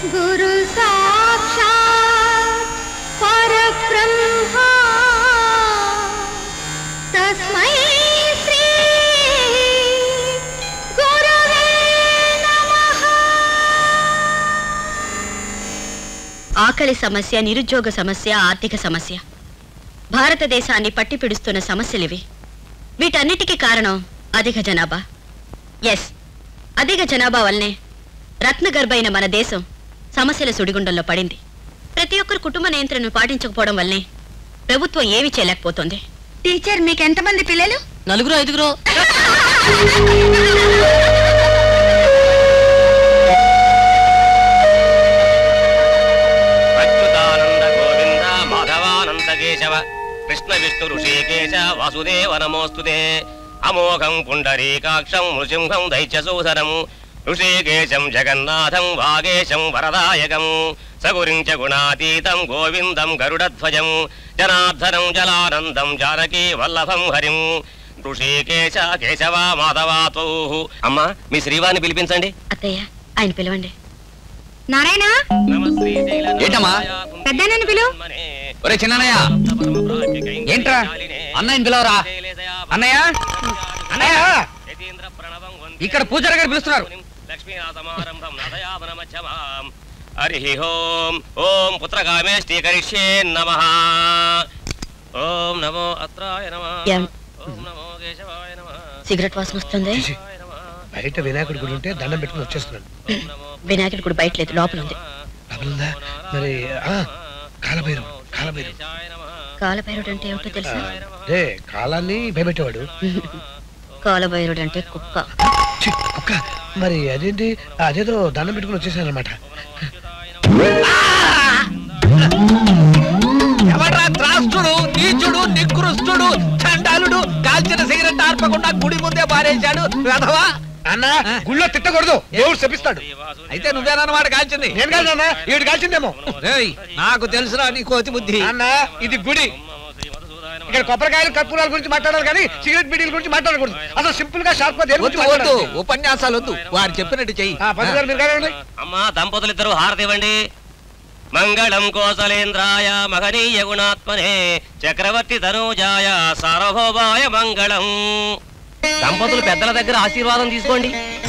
గురు సాక్షాత్ పరబ్రహ్మ తస్మై శ్రీ గురవే నమః ఆకలి సమస్య నిరుద్యోగ సమస్య ఆర్థిక సమస్య భారతదేశాన్ని పట్టి పిడుస్తున్న సమస్యలివి వీటన్నిటికీ కారణం అధిక జనాభా ఎస్ అధిక జనాభా వల్లనే రత్నగర్భైన మన దేశం సమస్యల సుడిగుండంలో పడింది ప్రతి ఒక్కరు కుటుంబ నియంత్రణను పాటించకపోవడం వల్లనే ప్రభుత్వం ఏమీ చేయలేకపోతుంది టీచర్ మీకు ఎంతమంది పిల్లలు నలుగురు ఐదుగురు అచ్యుతానంద గోవింద మాధవానంద కేశవ కృష్ణ విష్ణు ఋషికేశ వాసుదేవ నమోస్తుతే అమోఘం పుండరీకాక్షం నృసింహం దైత్యసూసరం ఋషికేశం జగన్నాథం వాగేశం వరదాయకం సగురించ గుణాతీతం గోవిందం గరుడధ్వజం జనార్దనం జలానందం జానకీ వల్లభం హరిం ఋషికేశ కేశవ మాధవా త్వౌ అమ్మా మీ శ్రీవారిని పిలిపించండి అత్తయ్య ఆయన పిలవండి నారాయణ ఏంటమ్మా? పెద్దన్నని పిలు ఒరే చిన్నయ్య ఏంట్రా అన్నయ్యని పిలవరా అన్నయ్య అన్నయ్య ఇక్కడ పూజారి గారు పిలుస్తున్నారు హరి ఓం ఓం పుత్రకామేష్టి కరిష్యే నమ ఓం నమో అత్రాయ నమ ఏం? ఓం నమో కేశవాయ నమ సిగరెట్ వాసన వస్తుంది బయట వినాయకుడి గుడి ఉంటే దండం పెట్టుకుని వచ్చేస్తున్నాను వినాయకుడు కూడా బయట లేదు లోపల ఉంది డబ్బులుందా మరి ఆ, కాలభైరవ్ కాలభైరవ్ కాలభైరుడు అంటే ఏమిటో తెలుసా రే కాలాన్ని భయపెట్టేవాడు కాలభైరుడు అంటే కుక్క ఛీ, కుక్క మరి అదేంటి అదేదో దండం పెట్టుకుని వచ్చేసాను అనమాట ఎవడ్రా త్రాస్తుడు నీచుడు నికృష్టుడు చండాలుడు కాల్చిన సిగరెట్ ఆర్పకుండా గుడి ముందే పారేశాడు రథవా అన్న గుళ్ళో తిట్టకూడదు దేవుడు శపిస్తాడు అయితే నువ్వేనన్నమాట కాల్చింది నేను కాదు అన్న ఈవిడ కాల్చిందేమో రేయ్, నాకు తెలుసురా నీ కోతి బుద్ధి అన్న ఇది గుడి ఇక్కడ కొబ్బరికాయలు కర్పూరాల గురించి మాట్లాడాలి కానీ సిగరెట్ బీడీల గురించి మాట్లాడకూడదు అసలు సింపుల్ గా షార్ప్ గా దేని వద్దు గురించి వద్దు మాట్లాడాలి? ఉపన్యాసాలు వద్దు వారు చెప్పినట్టు చెయ్యి ఆ, పంతులు గారు మీరు కానివ్వండి. అమ్మా దంపతులిద్దరూ హారతి ఇవ్వండి మంగళం కోసలేంద్రాయ మహనీయ గుణాత్మనే చక్రవర్తి తనూజాయ సార్వభౌమాయ మంగళం దంపతులు పెద్దల దగ్గర ఆశీర్వాదం తీసుకోండి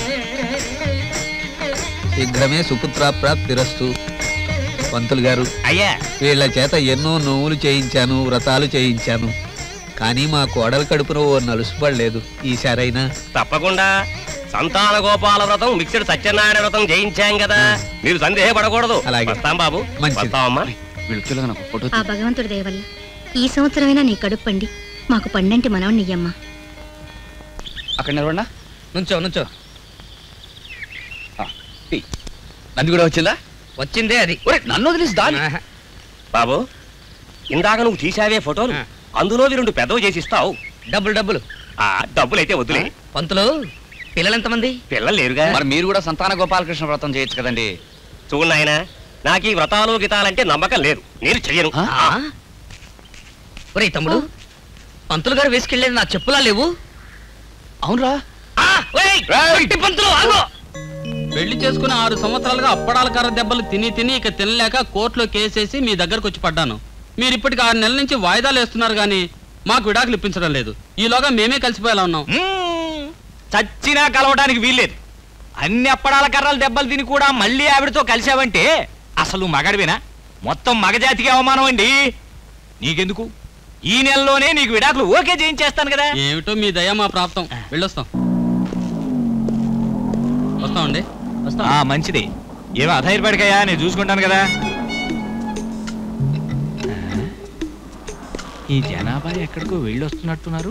శీఘ్రమే సుపుత్ర ప్రాప్తిరస్తు పంతులు గారు అయ్యా వీళ్ళ చేత ఎన్నో నోవులు చేయించాను వ్రతాలు చేయించాను కానీ మా కోడల కడుపున ఓ నలుసు పడలేదు ఈసారైనా తప్పకుండా సంతాన గోపాల వ్రతం మిక్స్డ్ సత్యనారాయణ వ్రతం చేయించాం కదా మీరు సందేహపడకూడదు అలాగే. వస్తాం బాబు మంచిది. వస్తామమ్మా ఆ భగవంతుడి దయ వల్ల ఈ సంవత్సరమైనా నీ కడుపు పండి మాకు పండంటి మనవణ్ణి ఇయ్యమ్మా అక్కడ నిలబడినా నుంచో నుంచో ఆ, తీ. నంది కూడా వచ్చిందా వచ్చిందే అది ఒరే నన్ను వదిలేసి దాని బాబు ఇందాక నువ్వు తీసావే ఫోటోలు అందులో రెండు పెద్దవి చేసి ఇస్తావు డబ్బులు డబ్బులు ఆ డబ్బులైతే వద్దులే పంతులు పిల్లలు ఎంతమంది పిల్లలు లేరుగా మరి మీరు కూడా సంతాన గోపాలకృష్ణ వ్రతం చేయొచ్చు కదండి చూడు నాయనా నాకు ఈ వ్రతాలు గీతాలంటే నమ్మకం లేదు నేను చెయ్యను ఆ? ఒరే తమ్ముడు పంతులు గారు వేసుకెళ్ళేది నా చెప్పులా లేవు అవునరా పంతులు ఆగు పెళ్లి చేసుకుని ఆరు సంవత్సరాలుగా అప్పడాల కర్ర దెబ్బలు తిని తిని ఇక తినలేక కోర్టులో కేసేసి మీ దగ్గరకు వచ్చి పడ్డాను మీరు ఇప్పటికి ఆరు నెలల నుంచి వాయిదాలు వేస్తున్నారు కానీ మాకు విడాకులు ఇప్పించడం లేదు ఈలోగా మేమే కలిసిపోయేలా ఉన్నాం మ్మ్. చచ్చినా కలవడానికి వీల్లేదు అన్ని అప్పడాల కర్రలు దెబ్బలు తిని కూడా మళ్ళీ ఆవిడతో కలిశావంటే అసలు మగడివేనా మొత్తం మగజాతికి అవమానం అండి నీకెందుకు ఈ నెలలోనే నీకు విడాకులు ఓకే చేయించేస్తాను కదా ఏమిటో మీ దయ మా ప్రాప్తం వెళ్ళొస్తాం వస్తామండి ఆ మంచిది ఏమో అధైర్పడికయ్యా నేను చూసుకుంటాను కదా ఈ జనాభా ఎక్కడికో వెళ్ళొస్తున్నట్టున్నారు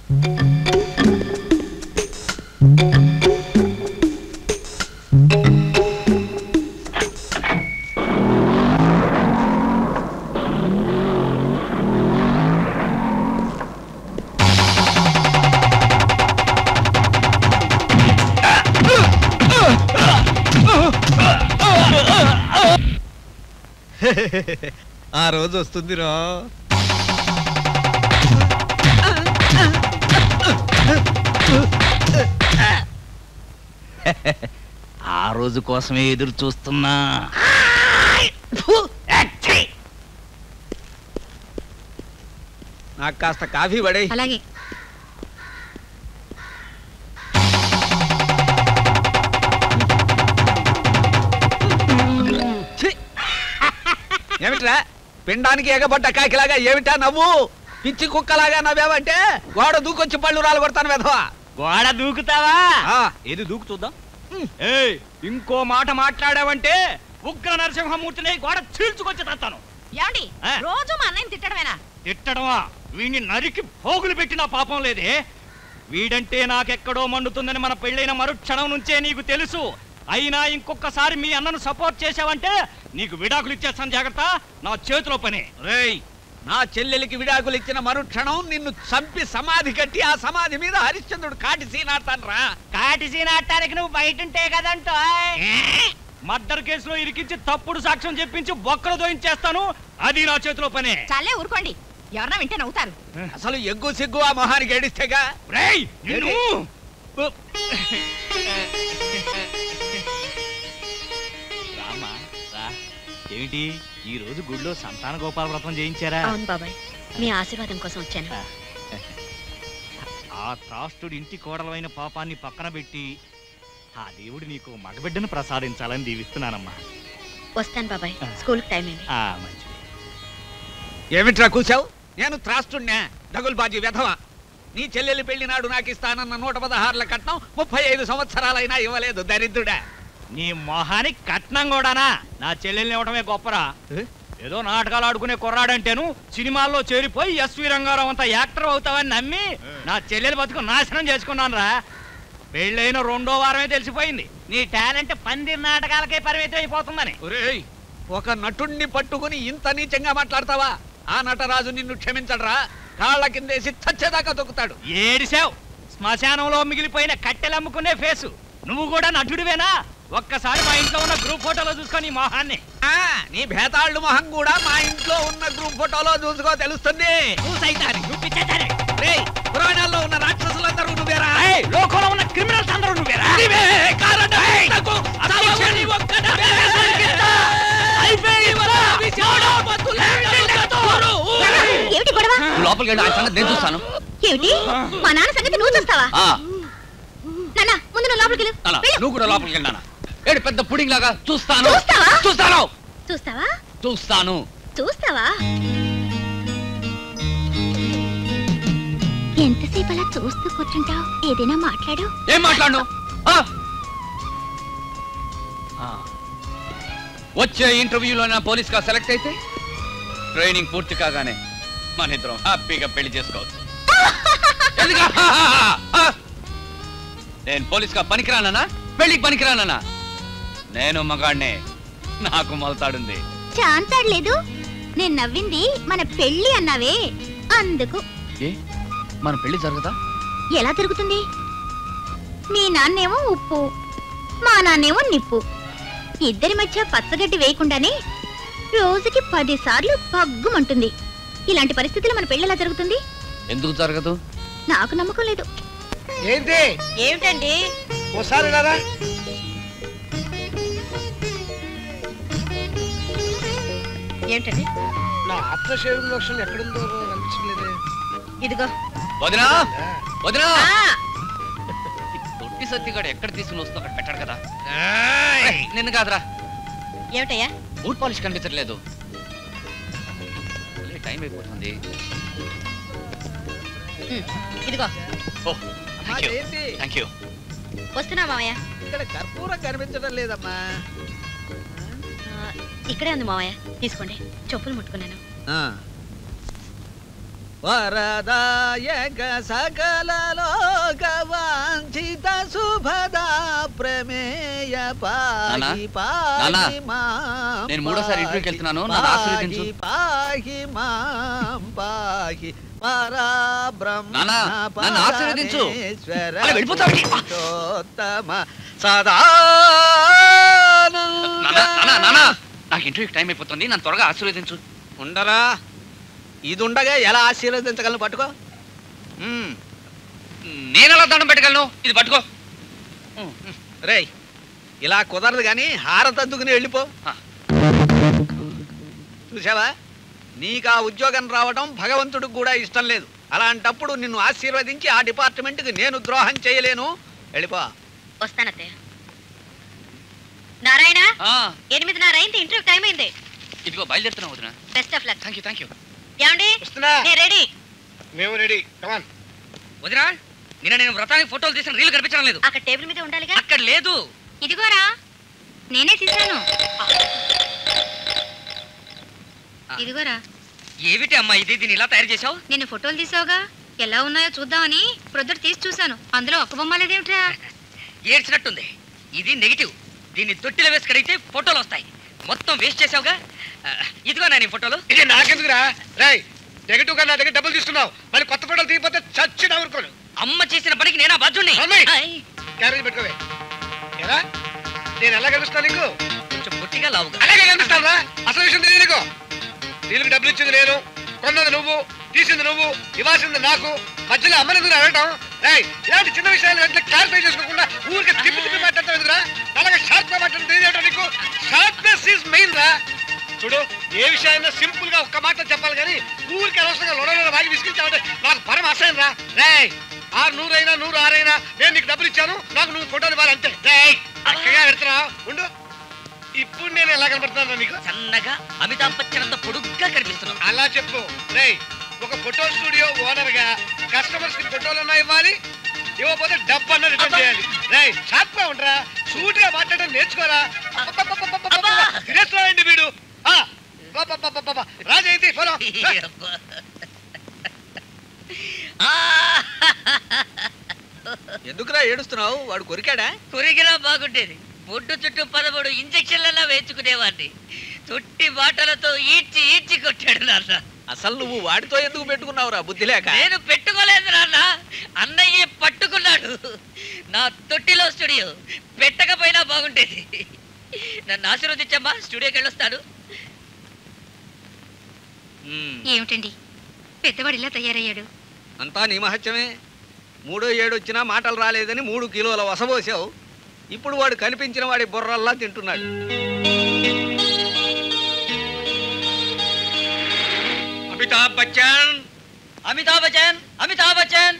ఆ రోజు వస్తుంది రా ఆ రోజు కోసమే ఎదురు చూస్తున్నా నాకు కాస్త కాఫీ పడే అలాగే ఏమిట్రా పిండానికి ఎగబడ్డ కాకిలాగా ఏమిటా నవ్వు పిచ్చి కుక్కలాగా నవ్వావంటే గోడ దూకొచ్చి పళ్ళు రాలు కొడతాను వెధవా గోడ దూకుతావా ఆ, ఏది దూకు చూద్దాం ఏయ్ ఇంకో మాట మాట్లాడావంటే ఉగ్ర నరసింహమూర్తిని గోడ చీల్చుకొచ్చి తంతాను ఏమండి ఆ. రోజు మా అన్నయ్యని తిట్టడమేనా తిట్టడమా వీడిని నరికి పోగులు పెట్టిన పాపం లేదే వీడంటే నాకెక్కడో మండుతుందని మన పెళ్ళైన మరుక్షణం నుంచే నీకు తెలుసు అయినా ఇంకొకసారి మీ అన్నను సపోర్ట్ చేశావంటే నీకు విడాకులు ఇచ్చేస్తాను జాగ్రత్త నా చేతిలో పని రేయ్ నా చెల్లెలికి విడాకులు ఇచ్చిన మరుక్షణం నిన్ను చంపి సమాధి కట్టి ఆ సమాధి మీద హరిశ్చంద్రుడు కాటి సీనాడతాను రా కాటిసీ నాటానికి నువ్వు బయట ఉంటే కదంటో మర్డర్ కేసులో ఇరికించి తప్పుడు సాక్ష్యం చెప్పించి బొక్కలు దోయించేస్తాను అది నా చేతిలో పనే చాలే ఊరుకోండి ఎవరన్నా వింటే నవ్వుతారు అసలు ఎగ్గు సిగ్గు ఆ మొహానికి ఏడిస్తేగా రేయ్ నిన్ను రామా రా ఏమిటి ఈ రోజు గుడిలో సంతాన గోపాల వ్రతం చేయించారా అవును బాబాయ్ మీ ఆశీర్వాదం కోసం వచ్చాను ఆ త్రాష్టుడి ఇంటి కోడలైన పాపాన్ని పక్కన పెట్టి ఆ దేవుడు నీకు మగబిడ్డను ప్రసాదించాలని దీవిస్తున్నానమ్మా వస్తాను బాబాయ్ స్కూల్కి టైం అయింది ఆ మంచిది ఏమిట్రా కూసావు నేను త్రాస్తున్నా దగుల్బాజీ వెధవా నీ చెల్లెలి పెళ్లి నాడు నాకు ఇస్తానన్న నూట పదహారుల కట్నం ముప్పై ఐదు సంవత్సరాలైనా ఇవ్వలేదు దరిద్రుడా నీ మొహానికి కట్నం కూడానా నా చెల్లెల్ని ఇవ్వడమే గొప్పరా ఏదో నాటకాలు ఆడుకునే కుర్రాడంటేను సినిమాల్లో చేరిపోయి ఎస్వి రంగారావు అంత యాక్టర్ అవుతావని నమ్మి నా చెల్లెలు బతుకు నాశనం చేసుకున్నాను రా పెళ్ళైన రెండో వారమే తెలిసిపోయింది నీ టాలెంట్ పందిరి నాటకాలకే పరిమితం అయిపోతుందని ఒరేయ్ ఒక నటుణ్ణి పట్టుకుని ఇంత నీచంగా మాట్లాడతావా ఆ నటరాజు నిన్ను క్షమించడరా కాళ్ళ కిందేసి చచ్చేదాకా తొక్కుతాడు ఏడిసావు శ్మశానంలో మిగిలిపోయిన కట్టెలమ్ముకునే ఫేసు నువ్వు కూడా నటుడివేనా ఒక్కసారి మా ఇంట్లో ఉన్న గ్రూప్ ఫోటోలో చూసుకొని ఈ మొహాన్ని ఆ, నీ భేతాళ్ళు మొహం కూడా మా ఇంట్లో ఉన్న గ్రూప్ ఫోటోలో చూసుకో తెలుస్తుంది నువ్వు సైతాన్ని, నువ్వు పిచ్చాచారి. రేయ్, పురాణాల్లో ఉన్న రాక్షసులందరూ నువ్వేరా ఏయ్, లోకంలో ఉన్న క్రిమినల్స్ అందరూ నువ్వేరా నీవే, కారణం ఏయ్, నాకు అధ్యక్షుడిని ఒక్కడినే నరికిస్తా. అయిపోయింది వరా. ఏమిటి గొడవ లోపలికి వెళ్ళి ఆయన సంగతి నేను చూస్తాను ఏమిటి మా నాన్న సంగతి నువ్వు చూస్తావా ఆ, నాన్న ముందు నువ్వు లోపలికి వెళ్ళు. నాన్న, వెళ్ళు. నువ్వు కూడా లోపలికి వెళ్ళానా ఏడు పెద్ద పుడింగ్ లాగా చూస్తాను చూస్తావా? చూస్తాను చూస్తావా చూస్తాను చూస్తావా ఎంతసేపు అలా చూస్తూ కూర్చుంటావు ఏదైనా మాట్లాడు ఏం మాట్లాడు వచ్చే ఇంటర్వ్యూలో నా పోలీస్ గా సెలెక్ట్ అయితే ట్రైనింగ్ పూర్తి కాగానే మన ఇద్దరం హ్యాపీగా పెళ్లి చేసుకోవచ్చు ఎందుకు? ఆ! నేను పోలీస్ గా పనికిరానా పెళ్లికి పనికిరానా నేను మగాడినే నాకు మొలతాడుంది ఛాన్స్ ఆడలేదు నేను నవ్వింది మన పెళ్లి అన్నావే అందుకు ఏ మన పెళ్లి జరగదా ఎలా తిరుగుతుంది మీ నాన్నేమో ఉప్పు మా నాన్నేమో నిప్పు ఇద్దరి మధ్య పచ్చగడ్డి వేయకుండానే రోజుకి పది సార్లు పగ్గుమంటుంది ఇలాంటి పరిస్థితుల్లో మన పెళ్లి ఎలా జరుగుతుంది ఎందుకు జరగదు నాకు నమ్మకం లేదు ఏంటి ఏమిటండి ఒకసారి రారా ఏమిటండి నా ఆఫ్టర్ షేవింగ్ లోషన్ ఎక్కడుందో కనిపించలేదే ఇదిగో వదినా వదినా ఆ, తొట్టి సత్తిగాడు ఎక్కడ తీసుకుని వస్తుందో అక్కడ పెట్టాడు కదా ఏయ్, నిన్ను కాదురా ఏమిటయ్యా బూట్ పాలిష్ కనిపించట్లేదు మళ్ళీ టైం అయిపోతుంది ఉమ్, ఇదిగో ఓ థ్యాంక్ యూ ఏంటి థ్యాంక్ యూ వస్తున్నా మామయ్య ఇక్కడ కర్పూరం కనిపించడం లేదమ్మా ఆ, ఇక్కడే ఉంది మామయ్య తీసుకోండి చెప్పులు ముట్టుకున్నాను వరదాయక సకల లోక వాంఛిత శుభదా ప్రమేయ పాహి నాన్నా, పాహి మాం నేను మూడోసారి ఇంటర్వ్యూకి వెళ్తున్నాను, నన్ను పాహి ఆశీర్వదించు. పాహి మాం పాహి పరాబ్రహ్మ నాన్నా, నన్ను ఆశీర్వదించు. పరమేశ్వర అలా వెళ్ళిపోతావేంటి? పురుషోత్తమ సదా నానా నానా నానా నాకు ఇంటర్వ్యూకి టైం అయిపోతుంది నన్ను త్వరగా ఆశీర్వదించు ఉండరా ఇది ఉండగా ఎలా ఆశీర్వదించగలను పట్టుకో నేను ఎలా దండం పెట్టగలను ఇది పట్టుకో రేయ్ ఇలా కుదరదు కానీ హారతద్దుకుని వెళ్ళిపో ఆ. చూసావా నీకు ఆ ఉద్యోగం రావడం భగవంతుడికి కూడా ఇష్టం లేదు అలాంటప్పుడు నిన్ను ఆశీర్వదించి ఆ డిపార్ట్మెంట్కి నేను ద్రోహం చేయలేను వెళ్ళిపో వస్తానత్తయ్య నారాయణ ఆ, ఎనిమిదిన్నర అయింది ఇంటర్వ్యూ టైం అయింది ఇదిగో బయలుదేరుతున్నావు వదిన best of luck thank you thank you ఏమండి వస్తున్నా నేను రెడీ మేము రెడీ కమాన్ వదినా నిన్న నేను వ్రతానికి ఫోటోలు తీసిన రీల్ కనిపించడం లేదు అక్కడ టేబుల్ మీద ఉండాలిగా అక్కడ లేదు ఇదిగోరా నేనే తీశాను ఇదిగోరా ఏమిటి అమ్మా ఇది దీన్ని ఇలా తయారు చేశావు నిన్ను ఫోటోలు తీసావుగా ఎలా ఉన్నాయో చూద్దామని ప్రొద్దుట తీసి చూశాను అందులో ఒక్క బొమ్మ లేదేమిట్రా ఏడ్చినట్టుంది ఇది నెగిటివ్ దీన్ని తొట్టిలో వేసి కడిగితే ఫోటోలు వస్తాయి మొత్తం వేస్ట్ చేసావుగా ఆ, ఇదిగో నా నీ ఫోటోలు ఇది నాకెందుకురా రాయ్ నెగటివ్ గా నా దగ్గర డబ్బులు తీసుకున్నావు మళ్ళీ కొత్త ఫోటోలు తీయకపోతే చచ్చి నవ్వుకోను అమ్మ చేసిన పనికి నేనా బాధ్యుణ్ణి అమ్మాయి! ఆయ్, క్యారేజ్ పెట్టుకోవే ఎలా నేను ఎలా కలుస్తాను నీకు కొంచెం పొట్టిగా లావుగా అలాగే కనిపిస్తానా అసలు విషయం తెలియదు నీకు దీనికి డబ్బులు ఇచ్చింది నేను కొన్నది నువ్వు తీసింది నువ్వు ఇవ్వాల్సింది నాకు మధ్యలో అమ్మని ఎందుకు అడగటం రాయ్ ఇలాంటి చిన్న విషయాలు వెంటనే క్లారిఫై చేసుకోకుండా ఊరికే తిప్పి తిప్పి మాట్లాడతావు ఎదురా అలాగే షార్ప్ గా మాట్లాడడం తెలియదు నీకు షార్ప్నెస్ ఈజ్ మెయిన్ రా చూడు ఏ విషయాన్ని సింపుల్ గా ఒక్క మాట చెప్పాలి కానీ ఊరికి అనవసరంగా లొడలో వాగి విసిగించావంటే నాకు పరమ అసహ్యం రా రేయ్ ఆరు నూరైనా నూరు ఆరైనా నేను నీకు డబ్బులు ఇచ్చాను నాకు నువ్వు ఫోటోలు ఇవ్వాలి అంతే రేయ్ చక్కగా పెడుతున్నా ఉండు ఇప్పుడు నేను ఎలా కనపడుతున్నాను నీకు సన్నగా అమితాబ్ బచ్చన్ అంత పొడుగ్గా కనిపిస్తున్నావు అలా చెప్పు రేయ్ ఒక ఫోటో స్టూడియో ఓనర్ గా కస్టమర్స్ కి ఫోటోలన్నా ఇవ్వాలి ఇవ్వకపోతే డబ్బు అన్న రిటర్న్ చేయాలి రేయ్ షార్ప్ గా ఉండరా సూటిగా మాట్లాడడం నేర్చుకోరా తినేస్తున్నాడండి వీడు ఆ, అబ్బబ్బబ్బబ్బబ్బ. రాజైతే ఫోటో ఆ, ఎందుకురా ఏడుస్తున్నావు వాడు కొరికాడా కొరిగినా బాగుండేది బొడ్డు చుట్టూ పదమూడు ఇంజక్షన్లన్నా వేయించుకునేవాడిని తొట్టి బాటలతో ఈడ్చి ఈడ్చి కొట్టాడు నాన్న అసలు నువ్వు వాడితో ఎందుకు పెట్టుకున్నావురా బుద్ధి లేక నేను పెట్టుకోలేదు నాన్న అన్నయ్య పట్టుకున్నాడు నా తొట్టిలో స్టూడియో పెట్టకపోయినా బాగుండేది నన్ను ఆశీర్వదించమ్మా స్టూడియోకి వెళ్ళొస్తాను మ్మ్. ఏమిటండి పెద్దవాడు ఇలా తయారయ్యాడు అంతా నీ మహత్యమే మూడో ఏడు వచ్చినా మాటలు రాలేదని మూడు కిలోల వసబోసావు ఇప్పుడు వాడు కనిపించిన వాడి బుర్రల్లా తింటున్నాడు అమితాబ్ బచ్చన్ అమితాబ్ బచ్చన్ అమితాబ్ బచ్చన్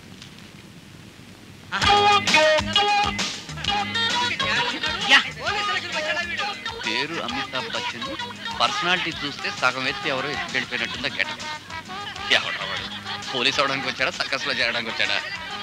యా. పేరు అమితాబ్ బచ్చన్ పర్సనాలిటీ చూస్తే సగం ఎత్తి ఎవరో ఎత్తి వెళ్ళిపోయినట్టుందా గెటప్ ఎవడా వాడు పోలీస్ అవడానికి వచ్చాడా సర్కస్ లో చేరడానికి వచ్చాడా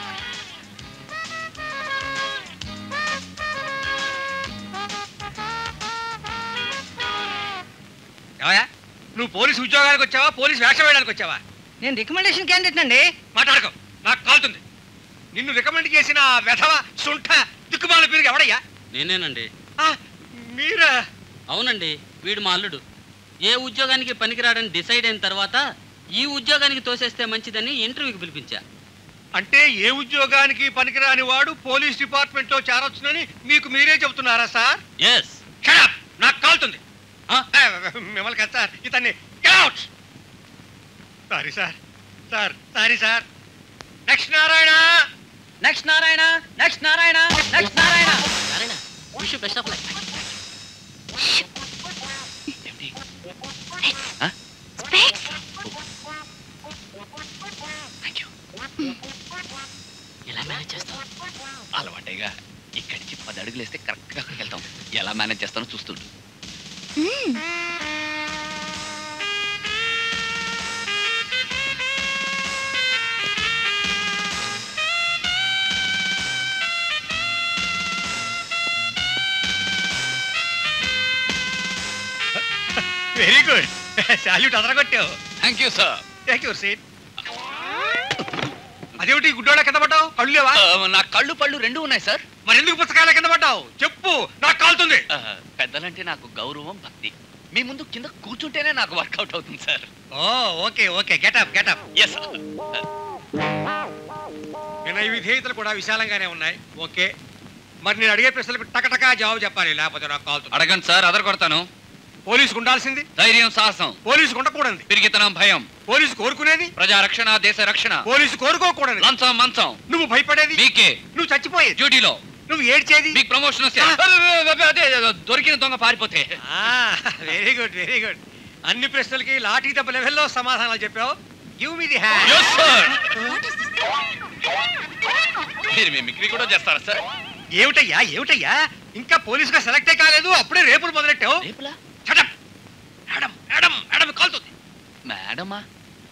ఏమయ్యా? నువ్వు పోలీసు ఉద్యోగానికి వచ్చావా పోలీసు వేషం వేయడానికి వచ్చావా నేను రికమెండేషన్ క్యాండిడేట్ అండి మాట్లాడుకో నాకు కాలుతుంది నిన్ను రికమెండ్ చేసిన ఆ వెధవ సుంఠ దిక్కుమాల పేరు ఎవడయ్యా నేనేనండి ఆ, మీరా అవునండి వీడు మా అల్లుడు ఏ ఉద్యోగానికి పనికిరాడని డిసైడ్ అయిన తర్వాత ఈ ఉద్యోగానికి తోసేస్తే మంచిదని ఇంటర్వ్యూకి పిలిపించా అంటే ఏ ఉద్యోగానికి పనికిరాని వాడు పోలీస్ డిపార్ట్మెంట్ లో చేరొచ్చునని మీకు మీరే చెబుతున్నారా సార్ ఎస్ Shut up! నాకు కాలుతుంది ఆ, మిమ్మల్ని కదా సార్ ఇతన్ని out sorry sir sir sorry sir next Narayana next Narayana next Narayana next Narayana Narayana wish best of luck ఏమిటి స్పెక్స్ థ్యాంక్ యూ ఎలా మేనేజ్ చేస్తావు అలవాటేగా ఇక్కడి నుంచి పది అడుగులు వేస్తే కరెక్ట్గా అక్కడికి వెళ్తాం ఎలా మేనేజ్ చేస్తానో చూస్తుంటు వెరీ గుడ్ సాల్యూట్ అదరగొట్టావు thank you sir thank you seat అదేమిటి గుడ్డోళ్ళ కింద పడ్డావు కళ్ళు లేవా నా కళ్ళు పళ్ళు రెండు ఉన్నాయి సార్ మరి ఎందుకు పుస్తకాల కింద పడ్డావు చెప్పు నాకు కాలుతుంది ఆ, పెద్దలంటే నాకు గౌరవం భక్తి మీ ముందు కింద కూర్చుంటేనే నాకు వర్కౌట్ అవుతుంది sir oh okay okay getup getup ఎస్ వినయ విధేయతలు కూడా విశాలంగానే ఉన్నాయి ఓకే మరి నేను అడిగే ప్రశ్నలకు టకటకా జవాబు చెప్పాలి లేకపోతే నాకు కాలుతుంది అడగండి సార్ అదర కొడతాను పోలీసుకు ఉండాల్సింది ధైర్యం సాహసం పోలీసుకు ఉండకూడదు పిరిగితనం భయం పోలీసు కోరుకునేది ప్రజా రక్షణ దేశ రక్షణ పోలీసు కోరుకోకూడదు లంచం మంచం నువ్వు భయపడేది మీకే నువ్వు చచ్చిపోయేది డ్యూటీలో నువ్వు ఏడ్చేది మీకు ప్రమోషన్ వస్తే అదే దొరికిన దొంగ పారిపోతే వెరీ గుడ్ వెరీ గుడ్ అన్ని ప్రశ్నలకి లాఠీ దెబ్బ లెవెల్లో సమాధానాలు చెప్పావు give me the hand Yes, sir. మీరు మిమిక్రీ కూడా చేస్తారా సార్ ఏమిటయ్యా ఏమిటయ్యా ఇంకా పోలీసుగా సెలెక్టే కాలేదు అప్పుడే రేపులు మొదలెట్టావు రేపులా Shut up. Madam madam madam కాలుతుంది మేడమా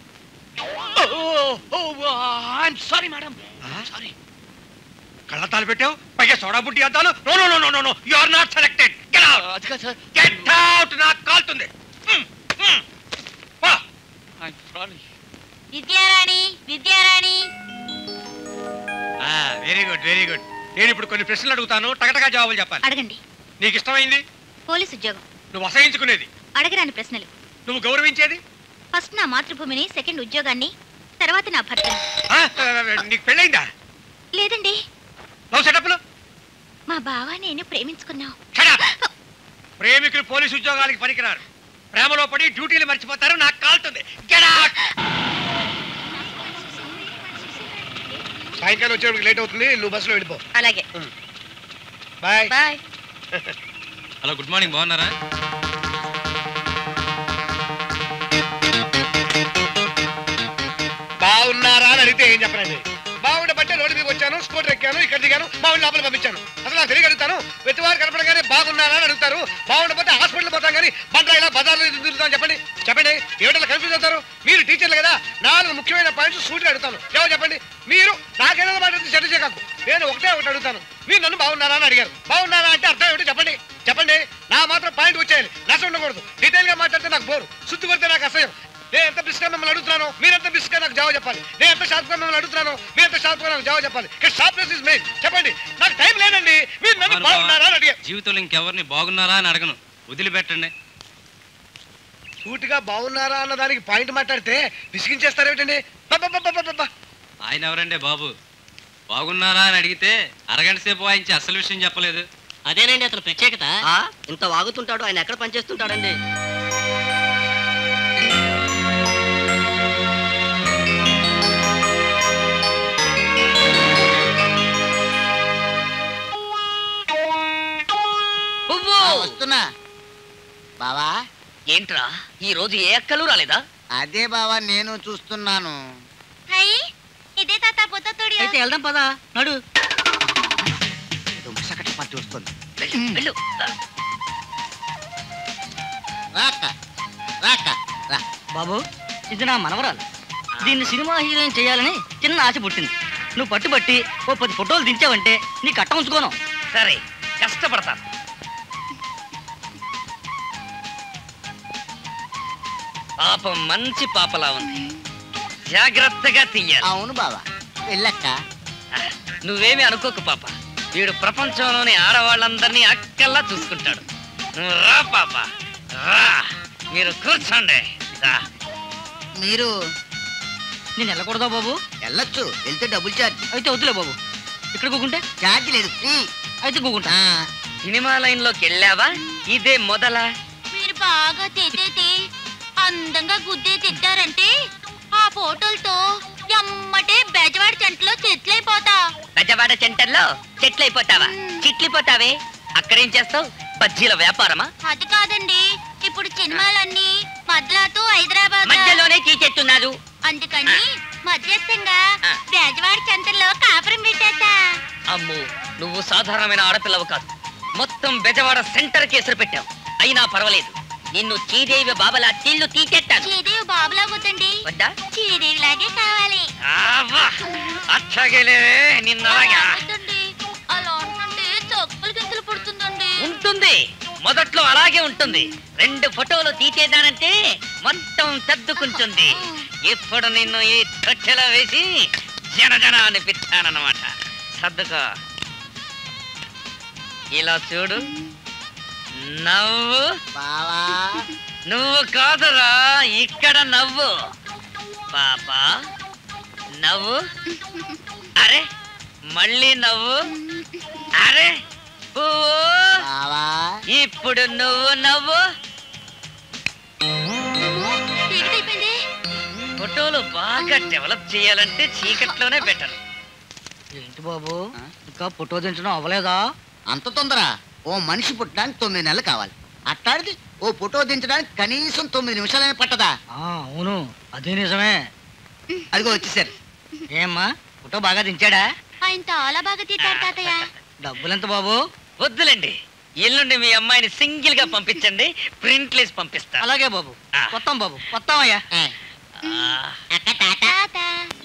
ఐఎమ్ సారీ మేడం సారీ కళ్ళతాలు పెట్టావు పైగా సోడా బుట్టి అద్దాలు no no no no no you are not selected get out అది కాదు సార్ గెట్ అవుట్ నాకు కాలుతుంది హ్మ్, హ్మ్. పో. ఐఎమ్ సారీ విద్యారాణి విద్యారాణి ఆ వెరీ గుడ్ వెరీ గుడ్ నేను ఇప్పుడు కొన్ని ప్రశ్నలు అడుగుతాను టకటగా జవాబులు చెప్పాలి అడగండి నీకు ఇష్టమైంది పోలీస్ ఉద్యోగం నువ్వు అసహించుకునేది అడగరాని ప్రశ్నలు నువ్వు గౌరవించేది ఫస్ట్ నా మాతృభూమిని సెకండ్ ఉద్యోగాన్ని తర్వాత నా భర్తని ఆ, నీకు పెళ్ళైందా లేదండి లవ్ సెటప్లు మా బావ నేను ప్రేమించుకున్నాం ప్రేమికులు పోలీసు ఉద్యోగాలకి పనికిరారు ప్రేమలో పడి డ్యూటీలు మర్చిపోతారు నాకు కాలుతుంది Get out! సాయంకాలం వచ్చేటికి లేట్ అవుతుంది నువ్వు బస్సులో వెళ్ళిపో అలాగే bye bye hello good morning బాగున్నారా బాగున్నారా అని అడిగితే ఏం చెప్పనండి బాగుండబట్టే రోడ్డు మీద వచ్చాను స్కూటర్ ఎక్కాను ఇక్కడ దిగాను బాగుండి లోపల పంపించాను అసలు నాకు తెలియ అడుగుతాను వెతివారు కనపడగానే బాగున్నారా అని అడుగుతారు బాగుండకపోతే హాస్పిటల్ పోతాం కానీ బండ్రా ఇలా బజార్లో ఎందుకు తిరుగుతాం చెప్పండి చెప్పండి ఏమిటలా కన్ఫ్యూజ్ అవుతారు మీరు టీచర్లు కదా నాలుగు ముఖ్యమైన పాయింట్స్ సూటిగా అడుగుతాను ఎవరు చెప్పండి మీరు నాకేదో మాట చెడ్డ చేయకు నేను ఒకటే ఒకటి అడుగుతాను మీరు నన్ను బాగున్నారా అని అడిగారు బాగున్నారా అంటే అర్థం ఏమిటో చెప్పండి చెప్పండి నా మాత్రం పాయింట్ వచ్చేయాలి నష్టం ఉండకూడదు డీటెయిల్ గా మాట్లాడితే నాకు బోరు శుద్ధి కొడితే నాకు అసహ్యం నేను ఎంత బిస్గా మిమ్మల్ని అడుగుతున్నాను మీరు ఎంత బిస్గా నాకు జవాబు చెప్పాలి నేను ఎంత షార్ప్ గా మిమ్మల్ని అడుగుతున్నాను మీరు ఎంత షార్ప్ గా నాకు జవాబు చెప్పాలి ఇక్కడ షార్ప్నెస్ ఇస్ మెయిన్ చెప్పండి నాకు టైం లేదండి మీరు నన్ను బాగున్నారా అని అడిగారు జీవితంలో ఇంకెవరిని బాగున్నారా అని అడగను వదిలిపెట్టండి సూటిగా బాగున్నారా అన్న దానికి పాయింట్ మాట్లాడితే విసిగించేస్తారేమిటండి బబ్బబ్బబ్బబ్బబ్బ. ఆయన ఎవరండి బాబు బాగున్నారా అని అడిగితే అరగంట సేపు వాయించి అసలు విషయం చెప్పలేదు అదేనండి అతను ప్రత్యేకత ఇంత వాగుతుంటాడు ఆయన ఎక్కడ పనిచేస్తుంటాడండి పువ్వు వస్తున్నా బావా ఏంట్రా ఈ రోజు ఏ అక్కలు రాలేదా అదే బావా నేను చూస్తున్నాను అయ్యి ఇదే తాత పొత్తోడి అయితే వెళ్దాం పదా నడు ఏదో ముసకట పట్టి వస్తుంది వెళ్ళు రాక రాక రా బాబు ఇది నా మనవరాలు దీన్ని సినిమా హీరోయిన్ చేయాలని చిన్న ఆశ పుట్టింది నువ్వు పట్టుబట్టి ఓ పది ఫోటోలు దించావంటే నీ కట్ట ఉంచుకోను సరే కష్టపడతాను పాపం మంచి పాపలా ఉంది జాగ్రత్తగా తీయాలి అవును బావా వెళ్ళక్క నువ్వేమి అనుకోకు పాప వీడు ప్రపంచంలోని ఆడవాళ్ళందరినీ అక్కల్లా చూసుకుంటాడు నువ్వు రా పాప రా మీరు కూర్చోండి రా. మీరు నేను వెళ్ళకూడదా బాబు వెళ్ళొచ్చు వెళ్తే డబుల్ ఛార్జ్ అయితే వద్దులే బాబు ఇక్కడ కూకుంటే ఛార్జ్ లేదు ఫ్రీ అయితే కూకుంటా ఆ, సినిమా లైన్ లోకి వెళ్ళావా ఇదే మొదల మీరు బాగా తిట్టేసి అందంగా గుద్దే తిట్టారంటే ఆ ఫోటోలతో ఎమ్మటే బెజవాడి చెంటలో చెట్లైపోతా పెద్దవాడ సెంటర్లో చెట్లయిపోతావా చిట్లిపోతావే అక్కడేం చేస్తావు బజ్జీల వ్యాపారమా అది కాదండి ఇప్పుడు సినిమాలన్నీ మద్రాసు హైదరాబాద్ మధ్యలోనే తీసేస్తున్నారు అందుకని మధ్యస్థంగా ఆ. బెజవాడి చెంటలో కాపురం పెట్టేస్తా అమ్ము నువ్వు సాధారణమైన ఆడపిల్లవు కాదు మొత్తం బెజవాడ సెంటర్ కేసులు పెట్టావు అయినా పర్వాలేదు నిన్ను శ్రీదేవి బాబలా తిల్లు తీసేస్తాను శ్రీదేవి బాబులా వద్దండి వద్దా శ్రీదేవి లాగే కావాలి ఆవ్వా! అట్లాగేలే నిన్నలాగా వద్దండి. అలా ఉంటుంటే చొప్పులు గింతలు పుడుతుందండి ఉంటుంది మొదట్లో అలాగే ఉంటుంది రెండు ఫోటోలు తీసేదానంటే మొత్తం సర్దుకుంటుంది ఇప్పుడు నిన్ను ఈ తొట్టెలో వేసి జన జన అనిపిస్తానన్నమాట సర్దుకో ఇలా చూడు నవ్వు బావా నువ్వు కాదురా ఇక్కడ నవ్వు పాప నవ్వు అరే మళ్ళీ నవ్వు అరే పువ్వు బావా ఇప్పుడు నువ్వు నవ్వు చీకటైపోయింది ఫోటోలు బాగా డెవలప్ చేయాలంటే చీకట్లోనే బెటర్ ఏంటి బాబు ఇంకా ఫోటో దించడం అవ్వలేదా అంత తొందర ఓ మనిషి పుట్టడానికి తొమ్మిది నెలలు కావాలి అట్లాంటిది ఓ ఫోటో దించడానికి కనీసం తొమ్మిది నిమిషాలైనా పట్టదా ఆ, అవును అదే నిజమే అదిగో వచ్చేసారు ఏమ్మా ఫోటో బాగా దించాడా ఆయన చాలా బాగా తీతాడు తాతయ్య డబ్బులెంత బాబు వద్దులేండి ఎల్లుండి మీ అమ్మాయిని సింగిల్ గా పంపించండి ప్రింట్లేసి పంపిస్తా అలాగే బాబు ఆ. కొత్తాం బాబు కొత్తామయ్యా తాత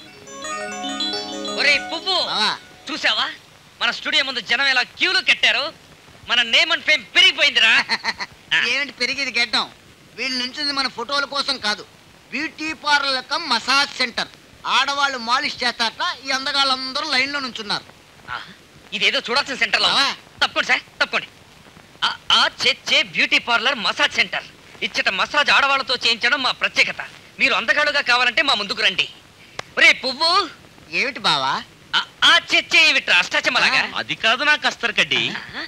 ఒరే పువ్వు బావా చూసావా మన స్టూడియో ముందు జనం ఎలా క్యూలు కట్టారు మన నేమ్ అండ్ ఫేమ్ పెరిగిపోయిందిరా ఏమిటి పెరిగేది గెడ్డం వీళ్ళు నుంచింది మన ఫోటోల కోసం కాదు బ్యూటీ పార్లర్ యొక్క మసాజ్ సెంటర్ ఆడవాళ్ళు మాలిష్ చేస్తారట ఈ అందగాళ్ళందరూ లైన్ లో నుంచున్నారు ఆ, ఇదేదో చూడాల్సిన సెంటర్ లో బావా. తప్పకోండి సార్ తప్పకోండి ఆ, ఆ చే బ్యూటీ పార్లర్ మసాజ్ సెంటర్ ఇచ్చట మసాజ్ ఆడవాళ్ళతో చేయించడం మా ప్రత్యేకత మీరు అందగాడుగా కావాలంటే మా ముందుకు రండి ఒరే పువ్వు ఏమిటి బావా ఆ- ఆ చే విట్రా అష్టాచమలాగా అది కాదు నా కస్తర్ కడ్డి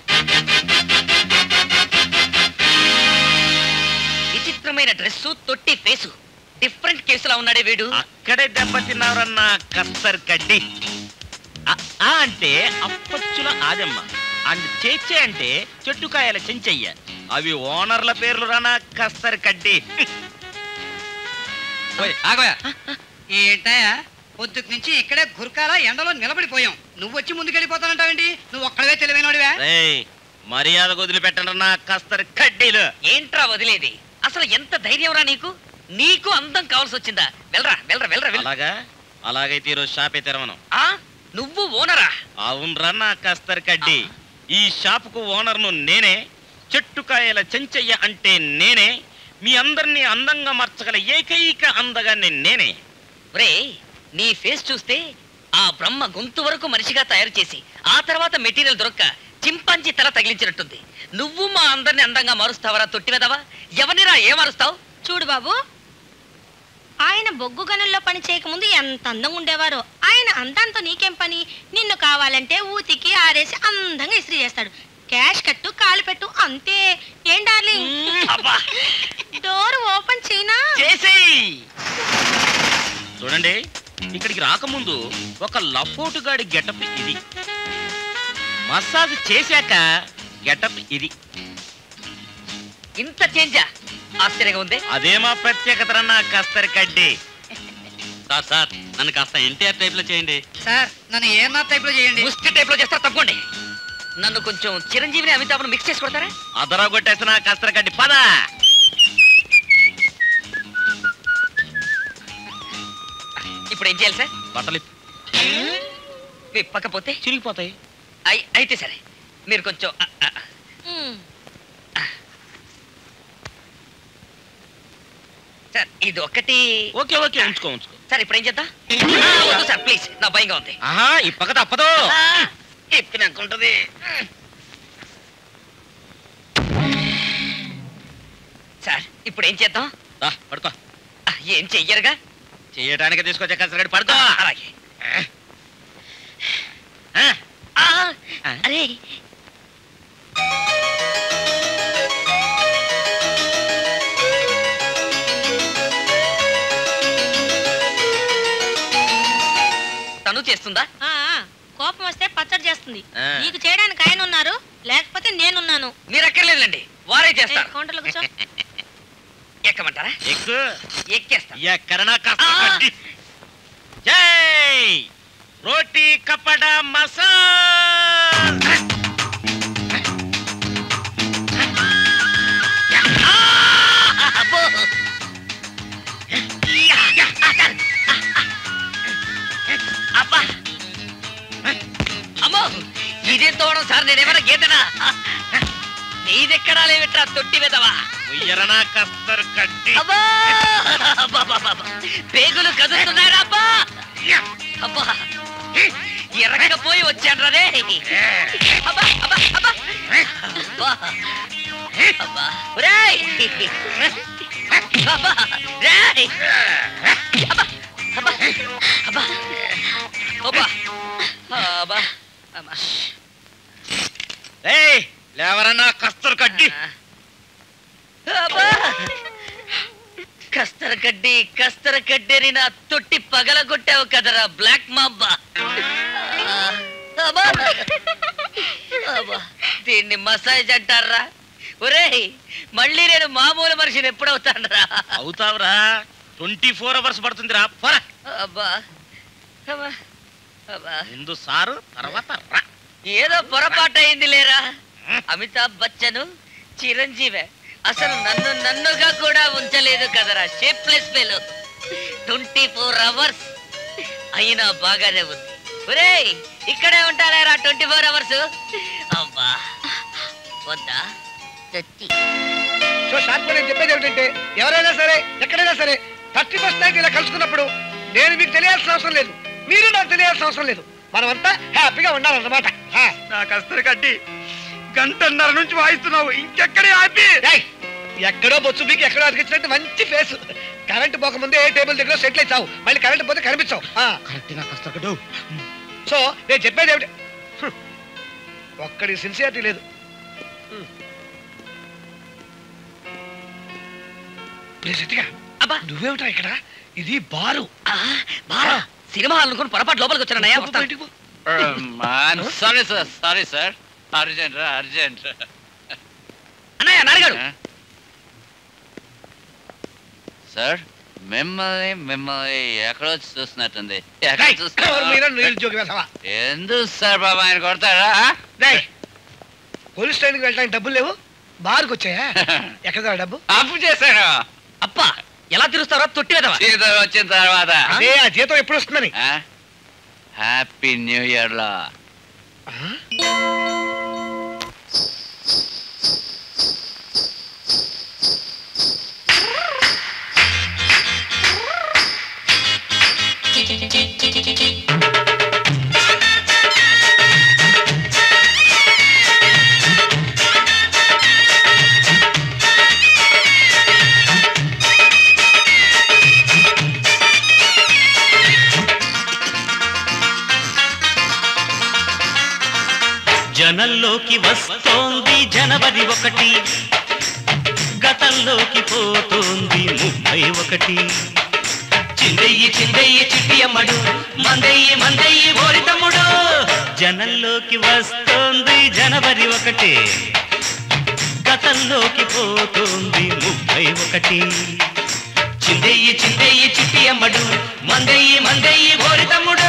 విచిత్రమైన డ్రెస్సు తొట్టి ఫేసు డిఫరెంట్ కేసులా ఉన్నాడే వీడు అక్కడే దెబ్బతిన్నారన్న కస్తర్ కడ్డి ఆ ఆ అంటే అప్పచ్చుల ఆదమ్మ అండ్ చేచే అంటే చెట్టుకాయల చెంచయ్య అవి ఓనర్ల పేర్లు రానా కస్తర్ కడ్డి ఆగోయా ఏంటయ్యా పొద్దుకు నుంచి ఇక్కడే గురకాల ఎండలో నిలబడిపోయాం నువ్వు వచ్చి ముందుకెళ్ళిపోతానంటావేంటి నువ్వు ఒక్కడవే తెలివైనడివా రేయ్ మర్యాద వదిలిపెట్టండి నా కస్తర్ కడ్డీలు ఏంట్రా వదిలేది అసలు ఎంత ధైర్యంరా నీకు నీకు అందం కావాల్సి వచ్చిందా వెళ్ళరా వెళ్ళరా వెళ్ళరా వెళ్ళ అలాగా అలాగైతే ఈరోజు షాపే తెరవను ఆ నువ్వు ఓనరా అవునరా నా కస్తర్ కడ్డి ఈ షాపుకు ఓనర్ను నేనే చెట్టుకాయల చెంచయ్య అంటే నేనే మీ అందరినీ అందంగా మార్చగల ఏకైక అందగాన్ని నేనే ఒరే నీ ఫేస్ చూస్తే ఆ బ్రహ్మ గొంతు వరకు మనిషిగా తయారు చేసి ఆ తర్వాత మెటీరియల్ దొరక్క చింపాంజీ తల తగిలించినట్టుంది నువ్వు మా అందరిని అందంగా మారుస్తావరా తొట్టివెదవా ఎవరినిరా ఏ మారుస్తావు చూడు బాబు ఆయన బొగ్గు గనుల్లో పని చేయకముందు ఎంత అందంగా ఉండేవారో ఆయన అందంతో నీకేం పని నిన్ను కావాలంటే ఊతికి ఆరేసి అందంగా ఇస్త్రీ చేస్తాడు క్యాష్ కట్టు కాలు పెట్టు అంతే ఏం డార్లింగ్ అబ్బా డోర్ ఓపెన్ చేయనా చేసేయ్ చూడండి ఇక్కడికి రాకముందు ఒక లఫోటుగాడి గెటప్ ఇది మసాజ్ చేశాక గెటప్ ఇది ఇంత చేంజా ఆశ్చర్యంగా ఉంది అదే మా ప్రత్యేకత నా కస్తర్ కడ్డి సార్ సార్ నన్ను కాస్త ఎన్టీఆర్ టైప్ లో చేయండి సార్ నన్ను ఏమన్నా టైప్ లో చేయండి ముష్టి టైప్ లో చేస్తారు తప్పకోండి నన్ను కొంచెం చిరంజీవిని అమితాబ్ను మిక్స్ చేసి కొడతారా అదరా కొట్టేసిన కస్తర్ కడ్డి పద ఇప్పుడు ఏం చేయాలి సార్ బట్టలు విప్పకపోతే చిరిగిపోతాయి అయి- అయితే సరే మీరు కొంచెం ఆ, ఆ, మ్, సార్ ఇది ఒకటి ఓకే ఓకే ఉంచుకో ఉంచుకో సార్ ఇప్పుడు ఏం చేద్దాం ఆ, వద్దు సార్ ప్లీజ్ నా భయంగా ఉంది ఆహా ఈ పక్క తప్పదు ఆ, ఎప్పినాకుంటది సార్ ఇప్పుడు ఏం చేద్దాం దా, పడుకో ఆ, ఏం చెయ్యరుగా చేయడానికి తీసుకొచ్చే కస్తర్ కడ్డి పడుకో ఆ, అలాగే ఆ, ఆ, ఆ. అరే తను చేస్తుందా ఆ, ఆ, కోపం వస్తే పచ్చడి చేస్తుంది ఆ. నీకు చేయడానికి ఆయన ఉన్నారు లేకపోతే నేనున్నాను మీరు అక్కర్లేదులేండి వారే ఏ, చేస్తారు కౌంటర్లో కూర్చో ఎక్కమంటారా ఎక్కు ఎక్కేస్తా ఎక్కడ నా కస్తర్ ఆ. కడ్డి జై రోటీ కప్పడ మసాజ్ అబ్బో! యా, యా, ఆ, సార్. అబ్బా అమ్మో ఇదేం తోవడం సార్ నేనేమైనా గీతనా నీదెక్కడా లేవిట్రా తొట్టి వెదవా ఉయ్యరనా కస్తర్ కడ్డి అబ్బా అబ్బా, అబ్బా, అబ్బా, అబ్బా. పేగులు కదులుతున్నారా అబ్బా అబ్బా ఎరక్కపోయి వచ్చాను రే అబ్బా అబ్బా అబ్బా అబ్బా అబ్బా ఒరేయ్ అబ్బా రేయ్ అబ్బా అబ్బా అబ్బా అబ్బా అబ్బా అబ్బా ఏయ్ లేవరన్నా కస్తర్ కడ్డి అబ్బా! కస్తర కడ్డి కస్తర కడ్డేని నా తొట్టి పగలగొట్టావు కదరా బ్లాక్ మాబ్బా ఆ, అబ్బా. అబ్బా, దీన్ని మసాజ్ అంటారా ఒరేయ్ మళ్ళీ నేను మామూలు మనిషిని ఎప్పుడవుతానరా అవుతావురా ట్వంటీ ఫోర్ అవర్స్ పడుతుందిరా పోరా అబ్బా అబ్బా అబ్బా ముందు సారు తర్వాత రా ఏదో పొరపాటు అయింది లేరా అమితాబ్ బచ్చన్ చిరంజీవి అసలు నన్ను నన్నుగా కూడా ఉంచలేదు కదరా షేప్లెస్ పేలు ట్వంటీ ఫోర్ అవర్స్ అయినా బాగానే ఉంది ఒరేయ్ ఇక్కడే ఉంటారా ట్వంటీ ఫోర్ అవర్స్ అబ్బా వద్దా చచ్చి సో షార్ట్ నేను చెప్పేది ఏమిటంటే ఎవరైనా సరే ఎక్కడైనా సరే థర్టీ ఫస్ట్ నైట్ ఇలా కలుసుకున్నప్పుడు నేను మీకు తెలియాల్సిన అవసరం లేదు మీరు నాకు తెలియాల్సిన అవసరం లేదు మనమంతా హ్యాపీగా ఉండాలన్నమాట ఆ. నాకు అస్తరు కట్టి గంటన్నర నుంచి వాయిస్తున్నావు ఇంకెక్కడే ఆపి ఏయ్, ఎక్కడో బొచ్చు మీకు ఎక్కడో అతికించినట్టు మంచి ఫేస్ కరెంట్ పోకముందే ఏ టేబుల్ దగ్గర సెటిల్ అవుతావు మళ్ళీ కరెంట్ పోతే కనిపించావు కరెక్ట్ నాకు కష్టపడు సో నేను చెప్పేది ఏమిటి హ్మ్. ఒక్కడి సిన్సియారిటీ లేదు హ్మ్. ప్లీజ్ ఎత్తిగా అబ్బా నువ్వేమిటా ఇక్కడ ఇది బారు ఆ, బారా సినిమా అనుకుని పొరపాటు లోపలికి వచ్చానయ్యా వస్తాను బయటికి పో. Sorry sir sorry sir urgent రా అర్జెంట్ అన్నయ్య నాన్నగాడు సార్ మిమ్మల్ని మిమ్మల్ని ఎక్కడో చూస్తున్నట్టుంది ఎక్కడ ఏయ్, ఎవరు మీరా చూస్తున్నారు నిరుద్యోగి వెధవా? ఎందుకు సార్ బాబా ఆయన కొడతారా ఏయ్, పోలీస్ స్టేషన్కి వెళ్ళడానికి డబ్బులు లేవు బార్కి వచ్చాయా ఎక్కడ డబ్బు అప్పు చేశాను అప్ప ఎలా తిరుస్తారో తొట్టి వెదవా జీతం వచ్చిన తర్వాత అదే ఆ జీతం ఎప్పుడు వస్తుందని హ్యాపీ న్యూ ఇయర్ లో జనంలోకి వస్తోంది జనవరి ఒకటి గతంలోకి పోతోంది ముప్పై ఒకటి చిందయ్యి చిందయ్యి చిట్టి అమ్మడు మందయ్యి మందయ్యి ఓరి తమ్ముడు జనంలోకి వస్తోంది జనవరి ఒకటి గతంలోకి పోతోంది ముప్పై ఒకటి చిందయ్యి చిందయ్యి చిట్టి అమ్మడు మందయ్యి మందయ్యి ఓరి తమ్ముడు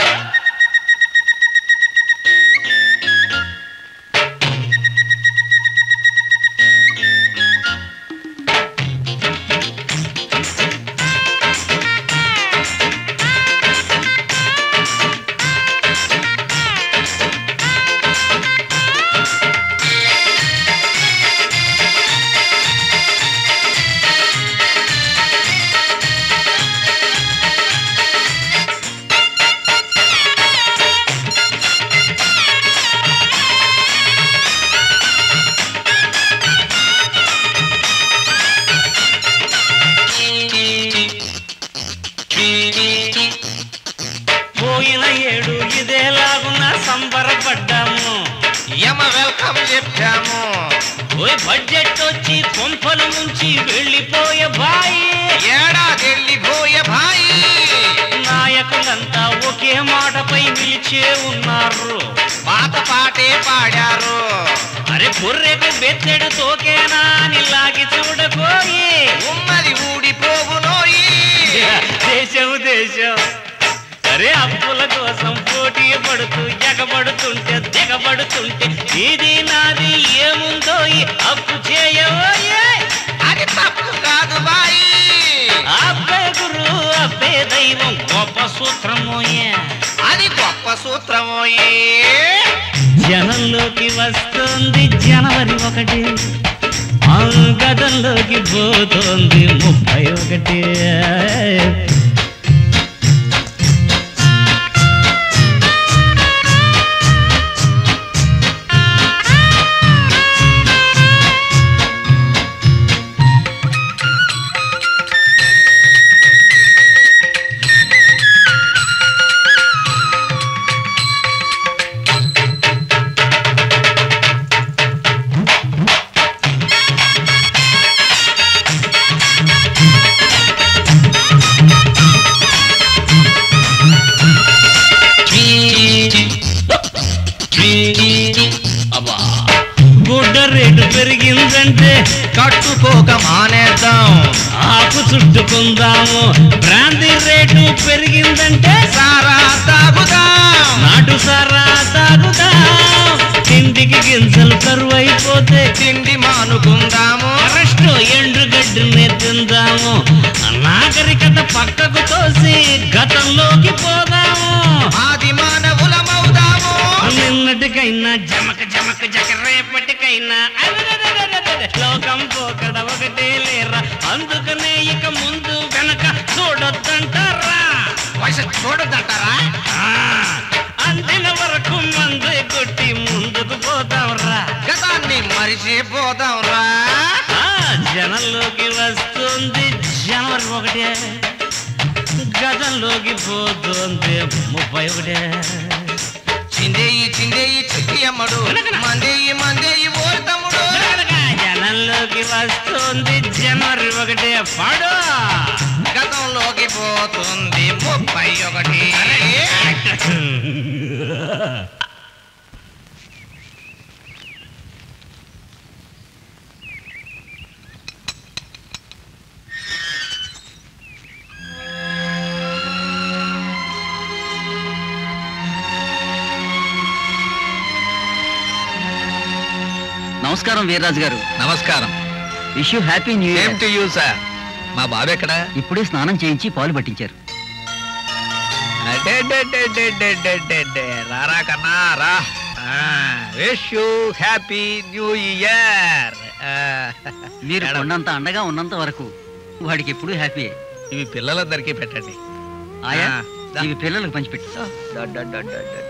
పోయిన ఏడు ఇదేలాగున్నా సంబరపడ్డాము యమ వెల్కమ్ చెప్పాము ఓయ్ బడ్జెట్ వచ్చి కొంపలు ముంచి వెళ్ళిపోయే బాయి ఏడాది వెళ్ళిపోయే భాయి నాయకులంతా ఒకే మాటపై నిలిచే ఉన్నారు పాత పాటే పాడారు అరే బుర్రెకు బెత్తెడు తోకేనా అని లాగి చూడబోయి ఉమ్మది ఊడిపోవునోయి దేశం దేశం అరే అప్పుల కోసం పోటీ పడుతూ ఎగబడుతుంటే దిగబడుతుంటే ఇది నాది ఏముందో ఈ అప్పు చేయబోయే అది తప్పు కాదు బాయి అబ్బే గురు అబ్బే దైవం గొప్ప సూత్రమోయే అది గొప్ప సూత్రమోయే జనంలోకి వస్తుంది జనవరి ఒకటి అంగదంలోకి పోతోంది ముప్పై ఒకటి ఆ కట్టుకోక మానేద్దాం ఆకు చుట్టుకుందాము బ్రాంతి రేటు పెరిగిందంటే సారా తాగుదాం నాటు సారా తాగుదాం తిండికి గింజలు కరువైపోతే తిండి మానుకుందాము అరెస్ట్ ఎండుగడ్డిని తిందాము నాగరికత పక్కకు తోసి గతంలోకి పోదాము ఆది మానవులమవుదాము నిన్నటికైనా జమక జమక జక రేపటికైనా అరెరెరెరెరెరె. లోకం పోకడ ఒకటే లేరా అందుకనే ఇక ముందు వెనక చూడొద్దంటారా వయసు చూడొద్దంటారా అందిన వరకు మందు కొట్టి ముందుకు పోదాంరా గతాన్ని మరిచిపోదాంరా జనంలోకి వస్తుంది జనవరి ఒకటే గతంలోకి పోతుంది ముప్పై ఒకటే చిందేయి చిందేయి చిట్టి అమ్మడు మందేయి మందేయి ఓరి తమ్ముడు జనంలోకి వస్తుంది జనవరి ఒకటే పాడు గతంలోకి పోతుంది ముప్పై ఒకటి నమస్కారం వీర్రాజు గారు నమస్కారం wish you happy new same year to you sir మా బాబు ఎక్కడ ఇప్పుడే స్నానం చేయించి పాలు పట్టించారు అడెడెడెడెడెడెడెడె. రారా కన్నా రా wish you happy new year మీరు కొండంత అండగా ఉన్నంత వరకు వాడికి ఎప్పుడూ హ్యాపీ ఇవి పిల్లలందరికీ పెట్టండి ఆయా ఆ, దా. ఇవి పిల్లలకు పంచిపెట్టు డా, డా, డా, డా, డా, డా.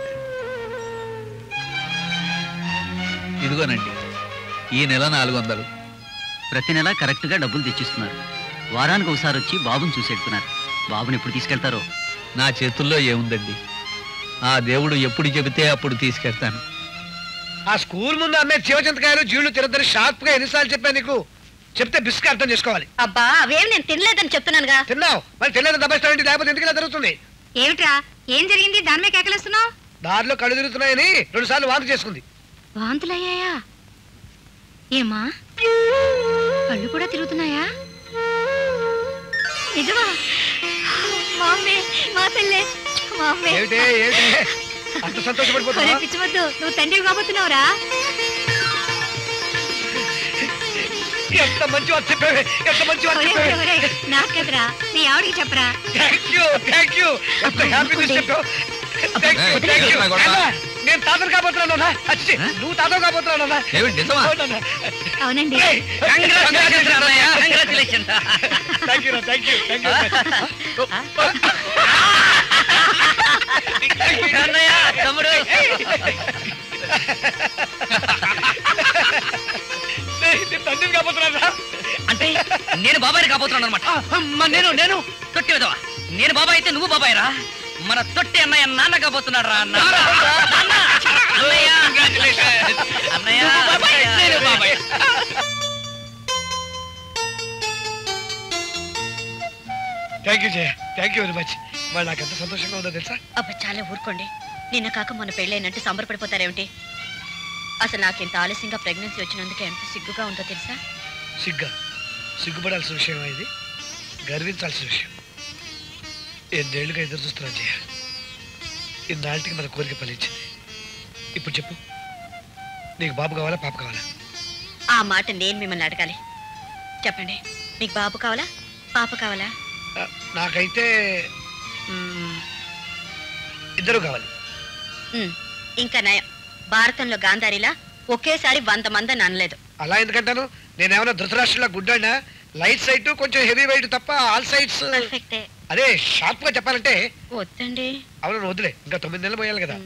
ఇదిగోనండి ఈ నెల నాలుగు వందలు ప్రతి నెల కరెక్ట్ గా డబ్బులు తెచ్చిస్తున్నారు వారానికి ఒకసారి వచ్చి బాబుని చూసెడుతున్నారు బాబుని ఎప్పుడు తీసుకెళ్తారో నా చేతుల్లో ఏముందండి ఆ దేవుడు ఎప్పుడు చెబితే అప్పుడు తీసుకెళ్తాను ఆ స్కూల్ ముందు అమ్మే జీవజంతకాయలు జీవులు తిరగదని షార్ప్ గా ఎన్నిసార్లు చెప్పాను నీకు చెప్తే బిస్క్ అర్థం చేసుకోవాలి అబ్బా అవేం నేను తినలేదని చెప్తున్నానుగా తిన్నావు మరి తెలియదు దబాయిస్తావేంటి లేకపోతే ఎందుకు ఇలా జరుగుతుంది ఏమిట్రా ఏం జరిగింది దాని మీద కేకలేస్తున్నావు దారిలో కళ్ళు తిరుగుతున్నాయని రెండు సార్లు వాంతి చేసుకుంది వాంతులయ్యాయా ఏమా కళ్ళు కూడా తిరుగుతున్నాయా నిజమా మా అమ్మే మా పిల్లే మా అమ్మే ఏమిటే ఏమిటే అంత ఒరే సంతోషపడిపోతున్నా పిచ్చివద్దు నువ్వు తండ్రి కాబోతున్నావురా ఎంత మంచి వారు చెప్పావే ఎంత మంచి వారు ఒరే, ఒరే, చెప్పావే ఒరే, నాకు కదరా మీ ఆవిడికి చెప్పరా థ్యాంక్ యూ థ్యాంక్ యూ ఎంత హ్యాపీ న్యూస్ చెప్పావు థ్యాంక్ యూ థ్యాంక్ యూ నేను తాతను కాబోతున్నాను అన్నా అచ్చి నువ్వు తాతను కాబోతున్నాను అన్నా ఏమిటి నిజమా అవునన్నా. అవునండి ఏయ్, కంగ్రాచులేషన్స్ అన్నయ్య congratulations thank you thank you thank you అన్నయ్య తమ్ముడు నేను తండ్రిని కాబోతున్నాను అంటే నేను బాబాయ్ కాబోతున్నాను అనమాట నేను నేను తొట్టి విధవా నేను బాబాయ్ అయితే నువ్వు బాబాయ్ రా మన తొట్టి అన్నయ్య నాన్న కాబోతున్నాడు రా నాన్న. నాన్న. అన్నయ్య అన్నయ్య నేను బాబాయ్ thank you Jaya thank you very much మరి నాకు ఎంత సంతోషంగా ఉందో తెలుసా అబ్బా చాలా ఊరుకోండి నిన్న కాక మొన్న పెళ్ళైనట్టు సంబరపడిపోతారేమిటి అసలు నాకు ఇంత ఆలస్యంగా ప్రెగ్నెన్సీ వచ్చినందుకు ఎంత సిగ్గుగా ఉందో తెలుసా సిగ్గా సిగ్గుపడాల్సిన విషయం ఇది గర్వించాల్సిన విషయం ఎన్నేళ్లుగా ఎదురు చూస్తున్నాను జయ ఇన్నాళ్ళకి మన కోరిక ఫలించింది ఇప్పుడు చెప్పు నీకు బాబు కావాలా పాప కావాలా ఆ మాట నేను మిమ్మల్ని అడగాలి చెప్పండి మీకు బాబు కావాలా పాప కావాలా ఆ, నాకైతే మ్మ్. ఇద్దరు కావాలి మ్మ్. ఇంకా నయం భారతంలో గాంధారిలా ఒకేసారి వంద మంది అనలేదు అలా ఎందుకంటాను నేనేమైనా ధృతరాష్ట్రంలో గుడ్డాడినా లైట్ సైట్ కొంచెం హెవీ వెయిట్ తప్ప ఆల్ సైడ్స్ పర్ఫెక్టే అదే షార్ప్ గా చెప్పాలంటే వద్దండి అవును నువ్వు వదిలే ఇంకా తొమ్మిది నెలలు పోయాలి కదా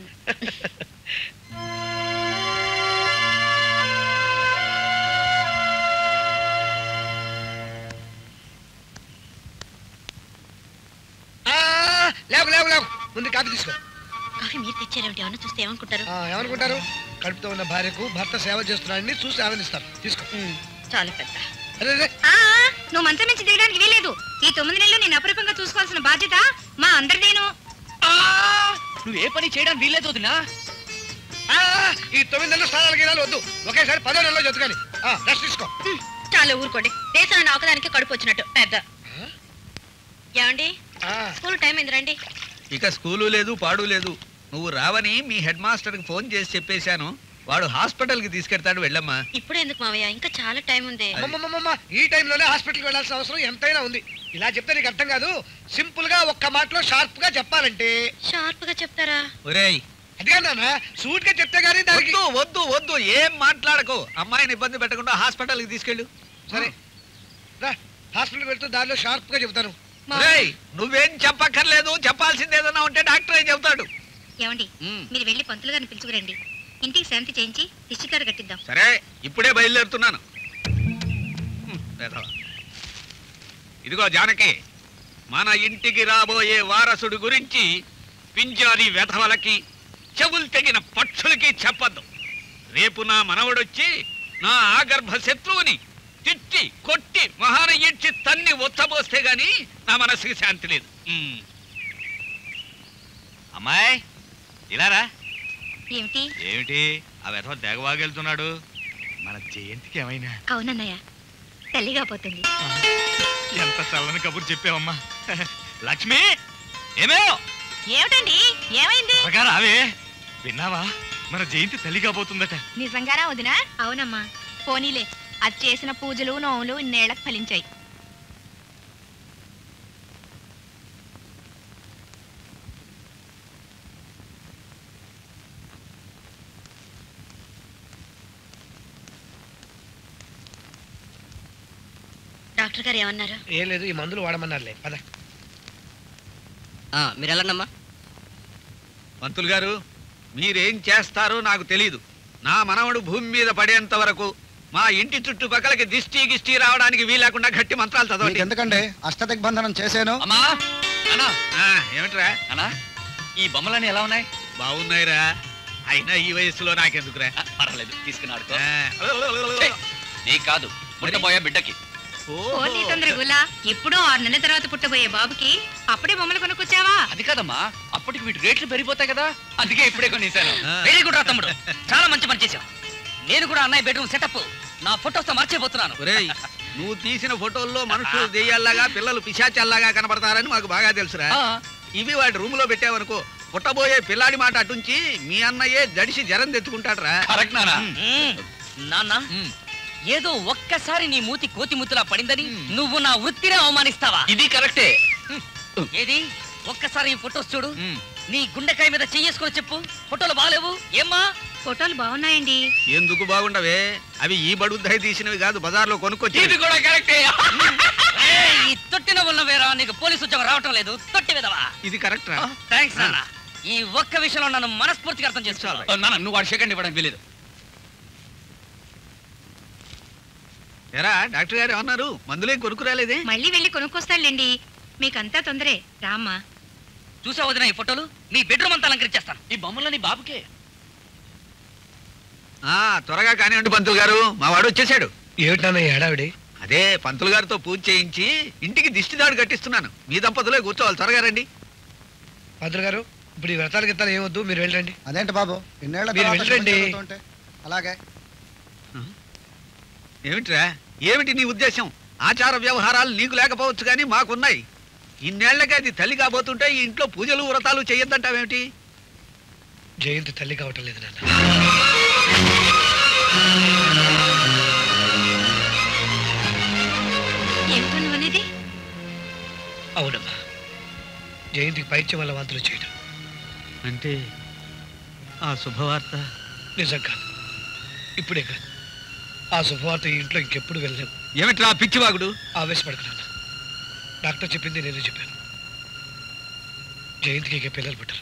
ఆ, లేవు లేవు లేవు ముందు కాఫీ తీసుకో కాఫీ మీరు తెచ్చారేమిటి ఏమన్నా చూస్తే ఏమనుకుంటారు ఆ, ఏమనుకుంటారు కడుపుతో ఉన్న భార్యకు భర్త సేవ చేస్తున్నాడని చూసి ఆనందిస్తారు తీసుకో మ్మ్. చాలా పెద్ద అరే అరే, ఆ, నువ్వు మంచం నుంచి దిగడానికి వీలేదు ఈ తొమ్మిది నెలలు నేను అపరూపంగా చూసుకోవాల్సిన బాధ్యత మా అందరిదేను నువ్వు ఏ పని చేయడం వీల్లేదు వదినా ఆ, ఈ తొమ్మిది నెలలు స్నానాలు గినాలు వద్దు ఒకేసారి పదో నెలలో జతుకాని రెస్ట్ తీసుకో మ్మ్. చాలా చాలా ఊరుకోండి దేశాన్ని ఒకదానికి కడుపు వచ్చినట్టు పెద్ద ఏమండి స్కూల్ టైం అయింది రండి ఇక స్కూలు లేదు పాడు లేదు నువ్వు రావని మీ హెడ్ మాస్టర్కి ఫోన్ చేసి చెప్పేశాను వాడు హాస్పిటల్కి తీసుకెడతాడు వెళ్ళమ్మా ఇప్పుడు ఎందుకు మావయ్య ఇంకా చాలా టైం ఉంది అమ్మమ్మమ్మమ్మ, ఈ టైంలోనే హాస్పిటల్కి వెళ్ళాల్సిన అవసరం ఎంతైనా ఉంది ఇలా చెప్తే నీకు అర్థం కాదు సింపుల్ గా ఒక్క మాటలో షార్ప్ గా చెప్పాలంటే షార్ప్ గా చెప్తారా ఒరేయ్ అదిగా నాన్న సూట్ గా చెప్తే గానీ దానికి వద్దు వద్దు వద్దు ఏం మాట్లాడకు అమ్మాయిని ఇబ్బంది పెట్టకుండా హాస్పిటల్కి తీసుకెళ్ళు సరే రా హాస్పిటల్కి వెళ్తూ దారిలో షార్ప్ గా చెప్తాను ఒరేయ్ నువ్వేం చెప్పక్కర్లేదు చెప్పాల్సింది ఏదైనా ఉంటే డాక్టరే చెబుతాడు ఏమండి మీరు వెళ్ళి పంతులు గారిని పిలుచుకురండి ఇంటికి శాంతి చేయించి దిష్టి కాడ కట్టిద్దాం సరే ఇప్పుడే బయలుదేరుతున్నాను హ్మ్, వెధవ. ఇదిగో జానకి మన ఇంటికి రాబోయే వారసుడు గురించి పింజారి వెధవలకి చెవులు తెగిన పక్షులకి చెప్పద్దు రేపు నా మనవడొచ్చి నా ఆగర్భ శత్రువుని తిట్టి కొట్టి మహాన ఇచ్చి తన్ని ఒత్తబోస్తే గాని నా మనసుకి శాంతి లేదు హ్మ్. అమ్మాయి ఇలారా ఏమిటి ఏమిటి ఆ వెధవ తెగవాగెళ్తున్నాడు మన జయంతికి ఏమైనా అవునన్నయ్య తల్లిగా పోతుంది ఎంత చల్లని కబురు చెప్పావమ్మా లక్ష్మి ఏమేవ్ ఏమిటండి ఏమైంది త్వరగా రావే విన్నావా మన జయంతి తల్లి కాబోతుందట నిజంగానా వదినా అవునమ్మా పోనీలే అది చేసిన పూజలు నోములు ఇన్నేళ్లకు ఫలించాయి డాక్టర్ గారు ఏమన్నారు ఏం లేదు ఈ మందులు వాడమన్నారులే పద మీరు వెళ్ళండమ్మా పంతులు గారు మీరేం చేస్తారో నాకు తెలీదు నా మనవడు భూమి మీద పడేంత వరకు మా ఇంటి చుట్టుపక్కలకి దిష్టి గిష్టి రావడానికి వీలేకుండా గట్టి మంత్రాలు చదవండి ఎందుకంటే అష్టదిగ్బంధనం చేశాను అమ్మా అన్నా ఆ, ఏమిట్రా అన్నా ఈ బొమ్మలన్నీ ఎలా ఉన్నాయి బాగున్నాయిరా అయినా ఈ వయసులో నాకెందుకురా ఆ, పర్వాలేదు తీసుకుని ఆడుకో ఆ, ఛే, నీకు కాదు పుట్టబోయే బిడ్డకి ఓహో. పోనీ తొందరగులా ఇప్పుడు ఆరు నెలల తర్వాత పుట్టబోయే బాబుకి అప్పుడే బొమ్మలు కొనుక్కొచ్చావా అది కాదమ్మా అప్పటికి వీటి రేట్లు పెరిగిపోతాయి కదా అందుకే ఇప్పుడే కొనేసాను ఆ. వెరీ గుడ్ రా తమ్ముడు చాలా మంచి పని చేశావు నేను కూడా అన్నయ్య బెడ్రూమ్ సెటప్ నా ఫోటోస్ తో మర్చిపోతున్నాను ఒరేయ్ నువ్వు తీసిన ఫోటోల్లో మనుషులు దెయ్యాల్లాగా పిల్లలు పిశాచాల్లాగా కనబడతారని మాకు బాగా తెలుసురా ఆ. ఇవి వాటి రూమ్ లో పెట్టావనుకో పుట్టబోయే పిల్లాడి మాట అటుంచి మీ అన్నయ్యే జడిసి జరం తెచ్చుకుంటాడ్రా కరెక్ట్ నానా మ్మ్. నాన్న మ్మ్. ఏదో ఒక్కసారి నీ మూతి కోతి ముత్తులా పడిందని మ్మ్. నువ్వు నా వృత్తినే అవమానిస్తావా ఇది కరెక్టే ఏది ఒక్కసారి ఈ ఫోటోస్ చూడు మ్మ్. నీ గుండెకాయ మీద చెయ్యేసుకొని చెప్పు ఫోటోలు బాగాలేవు ఏమ్మా ఫోటోలు బాగున్నాయండి ఎందుకు బాగుండవే అవి ఈ బడుద్దాయి తీసినవి కాదు బజార్లో కొనుక్కొచ్చి ఇది కూడా కరెక్టే ఏయ్, ఈ తొట్టిన ఉన్నవేరా నీకు పోలీసు ఉద్యోగం రావటం లేదు తొట్టి విధవా ఇది కరెక్ట్ రా థ్యాంక్స్ నాన్న ఈ ఒక్క విషయంలో నన్ను మనస్ఫూర్తిగా అర్థం చేసుకోవాలి నాన్న నువ్వు వాడు సెకండ్ ఇవ్వడానికి వెళ్ళలేదు ఎరా డాక్టర్ గారు ఏమన్నారు మందులేం కొనుక్కురాలేదే మళ్ళీ వెళ్ళి కొనుక్కొస్తాడులేండి మీకంతా తొందరే రామ్మా చూసా వదిన ఈ ఫోటోలు నీ బెడ్రూమ్ అంతా అలంకరించేస్తాను ఈ బొమ్మలని బాబుకే ఆ త్వరగా కానివ్వండి పంతులు గారు మా వాడు వచ్చేసాడు ఏమిటన్నా ఈ హడావిడి అదే పంతులు గారితో పూజ చేయించి ఇంటికి దిష్టి దాడు కట్టిస్తున్నాను మీ దంపతులే కూర్చోవాలి త్వరగా రండి పంతులు గారు ఇప్పుడు ఈ వ్రతాలు గిత్తాలు ఏమొద్దు మీరు వెళ్ళండి అదేంటి బాబు ఇన్నేళ్ల మీరు తర్వాత వెళ్ళండి. శుభం జరుగుతుంటే. అలాగే ఏమిట్రా ఏమిటి నీ ఉద్దేశం ఆచార వ్యవహారాలు నీకు లేకపోవచ్చు కానీ మాకున్నాయి ఇన్నేళ్లకి అది తల్లి కాబోతుంటే ఈ ఇంట్లో పూజలు వ్రతాలు చెయ్యొద్దంటావేమిటి జయంతి తల్లి కావటం లేదు నాన్న ఏమిటో నువ్వనేది అవునమ్మా జయంతికి పైత్యం వల్ల వాంతులు చేయడం అంటే ఆ శుభవార్త నిజం కాదు ఇప్పుడే కాదు ఆ శుభవార్త ఈ ఇంట్లో ఇంకెప్పుడు వెళ్ళలేము ఏమిట్రా ఆ పిచ్చివాగుడు ఆవేశపడకున్నాను డాక్టర్ చెప్పింది నేను చెప్పాను జయంతికి ఇక పిల్లలు పుట్టరు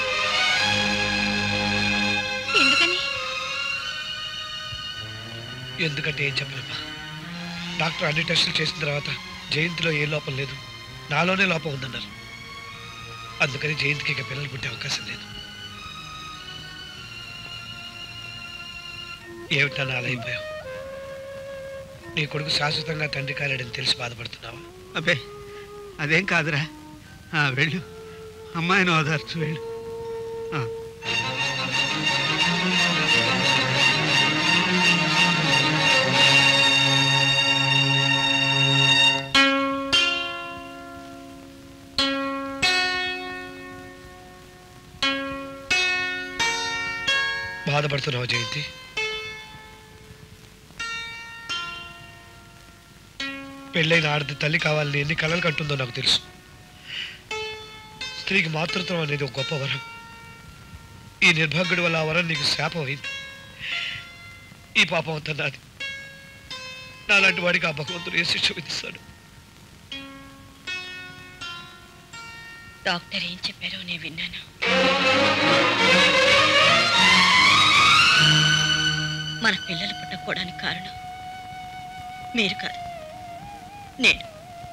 ఎందుకని ఎందుకంటే ఏం చెప్పలేమ్మా డాక్టర్ అన్ని టెస్టులు చేసిన తర్వాత జయంతిలో ఏ లోపం లేదు నాలోనే లోపం ఉందన్నారు అందుకని జయంతికి ఇక పిల్లలు పుట్టే అవకాశం లేదు ఏమిటా అలా అయిపోయావు నీ కొడుకు శాశ్వతంగా తండ్రి కాలేడని తెలిసి బాధపడుతున్నావా అబ్బే అదేం కాదురా ఆ, వెళ్ళు అమ్మాయిని ఓదార్చు వెళ్ళు ఆ. బాధపడుతున్నావు జయంతి పెళ్ళైన ఆడది తల్లి కావాలని ఎన్ని కలలు కంటుందో నాకు తెలుసు స్త్రీకి మాతృత్వం అనేది ఒక గొప్ప వరం ఈ నిర్భాగ్యుడి వల్ల ఆ వరం నీకు శాపం అయింది ఈ పాపం అంతా నాది నాలాంటి వాడికి ఆ భగవంతుడు ఏ శిక్ష విధిస్తాడు డాక్టర్ ఏం చెప్పారో నేను విన్నాను మన పిల్లలు పుట్టకపోవడానికి కారణం మీరు కాదు నేను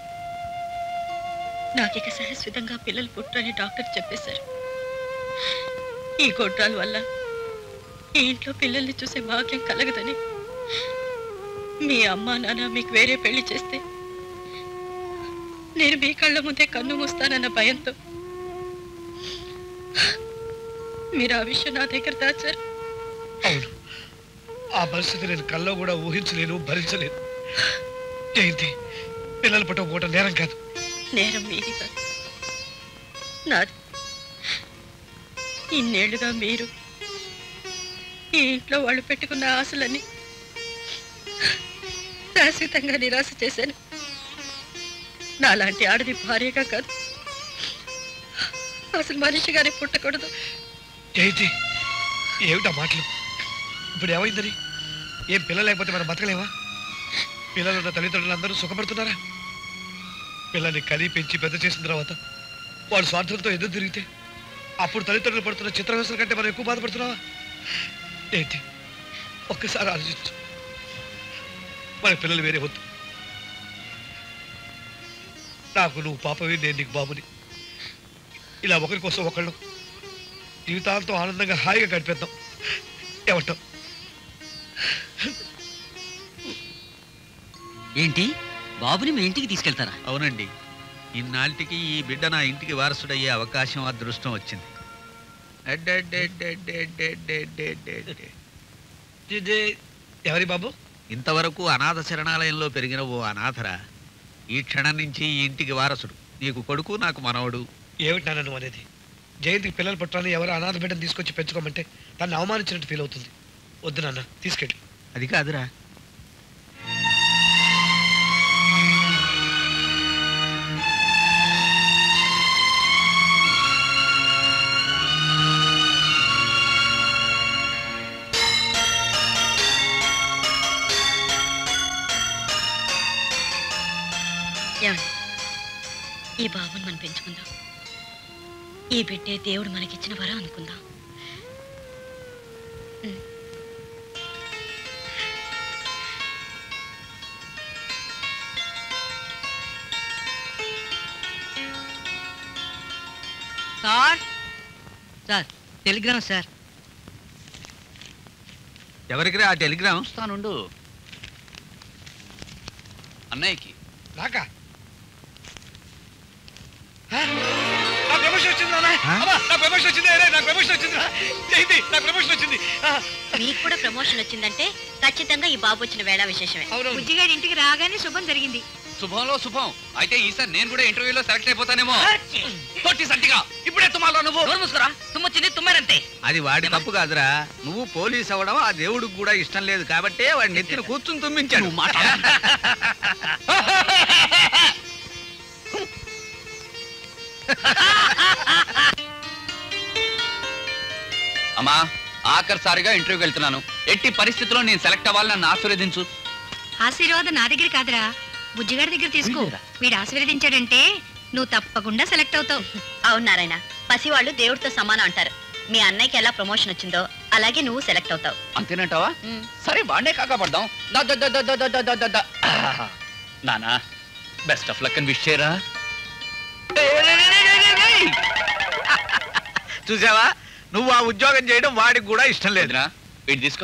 నాకిక శాశ్వతంగా పిల్లలు పుట్టని డాక్టర్ చెప్పేశారు ఈ గొడ్రాల వల్ల ఈ ఇంట్లో పిల్లల్ని చూసే భాగ్యం కలగదని మీ అమ్మా నాన్న మీకు వేరే పెళ్లి చేస్తే నేను మీ కళ్ళ ముందే కన్ను మూస్తానన్న భయంతో మీరు ఆ విషయం నా దగ్గర దాచారు అవును ఆ పరిస్థితి నేను కల్లో కూడా ఊహించలేను భరించలేను జయంతి పిల్లలు పుట్టకపోవటం నేరం కాదు నేరం మీది కాదు నాది ఇన్నేళ్లుగా మీరు ఈ ఇంట్లో వాళ్ళు పెట్టుకున్న ఆశలని శాశ్వతంగా నిరాశ చేశాను నాలాంటి ఆడది భార్యగా కాదు అసలు మనిషిగానే పుట్టకూడదు జయంతి ఏమిటా మాటలు ఇప్పుడు ఏమైందని ఏం పిల్లలు లేకపోతే మనం బతకలేమా పిల్లలున్న తల్లిదండ్రులు అందరూ సుఖపడుతున్నారా పిల్లల్ని కని పెంచి పెద్ద చేసిన తర్వాత వాడు స్వార్థంతో ఎదురు తిరిగితే అప్పుడు తల్లిదండ్రులు పడుతున్న చిత్రహింసల కంటే మనం ఎక్కువ బాధపడుతున్నావా ఏంటి ఒక్కసారి ఆలోచించు మన పిల్లలు వేరే వద్దు నాకు నువ్వు పాపవి నేను నీకు బాబుని ఇలా ఒకరి కోసం ఒకళ్ళు జీవితాంతం ఆనందంగా హాయిగా గడిపేద్దాం ఏమంటావు ఏంటి బాబుని మీ ఇంటికి తీసుకెళ్తారా అవునండి ఇన్నాళ్ళకి ఈ బిడ్డ నా ఇంటికి వారసుడయ్యే అవకాశం అదృష్టం వచ్చింది అడ్డడ్డడ్డడ్డడ్డడ్డడ్డడ్డడ్. ఎవరి బాబు ఇంతవరకు అనాథ శరణాలయంలో పెరిగిన ఓ అనాథరా ఈ క్షణం నుంచి ఈ ఇంటికి వారసుడు నీకు కొడుకు నాకు మనవడు ఏమిటి నాన్న నువ్వు అనేది జయంతికి పిల్లలు పుట్టాలని ఎవరు అనాథ బిడ్డను తీసుకొచ్చి పెంచుకోమంటే తను అవమానించినట్టు ఫీల్ అవుతుంది వద్దు నాన్న తీసుకెళ్ళి అది కాదురా ఏమండి ఈ బాబుని మనం పెంచుకుందాం ఈ బిడ్డే దేవుడు మనకిచ్చిన వరం అనుకుందాం ఉమ్. సార్ సార్ టెలిగ్రామ్ సార్ ఎవరికి ఆ టెలిగ్రామ్ వస్తానుండు అన్నయ్యకి నాకా ఆ? నా ప్రమోషన్ వచ్చింది నాన్న అమ్మా, నా ప్రమోషన్ వచ్చింది అరే, నా ప్రమోషన్ వచ్చింది రా. జయంతి నా ప్రమోషన్ వచ్చింది ఆ, మీకు కూడా ప్రమోషన్ వచ్చిందంటే ఖచ్చితంగా ఈ బాబు వచ్చిన వేళ విశేషమే బుజ్జిగాడి ఇంటికి రాగానే శుభం జరిగింది శుభంలో శుభం అయితే ఈసారి నేను కూడా ఇంటర్వ్యూలో సెలెక్ట్ అయిపోతానేమో తొట్టి సంటిగా ఇప్పుడే తుమ్మాలో నువ్వు ముసుకురా తుమ్మొచ్చింది తుమ్మారంతే అది వాడి తప్పు కాదురా నువ్వు పోలీస్ అవ్వడం ఆ దేవుడికి కూడా ఇష్టం లేదు కాబట్టే వాడి నెత్తిన కూర్చుని తుమ్మించాడు అమ్మా ఆఖరిసారిగా ఇంటర్వ్యూకి వెళ్తున్నాను ఎట్టి పరిస్థితుల్లో నేను సెలెక్ట్ అవ్వాలని నన్ను ఆశీర్వదించు ఆశీర్వాదం నా దగ్గర కాదురా బుజ్జిగాడి దగ్గర తీసుకో వీడు ఆశీర్వదించాడంటే నువ్వు తప్పకుండా సెలెక్ట్ అవుతావు అవును నారాయణ పసివాళ్ళు దేవుడితో సమానం అంటారు మీ అన్నయ్యకి ఎలా ప్రమోషన్ వచ్చిందో అలాగే నువ్వు సెలెక్ట్ అవుతావు అంతేనంటావా సరే వాడినే కాకపడదాం దా, దా, దా, దా, దా, దా, దా, దా, దా. ఆహా. నానా బెస్ట్ ఆఫ్ లక్ అని విష్ చేయరా చూసావా నువ్వు ఆ ఉద్యోగం చేయడం వాడికి కూడా ఇష్టం లేదు లేదురా వీడి తీసుకో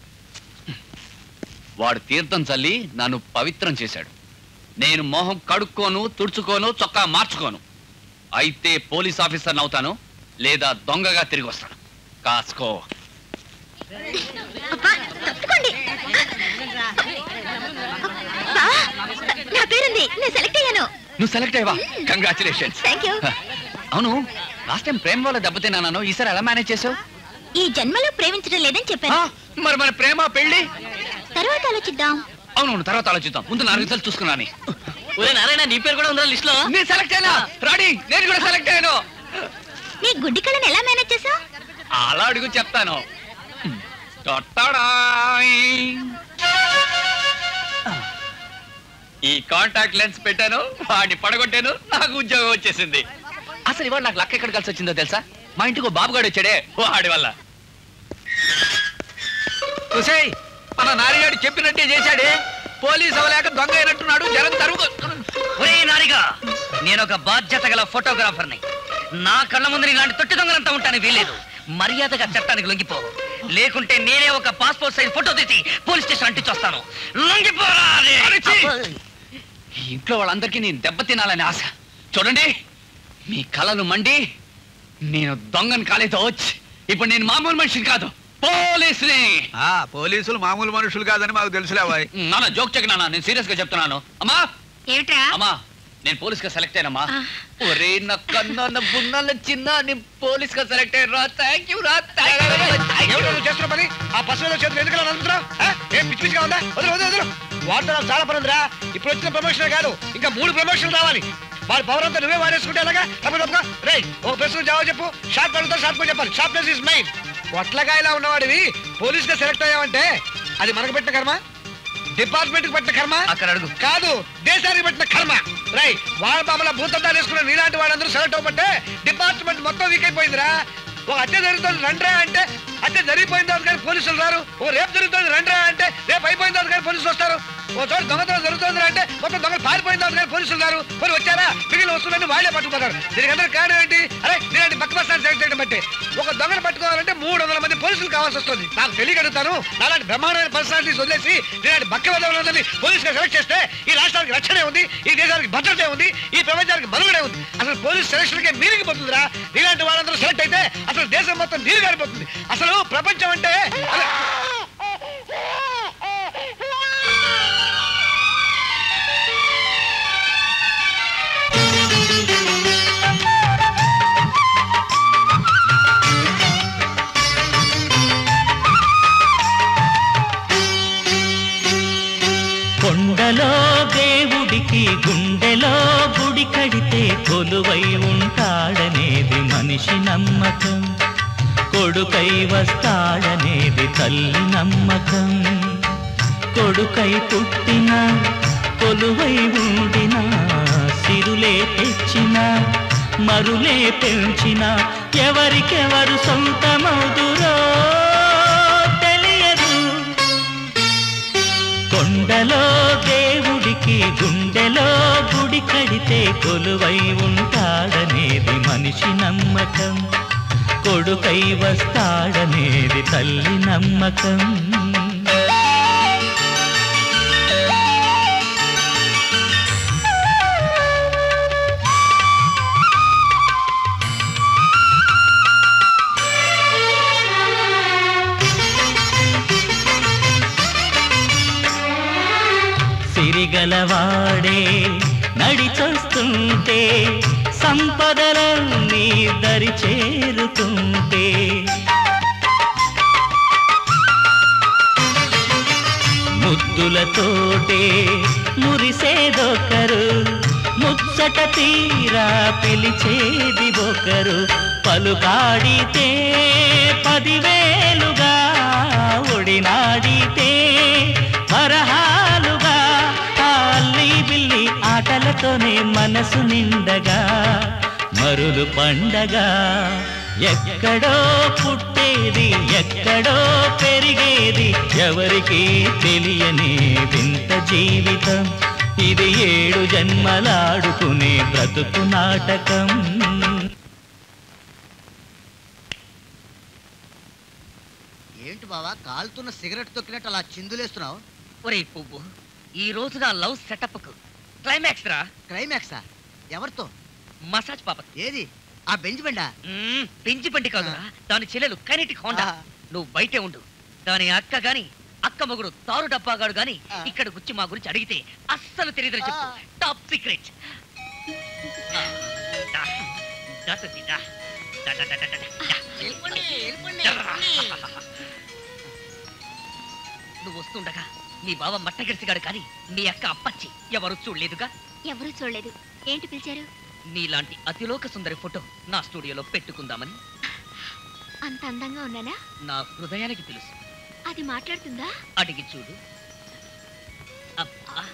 వాడు తీర్థం చల్లి నన్ను పవిత్రం చేశాడు నేను మొహం కడుక్కోను తుడుచుకోను చొక్కా మార్చుకోను అయితే పోలీస్ ఆఫీసర్ని అవుతాను లేదా దొంగగా తిరిగి వస్తాను కాసుకో తప్పుకోండి బా, నా పేరుంది నేను సెలెక్ట్ అయ్యాను నువ్వు సెలెక్ట్ అయ్యవా కంగ్రాచులేషన్స్ థ్యాంక్ యూ అవును లాస్ట్ టైం ప్రేమ వల్ల దెబ్బతిన్నాను ఈసారి ఎలా మేనేజ్ చేసావు ఈ జన్మలో ప్రేమించడం లేదని చెప్పాను మరి మన ప్రేమ పెళ్లి తర్వాత ఆలోచిద్దాం అవునవును తర్వాత ఆలోచిద్దాం ముందు నా రిజల్ట్ చూసుకున్నాను ఒరే నారాయణ నీ పేరు కూడా ఉందా లిస్ట్ లో నేను సెలెక్ట్ అయినా రాడి నేను కూడా సెలెక్ట్ అయ్యాను నీ గుడ్డి కళను ఎలా మేనేజ్ చేసావు అలా అడుగు చెప్తాను టొట్టడాయ్. ఈ కాంటాక్ట్ లెన్స్ పెట్టాను వాడిని పడగొట్టాను నాకు ఉద్యోగం వచ్చేసింది అసలు ఇవాళ నాకు లక్క ఎక్కడ కలిసి వచ్చిందో తెలుసా మా ఇంటికి ఓ బాబుగాడు వచ్చాడే వాడి వల్ల చూసేయ్ మన నారిగాడు చెప్పినట్టే చేశాడే పోలీస్ అవలేక దొంగ అయినట్టున్నాడు జనం తరుగు ఒరే నారిగా నేను ఒక బాధ్యత గల ఫోటోగ్రాఫర్ని నా కళ్ళ ముందు ఇలాంటి తొట్టి దొంగలంతా ఉంటాను వీల్లేదు మర్యాదగా చట్టానికి లొంగిపో లేకుంటే నేనే ఒక పాస్పోర్ట్ సైజ్ ఫోటో తీసి పోలీస్ స్టేషన్ అంటించొస్తాను లొంగిపోరా రే. అరిచి! ఈ ఇంట్లో వాళ్ళందరికీ నేను దెబ్బ తినాలని ఆశ చూడండి మీ కళలు మండి నేను దొంగని కాలేదో వచ్చి ఇప్పుడు నేను మామూలు మనిషిని కాదు పోలీసుని ఆ పోలీసులు మామూలు మనుషులు కాదని మాకు తెలుసులేవాయ్ నాన్న జోక్ చెక్ నాన్న నేను సీరియస్ గా చెప్తున్నాను అమ్మా ఏమిట్రా అమ్మా నేను పోలీస్ గా సెలెక్ట్ అయినమ్మా ఒరే నా కన్నా నా బున్నాల చిన్న నేను పోలీస్ గా సెలెక్ట్ అయ్యారా థ్యాంక్ యూ రా ఏమిటో నువ్వు చేస్తున్న పని ఆ పశువుల చేతులు ఎందుకు అలా నడుపుతున్నావు? ఆ? ఏం పిచ్చి పిచ్చిగా ఉందా వదిలు వదిలు వదిలు వాటితో నాకు చాలా పని ఉందిరా ఇప్పుడు వచ్చిన ప్రమోషన్ కాదు ఇంకా మూడు ప్రమోషన్లు రావాలి వాడి పవర్ అంతా నువ్వే వాడేసుకుంటే ఎలాగా తప్ప తప్ప రే ఒక ప్రశ్న జవాబు చెప్పు షార్ట్ పడుతా షార్ట్ కూడా చెప్పాలి షార్ప్నెస్ ఇస్ మైన్ పొట్లకాయలా ఉన్నవాడివి పోలీస్ గా సెలెక్ట్ అయ్యావంటే అది మనకు పెట్టిన కర్మ డిపార్ట్మెంట్ కి పెట్టిన కర్మ అక్కడ అడుగు కాదు దేశానికి పెట్టిన కర్మ రై వాళ్ళ బాబల భూతంతా వేసుకున్న నీలాంటి వాళ్ళందరూ సెలెక్ట్ అవ్వబట్టే డిపార్ట్మెంట్ మొత్తం వీక్ అయిపోయిందిరా ఒక హత్య జరుగుతుంది రండ్రా అంటే హత్య జరిగిపోయిన తర్వాత కానీ పోలీసులు రారు ఒక రేపు జరుగుతుంది రండ్రా అంటే రేపు అయిపోయిన తర్వాత కానీ పోలీసులు వస్తారు ఓ చోట దొంగతనం జరుగుతుంది అంటే మొత్తం దొంగలు పారిపోయిన తర్వాత కానీ పోలీసులు రారు పోయి వచ్చారా మిగిలిన వస్తువులన్నీ వాళ్ళే పట్టుకుపోతారు దీనికి అందరూ కారణం ఏంటి అరే నేనంటే బక్క బస్తాన్ని సెలెక్ట్ చేయడం బట్టి ఒక దొంగను పట్టుకోవాలంటే మూడు వందల మంది పోలీసులు కావాల్సి వస్తుంది నాకు తెలియగలుగుతాను నాలాంటి బ్రహ్మాండమైన పర్సనాలిటీస్ వదిలేసి నేనంటే బక్క వదలందరినీ పోలీసుగా సెలెక్ట్ చేస్తే ఈ రాష్ట్రానికి రక్షణే ఉంది ఈ దేశానికి భద్రతే ఉంది ఈ ప్రపంచానికి మనుగడే ఉంది అసలు పోలీస్ సెలక్షన్కే మీరికి పోతుందిరా ఇలాంటి వాళ్ళందరూ సెలెక్ట్ అయితే అసలు దేశం మొత్తం నీరు గారిపోతుంది అసలు ప్రపంచం అంటే అలా- కొండలో దేవుడికి గుండెలో గుడి కడితే కొలువై ఉంటాడనేది మనిషి నమ్మకం కొడుకై వస్తాడనేది తల్లి నమ్మకం కొడుకై పుట్టిన కొలువై ఉండిన సిరులే తెచ్చిన మరులే పెంచిన ఎవరికెవరు సొంతమవుదురో తెలియదు కొండలో దేవుడికి గుండెలో గుడి కడితే కొలువై ఉంటాడనేది మనిషి నమ్మకం కొడుకై వస్తాడనేది తల్లి నమ్మకం సిరిగలవాడే నడిచొస్తుంటే సంపదలన్నీ దరి చేరుతుంటే ముద్దులతోటే మురిసేదొకరు ముచ్చట తీరా పిలిచేది ఒకరు పలుకాడితే పదివేలుగా ఒడినాడితే వరహాలుగా ఆ అల్లి బిల్లి ఆటలతోనే మనసు నిండగా మరులు పండగా ఎక్కడో పుట్టేది ఎక్కడో పెరిగేది ఎవరికి తెలియని వింత జీవితం ఇది ఏడు జన్మలాడుకునే బ్రతుకు నాటకం ఏంటి బావా కాలుతున్న సిగరెట్ తొక్కినట్టు అలా చిందులేస్తున్నావు ఒరే పువ్వు ఈ రోజు నా లవ్ సెటప్ కు క్లైమాక్స్ రా క్లైమాక్సా ఎవరితో మసాజ్ పాప ఏది ఆ బెంచ్ బండా పెంచి బండి కాదురా దాని చెల్లెలు కైనటిక్ హోండా నువ్వు బయటే ఉండు దాని అక్క గాని అక్క మొగుడు తారు డబ్బాగాడు గాని ఇక్కడ గుచ్చి మా గురించి అడిగితే అస్సలు తెలియదని చెప్పు టాప్ సీక్రెట్ వెళ్ళిపోండి, వెళ్ళిపోండి, నువ్వు వస్తుండగా మీ బావ మట్టగిరిసిగాడు కానీ మీ అక్క అప్పచ్చి ఎవరు చూడలేదుగా ఎవరూ చూడలేదు ఏంటి పిలిచారు నీలాంటి అతిలోక సుందరి ఫోటో నా స్టూడియోలో పెట్టుకుందామని అంత అందంగా ఉన్నానా నా హృదయానికి తెలుసు అది మాట్లాడుతుందా అడిగి చూడు అబ్బా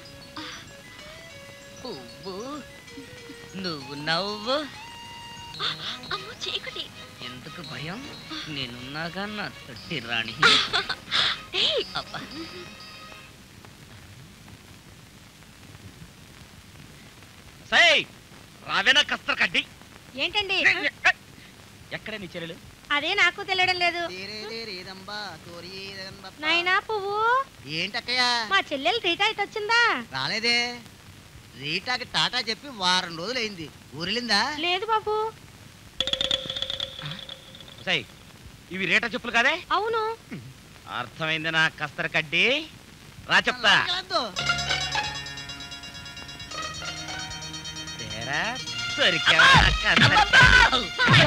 పువ్వు నువ్వు నవ్వు అమ్మో చీకటి ఎందుకు భయం నేనున్నాగా నా తొట్టి రాణి అబ్బా సై రావేనా కస్తర్ కడ్డి ఏంటండి ఎక్కడ నీ చెల్లెలు అదే నాకు తెలియడం లేదు నాయనా పువ్వు ఏంటక్కయ్య మా చెల్లెలు రీటా ఇటు వచ్చిందా రాలేదే రీటాకి టాటా చెప్పి వారం రోజులు అయింది ఊరిలిందా లేదు బాబు సై ఇవి రేట చెప్పులు కాదే అవును అర్థమైంది నా కస్తర్ కడ్డి రా చెప్తా తేరా దొరికావా, కస్తర్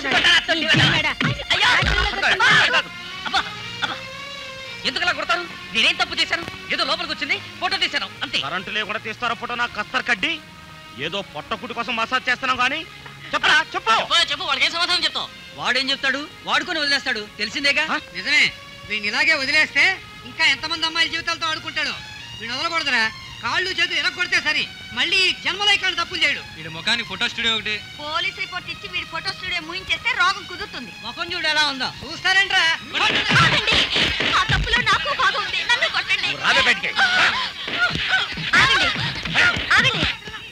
ఎందుకలా కొడతారు నేనేం తప్పు చేశాను ఏదో లోపలికి వచ్చింది ఫోటో తీశాను అంతే కరెంటు లేకుండా తీస్తారా ఫోటో నా కస్తర్ కడ్డి ఏదో పొట్టకుటి కోసం మసాజ్ చేస్తున్నాం కానీ చెప్పరా చెప్పు చెప్పు వాళ్ళకి ఏం సమాధానం చెప్తావు వాడేం చెప్తాడు వాడుకొని వదిలేస్తాడు తెలిసిందేగా నిజమే వీడిని ఇలాగే వదిలేస్తే ఇంకా ఎంతమంది అమ్మాయిల జీవితాలతో ఆడుకుంటాడు వీడు వదలకూడదురా కాళ్ళు చేతులు ఎలా కొడితే సరి మళ్ళీ ఈ జన్మలో ఇక్కడ తప్పులు చేయడు వీడి ముఖానికి ఫోటో స్టూడియో ఒకటి పోలీస్ రిపోర్ట్ ఇచ్చి వీడి ఫోటో స్టూడియో ముయించేస్తే రోగం కుదురుతుంది ముఖం చూడు ఎలా ఉందో చూస్తారేంట్రా ఆ తప్పులో నాకు భాగం ఉంది నన్ను కొట్టండి రాలే బయటికి ఆగండి ఆగండి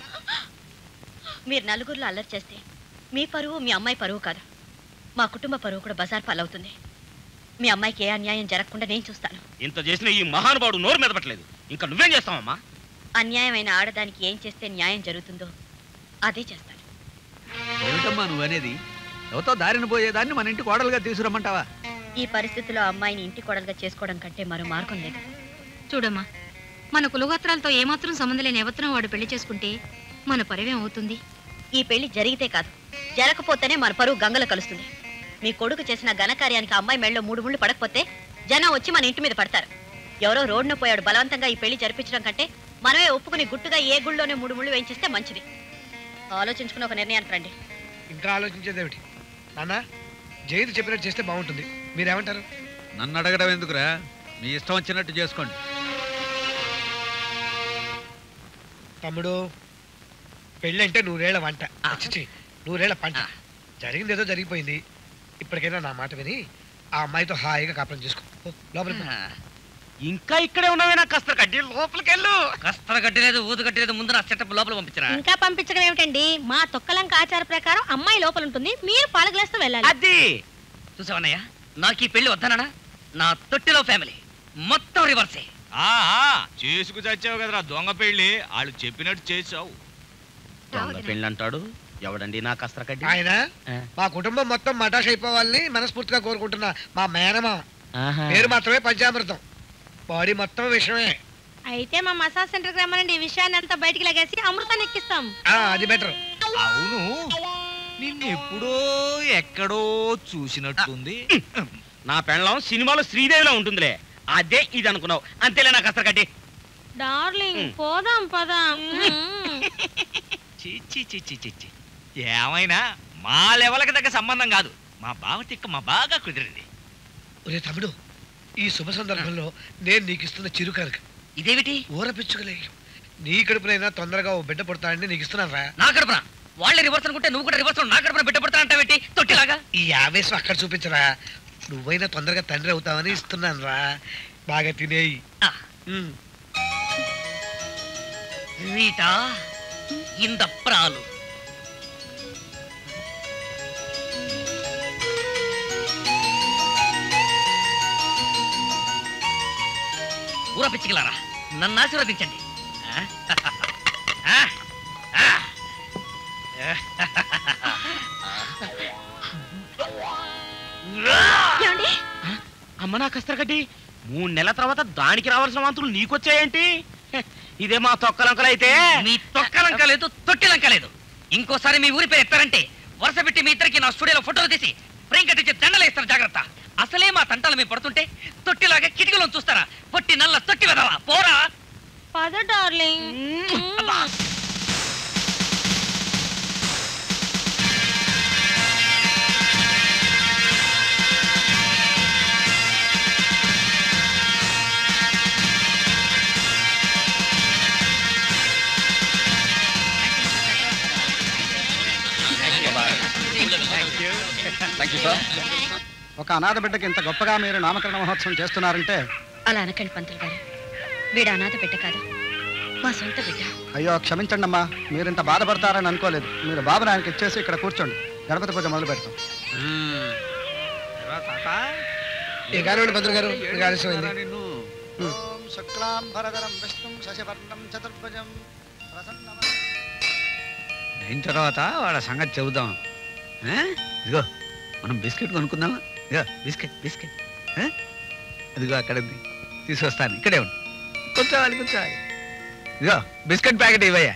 మీరు నలుగురిలో అల్లరి చేస్తే మీ పరువు మీ అమ్మాయి పరువు కాదు మా కుటుంబ పరువు కూడా బజార్ పాలవుతుంది మీ అమ్మాయికి ఏ అన్యాయం జరగకుండా నేను చూస్తాను ఇంత చేసిన ఈ మహానుభావుడు నోరు మీద పట్టలేదు ఇంకా నువ్వేం చేస్తావమ్మా అన్యాయమైన ఆడదానికి ఏం చేస్తే న్యాయం జరుగుతుందో అదే చేస్తాను ఏమిటమ్మా నువ్వనేది ఎవతో దారిన పోయేదాన్ని మన ఇంటి కోడలుగా తీసుకురమ్మంటావా ఈ పరిస్థితిలో అమ్మాయిని ఇంటి కోడలుగా చేసుకోవడం కంటే మరో మార్గం లేదు చూడమ్మా మన కులగోత్రాలతో ఏమాత్రం సంబంధం లేని ఎవరితో వాడు పెళ్లి చేసుకుంటే మన పరివేం అవుతుంది ఈ పెళ్లి జరిగితే కాదు జరగకపోతేనే మన పరువు గంగలో కలుస్తుంది మీ కొడుకు చేసిన ఘనకార్యానికి ఆ అమ్మాయి మెళ్ళలో మూడు ముళ్ళు పడకపోతే జనం వచ్చి మన ఇంటి మీద పడతారు ఎవరో రోడ్డున పోయాడు బలవంతంగా ఈ పెళ్లి జరిపించడం కంటే మనమే ఒప్పుకుని గుట్టుగా ఏ గుళ్ళోనే మూడు ముళ్ళు వేయించిస్తే మంచిది ఆలోచించుకుని ఒక నిర్ణయానికి రండి ఇంకా ఆలోచించేది ఏమిటి నాన్న జైలు చెప్పినట్టు చేస్తే బాగుంటుంది మీరేమంటారు నన్ను అడగడం ఎందుకురా మీ ఇష్టం వచ్చినట్టు చేసుకోండి తమ్ముడు పెళ్ళి అంటే నూరేళ్ల వంట చిచి నూరేళ్ల పంట జరిగింది ఏదో జరిగిపోయింది ఇప్పటికైనా నా మాట విని ఆ అమ్మాయితో హాయిగా కాపురం చేసుకో ఓ, లోపలికి పో. ఇంకా ఇక్కడే ఉన్నావేనా కస్తర్ కడ్డి లోపలికి వెళ్ళు కస్తర కట్టలేదు ఊదు కట్టలేదు ముందు నా సెటప్ లోపల పంపించరా ఇంకా పంపించడం ఏమిటండి మా తొక్కలంక ఆచార ప్రకారం అమ్మాయి లోపల ఉంటుంది మీరు పాల గ్లాస్తో వెళ్ళాలి అది చూసావన్నయ్య నాకు ఈ పెళ్లి వద్దనా నా తొట్టిలో ఫ్యామిలీ మొత్తం రివర్సే చేసుకు చచ్చావు కదరా దొంగ పెళ్ళి వాళ్ళు చెప్పినట్టు చేసావు దొంగ పెళ్ళి అంటాడు ఎవడండి నా కస్తర్ కడ్డి ఆయన మా కుటుంబం మొత్తం మటాష్ అయిపోవాలని మనస్ఫూర్తిగా కోరుకుంటున్నా మా మేనమా పేరు మాత్రమే పంచామృతం బాడీ మొత్తం విషయమే అయితే మా మసాజ్ సెంటర్కి రమ్మనండి ఈ విషయాన్ని అంతా బయటికి లాగేసి అమృతాన్ని ఎక్కిస్తాం ఆ, అది బెటర్ అవును నిన్ను ఎప్పుడో ఎక్కడో చూసినట్టుంది నా పెళ్ళం సినిమాలో శ్రీదేవిలో ఉంటుందిలే అదే ఇది అనుకున్నావు అంతేలే నా కస్తర్ కడ్డి డార్లింగ్ పోదాం పదాం చిచ్చి చిచ్చి చిచ్చి ఏమైనా మా లెవెల్కి దగ్గర సంబంధం కాదు మా బావ తిక్క మా బాగా కుదిరింది ఒరే తమ్ముడు ఈ శుభ సందర్భంలో నేను నీకు ఇస్తున్న చిరుకరక ఇదేమిటి ఊరపిచ్చుకలే నీ కడుపునైనా తొందరగా ఓ బిడ్డ పుడతానని నీకు ఇస్తున్నాను రా నా కడుపున వాళ్ళే రివర్స్ అనుకుంటే నువ్వు కూడా రివర్స్ నా కడుపున బిడ్డపడతా అంటావేంటి తొట్టిలాగా ఈ ఆవేశం అక్కడ చూపించరా నువ్వైనా తొందరగా తండ్రి అవుతావని ఇస్తున్నాను రా బాగా తినేయి ఉమ్. రీటా ఇంద ప్రాలు ఊర పిచ్చికలారా నన్ను ఆశీర్వదించండి ఆ? ఆ? ఆ? ఏమండి అమ్మ నా కస్తర్ కడ్డి మూడు నెలల తర్వాత దానికి రావాల్సిన వాంతులు నీకొచ్చాయేంటి హె, ఇదే మా తొక్కలంకలైతే మీ తొక్కలంక లేదు తొట్టిలంక లేదు ఇంకోసారి మీ ఊరి పేరు ఎత్తారంటే వరుస పెట్టి మీ ఇద్దరికి నా స్టూడియోలో ఫోటోలు తీసి ఫ్రేమ్ కట్టించి దండలేస్తాను జాగ్రత్త అసలే మా తంటాలు మేము పడుతుంటే తొట్టిలాగా కిటికీలో చూస్తారా పొట్టి నల్ల తొట్టి వెదవా పోరా పద డార్లింగ్ థ్యాంక్ యూ సార్ ఒక అనాథ బిడ్డకి ఇంత గొప్పగా మీరు నామకరణ మహోత్సవం చేస్తున్నారంటే అలా అనకండి పంతులు గారు వీడు అనాథ బిడ్డ కాదు మా సొంత బిడ్డ అయ్యో క్షమించండి అమ్మా మీరు ఇంత బాధపడతారని అనుకోలేదు మీరు బాబుని ఆయనకి ఇచ్చేసి ఇక్కడ కూర్చోండి గణపతి పూజ మొదలు పెడతాం ఈ కానివ్వండి భద్ర గారు మీకు ఆలస్యమైంది ఓం శుక్లాం భరధరం విష్ణుం శశివర్ణం చతుర్భుజం ప్రసన్నం అయిన తర్వాత వాళ్ళ సంగతి చెబుదాం ఆ? ఇదిగో మనం బిస్కెట్ కొనుక్కుందామా ఇదిగో బిస్కెట్ బిస్కెట్ ఆ? అదిగో అక్కడ ఉంది తీసుకొస్తాను ఇక్కడే ఉండు కూర్చోవాలి కూర్చోవాలి ఇదిగో బిస్కెట్ ప్యాకెట్ ఇవ్వయ్యా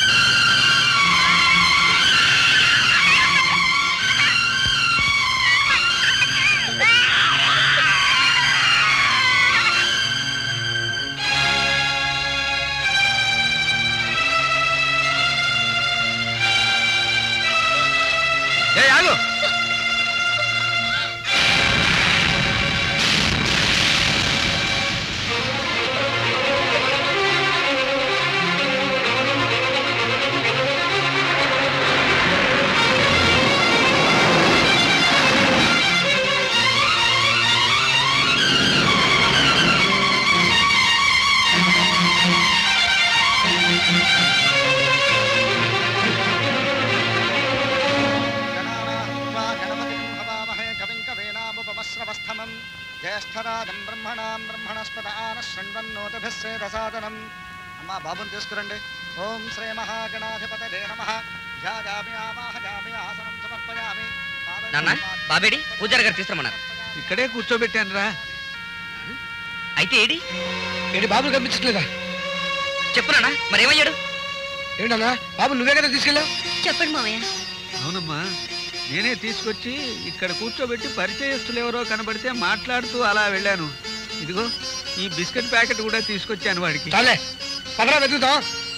ఏ ఆగు హవామహే కవిం కవీనాముపమశ్రవస్థమం జ్యేష్ఠరాజం బ్రహ్మణాం బ్రహ్మణస్పద ఆన శృణ్వన్నోతభిస్సేదసాదనం అమ్మా బాబుని తీసుకురండి ఓం శ్రీ మహాగణాధిపతయే నమ ధ్యాయామి ఆవాహయామి ఆసనం సమర్పయామి నాన్న బాబేడి పూజారి గారు తీసుకురమ్మన్నారు ఇక్కడే కూర్చోబెట్టాను రా అయితే ఏడి ఏంటి బాబులు కనిపించట్లేదా చెప్పు నాన్న మరేమయ్యాడు ఏంటన్నా బాబు నువ్వే కదా తీసుకెళ్ళావు చెప్పండి మావయ్య అవునమ్మా నేనే తీసుకొచ్చి ఇక్కడ కూర్చోబెట్టి పరిచయస్తులు ఎవరో కనబడితే మాట్లాడుతూ అలా వెళ్ళాను ఇదిగో ఈ బిస్కెట్ ప్యాకెట్ కూడా తీసుకొచ్చాను వాడికి చాలే పదరా వెతుకుతాం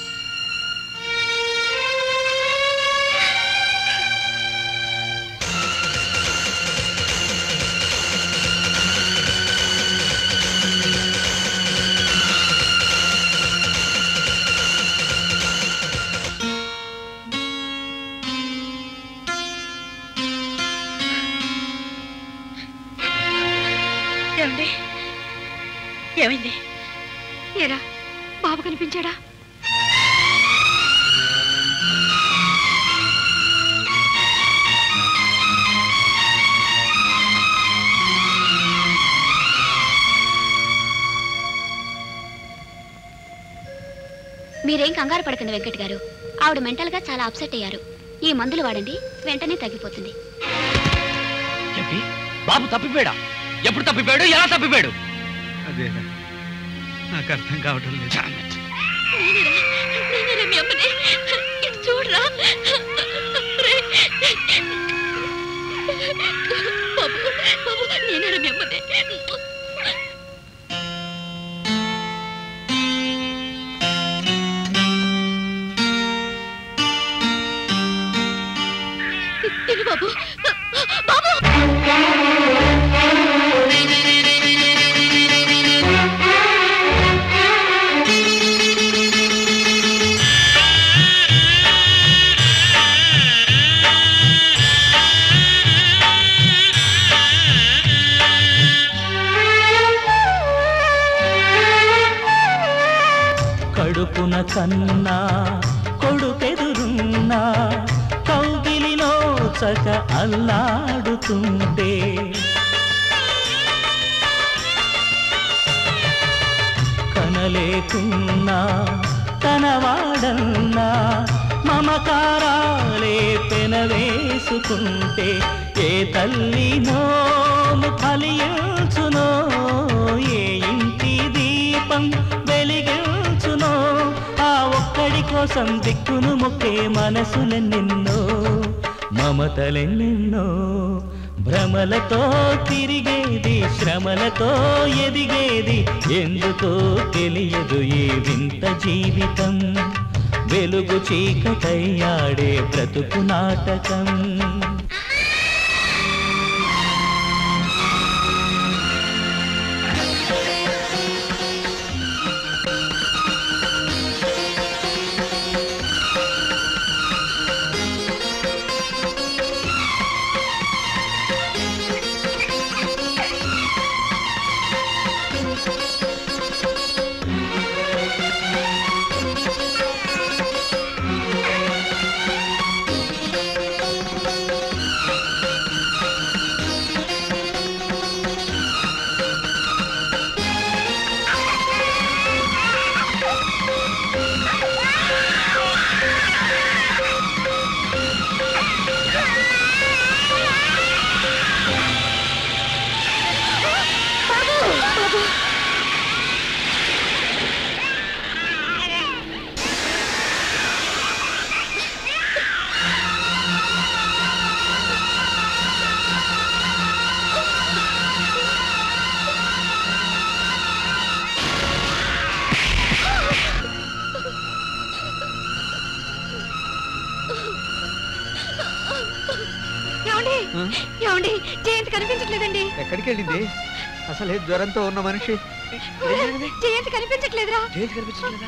ఏమండి ఏమైంది ఏరా బాబు కనిపించాడా మీరేం కంగారు పడకండి వెంకట్ గారు ఆవిడ మెంటల్ గా చాలా అప్సెట్ అయ్యారు ఈ మందులు వాడండి వెంటనే తగ్గిపోతుంది చెప్పి బాబు తప్పిపోయాడా ఎప్పుడు తప్పిపోయాడు ఎలా తప్పిపోయాడు అదే నాకు అర్థం కావటం లేదు నేనేరా నేనేరా మీ అమ్మని ఇటు చూడరా రే. బాబు బాబు నేనేరా మీ అమ్మని ఇది బాబు బాబు కడుపున కన్నా కొడుకెదురున్నా కౌగిలిలో చక అల్లాడుతుంటే కనలేకున్నా తనవాడన్నా మమకారాలే పెనవేసుకుంటే ఏ తల్లి నోము ఫలించునో ఏ ఇంటి దీపం వెలిగించునో ఆ ఒక్కడి కోసం దిక్కును మొక్కే మనసులెన్నెన్నో మమతలెన్నెన్నో భ్రమలతో తిరిగేది శ్రమలతో ఎదిగేది ఎందుకో తెలియదు ఈ వింత జీవితం వెలుగు చీకటయ్యాడే బ్రతుకు నాటకం ఏమండి ఏమండి జయంతి కనిపించట్లేదండి ఎక్కడికి వెళ్ళింది అసలే జ్వరంతో ఉన్న మనిషి జయంతి కనిపించట్లేదురా జయంతి కనిపించలేదా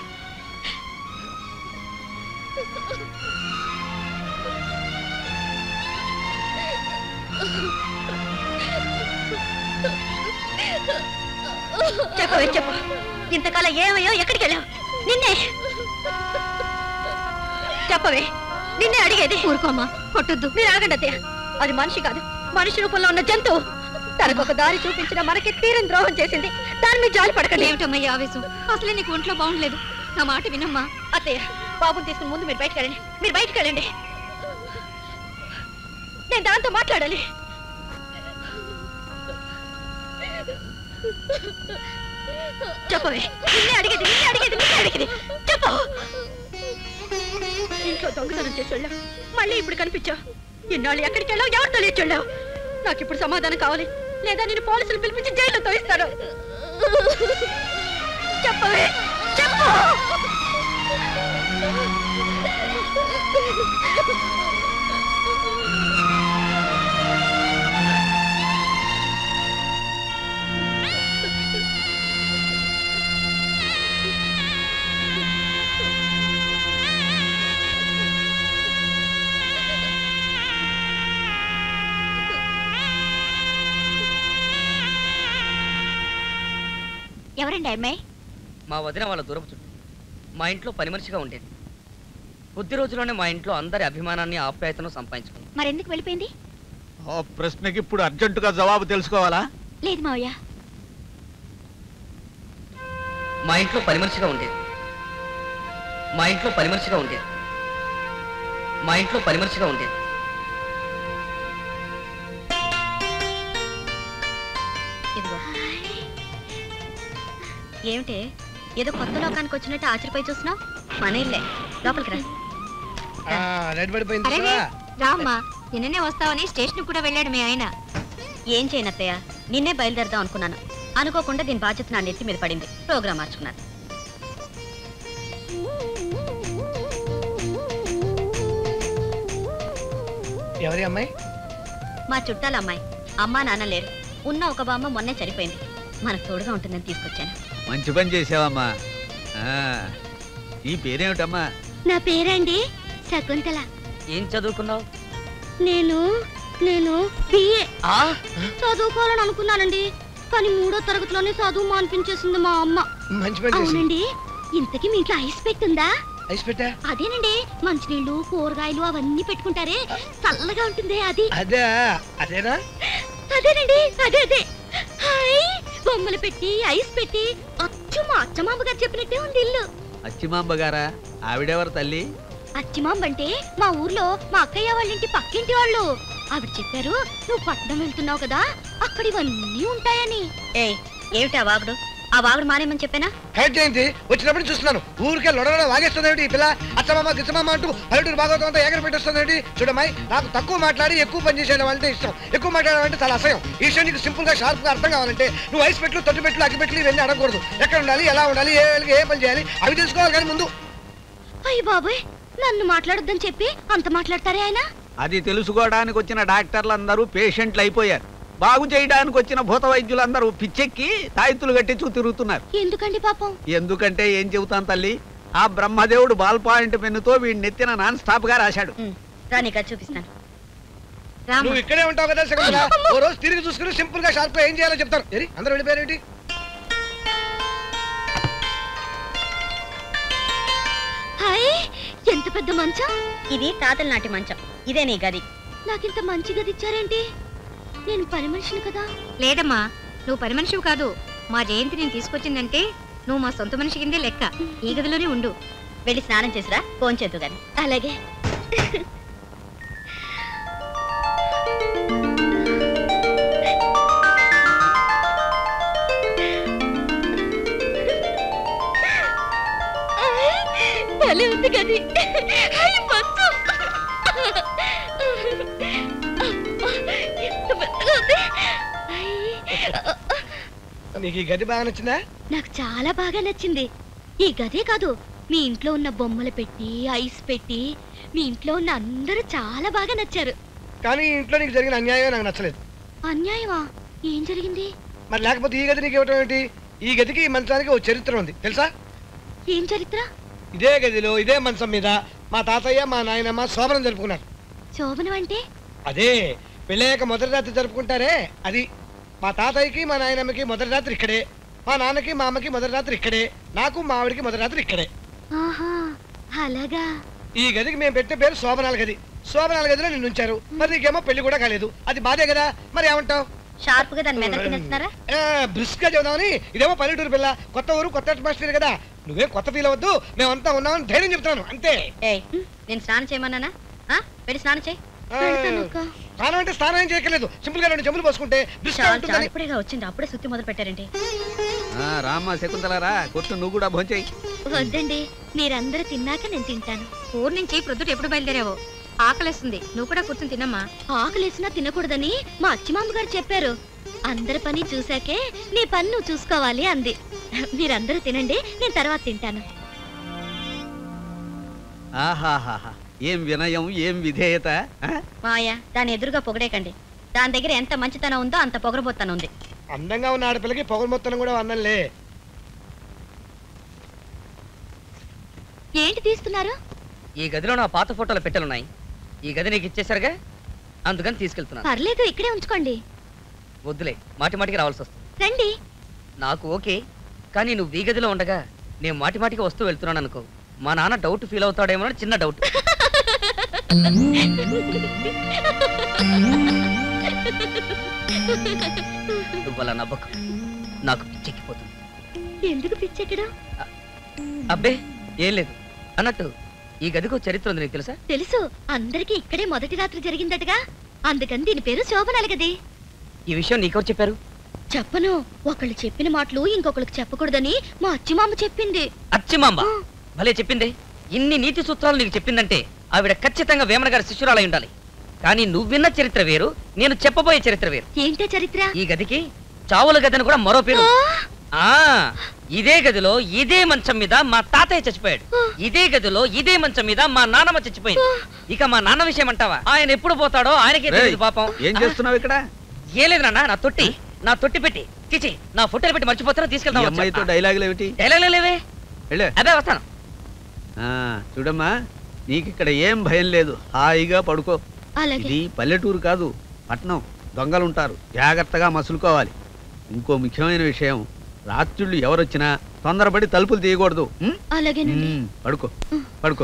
చెప్పవే చెప్పు ఇంతకాలం ఏమయ్యో ఎక్కడికి వెళ్ళావు నిన్నే చెప్పవే నిన్నే అడిగేది ఊరుకోమ్మా కొట్టొద్దు మీరు ఆగండి అత్తయ్య అది మనిషి కాదు మనిషి రూపంలో ఉన్న జంతువు తనకు ఒక దారి చూపించిన మనకి తీరని ద్రోహం చేసింది దాని మీద జాలి పడకండి ఏమిటమ్మా ఈ ఆవేశం అసలే నీకు ఒంట్లో బాగుండలేదు నా మాట వినమ్మా అత్తయ్య బాబుని తీసుకుని ముందు మీరు బయటకు వెళ్ళండి మీరు బయటకు వెళ్ళండి నేను దాంతో మాట్లాడాలి చెప్పవే నిన్నే అడిగేది నిన్నే అడిగేది నిన్నే అడిగేది చెప్పు ఇంట్లో దొంగతనం చేసి వెళ్ళావు మళ్ళీ ఇప్పుడు కనిపించావు ఇన్నాళ్ళు ఎక్కడికి వెళ్ళావు ఎవరితో లేచి వెళ్ళావు నాకు ఇప్పుడు సమాధానం కావాలి లేదా నేను పోలీసులు పిలిపించి జైల్లో తోయిస్తాను చెప్పవే చెప్పు ఎవరండి అమ్మాయి మా వదిన వాళ్ళ దూరపు చుట్టూ మా ఇంట్లో పని మనిషిగా ఉండేది కొద్ది రోజుల్లోనే మా ఇంట్లో అందరి అభిమానాన్ని ఆప్యాయతను సంపాదించుకుంది మరెందుకు వెళ్ళిపోయింది ఆ ప్రశ్నకి ఇప్పుడు అర్జెంటుగా జవాబు తెలుసుకోవాలా లేదు మావయ్య మా ఇంట్లో పని మనిషిగా ఉండేది మా ఇంట్లో పని మనిషిగా ఉండేది మా ఇంట్లో పని మనిషిగా ఉండేది ఇదిగో ఏమిటే ఏదో కొత్త లోకానికి వచ్చినట్టు ఆశ్చర్యపోయి చూస్తున్నావు మన ఇల్లే లోపలికి రా రెడ్ పడిపోయింది అరే రామ్మా నిన్ననే వస్తావని స్టేషన్ కూడా వెళ్ళాడు మీ ఆయన ఏం చేయనత్తయ్య నిన్నే బయలుదేరదాం అనుకున్నాను అనుకోకుండా దీని బాధ్యత నా నెత్తి మీద పడింది ప్రోగ్రామ్ మార్చుకున్నాను ఎవరి అమ్మాయి మా చుట్టాల అమ్మాయి అమ్మా నాన్న లేరు ఉన్న ఒక బామ్మ మొన్నే చనిపోయింది మనకు తోడుగా ఉంటుందని తీసుకొచ్చాను మంచి పని చేసావమ్మా ఆ, నీ పేరేమిటమ్మా నా పేరండి శకుంతల ఏం చదువుకున్నావు నేను నేను బిఏ చదువుకోవాలని అనుకున్నానండి కానీ మూడో తరగతిలోనే చదువు మానిపించేసింది మా అమ్మ మంచి పని చేసి అవునండి ఇంతకీ మీ ఇంట్లో ఐస్ పెట్టుందా ఐస్ పెట్టా అదేనండి మంచినీళ్ళు కూరగాయలు అవన్నీ పెట్టుకుంటారే చల్లగా ఉంటుంది అది అదే అదేనా అదేనండి అదే అదే హాయ్ బొమ్మలు పెట్టి ఐస్ పెట్టి అచ్చు మా అచ్చమాంబ గారు చెప్పినట్టే ఉంది ఇల్లు అచ్చిమాంబ గారా ఆవిడెవరు తల్లి అచ్చిమాంబ అంటే మా ఊర్లో మా అక్కయ్య వాళ్ళ ఇంటి పక్కింటి వాళ్ళు ఆవిడ చెప్పారు నువ్వు పట్నం వెళ్తున్నావు కదా అక్కడ ఇవన్నీ ఉంటాయని ఏయ్ ఏమిటా వాగుడు ఆ వాగుడు మానేమని చెప్పానా కరెక్ట్ అయింది వచ్చినప్పుడు చూస్తున్నాను ఊరికే లొడలొడ వాగేస్తుంది ఈ పిల్ల అచ్చమామ గిచ్చమామ అంటూ పల్లెటూరు భాగవతం అంతా ఎగర పెట్టేస్తుంది చూడమ్మాయి నాకు తక్కువ మాట్లాడి ఎక్కువ పని చేసేయడం అంటే ఇష్టం ఎక్కువ మాట్లాడడం అంటే చాలా అసహ్యం ఈ విషయం నీకు సింపుల్ గా షార్ప్ గా అర్థం కావాలంటే నువ్వు ఐస్ పెట్లు తొట్టి పెట్లు అగ్గి పెట్లు ఇవన్నీ అడగకూడదు ఎక్కడ ఉండాలి ఎలా ఉండాలి ఏ వేళకి ఏ పని చేయాలి అవి తెలుసుకోవాలి కానీ ముందు అయ్య బాబోయ్ నన్ను మాట్లాడొద్దని చెప్పి అంత మాట్లాడతారే ఆయన అది తెలుసుకోవడానికి వచ్చిన డాక్టర్లందరూ పేషెంట్లు అయిపోయారు బాగు చేయడానికి వచ్చిన భూత వైద్యులందరూ పిచ్చెక్కి తాయితులు కట్టించు తిరుగుతున్నారు ఎందుకండి పాపం ఎందుకంటే ఏం చెబుతాను తల్లి ఆ బ్రహ్మదేవుడు బాల్ పాయింట్ పెన్నుతో వీడి నెత్తిన నాన్ స్టాప్ గా రాశాడు రానిక చూపిస్తాను నువ్వు ఇక్కడే ఉంటావు కదా శకుంతల ఓ రోజు తిరిగి చూసుకుని సింపుల్ గా షార్ప్ గా ఏం చేయాలో చెప్తాను ఏరి అందరూ వెళ్ళిపోయారేంటి హాయ్ ఎంత పెద్ద మంచం ఇది తాతల నాటి మంచం ఇదే నీ గది నాకింత మంచి గది ఇచ్చారేంటి నేను పని మనిషిని కదా లేదమ్మా నువ్వు పని మనిషివి కాదు మా జయంతి నేను తీసుకొచ్చిందంటే నువ్వు మా సొంత మనిషి కిందే లెక్క ఈ గదిలోనే ఉండు వెళ్ళి స్నానం చేసిరా ఫోన్ చేద్దు గాని అలాగే భలే ఉంది గది అయ్య, మంచం. అబ్బా, ఎంత పెద్దగా ఉంది. నీకు ఈ గది బాగా నచ్చిందా నాకు చాలా బాగా నచ్చింది ఈ గదే కాదు మీ ఇంట్లో ఉన్న బొమ్మలు పెట్టి ఐస్ పెట్టి మీ ఇంట్లో ఉన్న అందరూ చాలా బాగా నచ్చారు కానీ ఈ ఇంట్లో నీకు జరిగిన అన్యాయం నాకు నచ్చలేదు అన్యాయమా ఏం జరిగింది మరి లేకపోతే ఈ గది నీకు ఇవ్వటం ఏంటి ఈ గదికి ఈ మంచానికి ఓ చరిత్ర ఉంది తెలుసా ఏం చరిత్ర ఇదే గదిలో ఇదే మంచం మీద మా తాతయ్య మా నాయనమ్మ శోభనం జరుపుకున్నారు శోభనం అంటే అదే పెళ్ళయ్యాక మొదటి రాత్రి జరుపుకుంటారే అది మా తాతయ్యకి మా నాయనమ్మకి మొదటి రాత్రి ఇక్కడే మా నాన్నకి మా అమ్మకి మొదటి రాత్రి ఇక్కడే నాకు మా ఆవిడకి మొదటి రాత్రి ఇక్కడే ఆహా అలాగా ఈ గదికి మేము పెట్టే పేరు శోభనాల గది శోభనాల గదిలో నిన్ను ఉంచారు మరి నీకేమో పెళ్లి కూడా కాలేదు అది బాధే కదా మరి ఏమంటావు షార్ప్ గా దాని మెదడు తినేస్తున్నారా బ్రిస్క్ గా చెబుదామని ఇదేమో పల్లెటూరు పిల్ల కొత్త ఊరు కొత్త అట్మాస్ఫియర్ కదా నువ్వేం కొత్త ఫీల్ అవ్వద్దు మేమంతా ఉన్నామని ధైర్యం చెప్తాను అంతే ఏయ్ నేను స్నానం చేయమన్నానా ఆ? వెళ్ళి స్నానం చేయి ఆ, స్నానం అంటే స్నానం ఏం చేయక్కర్లేదు సింపుల్ గా రెండు చెంబులు పోసుకుంటే బ్రిస్క్ గా చాలు, చాలు, ఉంటుందని ఇప్పుడేగా వచ్చింది అప్పుడే సుత్తి మొదలు పెట్టారండి ఆ, రామ్మా శకుంతలరా కొట్టు నువ్వు కూడా భోంచేయి వద్దండి మీరందరూ తిన్నాక నేను తింటాను ఊరు నుంచి ప్రొద్దుట ఎప్పుడు బయలుదేరావో ఆకలేస్తుంది నువ్వు కూడా కూర్చొని తినమ్మా ఆకలేసినా తినకూడదని మా అచ్చిమామ గారు చెప్పారు అందరి పని చూశాకే నీ పని నువ్వు చూసుకోవాలి అంది మీరందరూ తినండి నేను తర్వాత తింటాను ఆహాహాహా ఏం వినయం ఏం విధేయత ఆ? మాయా దాని ఎదురుగా పొగడేకండి దాని దగ్గర ఎంత మంచితనం ఉందో అంత పొగరబోతనం ఉంది అందంగా ఉన్న ఆడపిల్లకి పొగలు మొత్తం కూడా అన్నంలే ఏంటి తీస్తున్నారు ఈ గదిలో నా పాత ఫోటోల పెట్టెలున్నాయి ఈ గది నీకు ఇచ్చేసరిగా అందుకని తీసుకెళ్తున్నాను పర్లేదు ఇక్కడే ఉంచుకోండి వద్దులే మాటి మాటికి రావాల్సి వస్తుంది రండి నాకు ఓకే కానీ నువ్వు ఈ గదిలో ఉండగా నేను మాటి మాటికి వస్తూ వెళ్తున్నాను అనుకో మా నాన్న డౌట్ ఫీల్ అవుతాడేమో అని చిన్న డౌట్ నువ్వు అలా నవ్వకు నాకు పిచ్చెక్కిపోతుంది ఎందుకు పిచ్చెక్కడం అబ్బే ఏం లేదు అన్నట్టు ఈ గదికి ఒక చరిత్ర ఉంది నీకు తెలుసా తెలుసు అందరికీ ఇక్కడే మొదటి రాత్రి జరిగిందటగా అందుకని దీని పేరు శోభనాలు గది ఈ విషయం నీకెవరు చెప్పారు చెప్పను ఒకళ్ళు చెప్పిన మాటలు ఇంకొకరికి చెప్పకూడదని మా అచ్చిమామ చెప్పింది అచ్చిమాంబ భలే చెప్పిందే ఇన్ని నీతి సూత్రాలు నీకు చెప్పిందంటే ఆవిడ ఖచ్చితంగా వేమన గారి శిష్యురాలై ఉండాలి కానీ నువ్వు విన్న చరిత్ర వేరు నేను చెప్పబోయే చరిత్ర వేరు ఏంటో చరిత్ర ఈ గదికి చావుల గదని కూడా మరో పేరు ఆ ఇదే గదిలో ఇదే మంచం మీద మా తాతయ్య చచ్చిపోయాడు ఇదే గదిలో ఇదే మంచం మీద మా నాన్నమ్మ చచ్చిపోయింది ఇక మా నాన్న విషయం అంటావా ఆయన ఎప్పుడు పోతాడో ఆయనకే తెలియదు రేయ్, పాపం ఏం చేస్తున్నావు ఇక్కడ ఏం లేదు నాన్న నా తొట్టి నా తొట్టి పెట్టి చిచి నా ఫోటోలు పెట్టి మర్చిపోతారో ఈ తీసుకెళ్తాం అమ్మాయితో డైలాగులు ఏమిటి డైలాగ్ లేవే వెళ్ళు అదే వస్తాను ఆ, చూడమ్మా నీకు ఇక్కడ ఏం భయం లేదు హాయిగా పడుకో అలాగే ఇది పల్లెటూరు కాదు పట్నం దొంగలుంటారు జాగ్రత్తగా మసులుకోవాలి ఇంకో ముఖ్యమైన విషయం రాత్రుళ్ళు ఎవరొచ్చినా తొందరపడి తలుపులు తీయకూడదు ఉం? అలాగేనండి ఉం, పడుకో పడుకో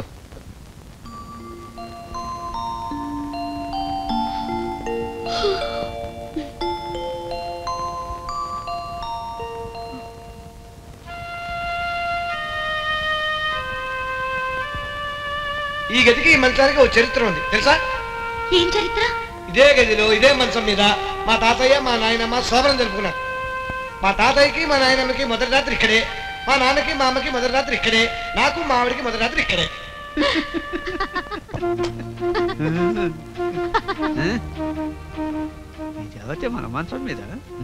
ఈ గదికి ఈ మంచానికి ఓ చరిత్ర ఉంది తెలుసా ఏం చరిత్ర ఇదే గదిలో ఇదే మంచం మీద మా తాతయ్య మా నాయనమ్మ శోభనం జరుపుకున్నారు మా తాతయ్యకి మా నాయనమ్మకి మొదటి రాత్రి ఇక్కడే మా నాన్నకి మా అమ్మకి మొదటి రాత్రి ఇక్కడే నాకు మా ఆవిడకి మొదటి రాత్రి ఇక్కడే చదివితే మన మంచం మీద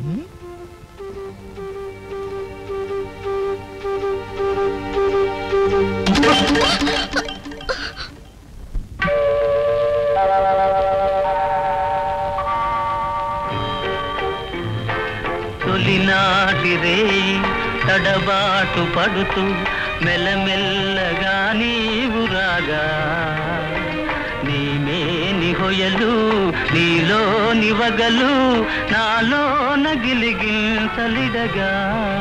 తొలినాటి రేయి తడబాటు పడుతూ మెల్లమెల్లగా నీవు రాగా నీమేని హొయలు నీలో నివగలు నాలో నగిలిగింతలిడగా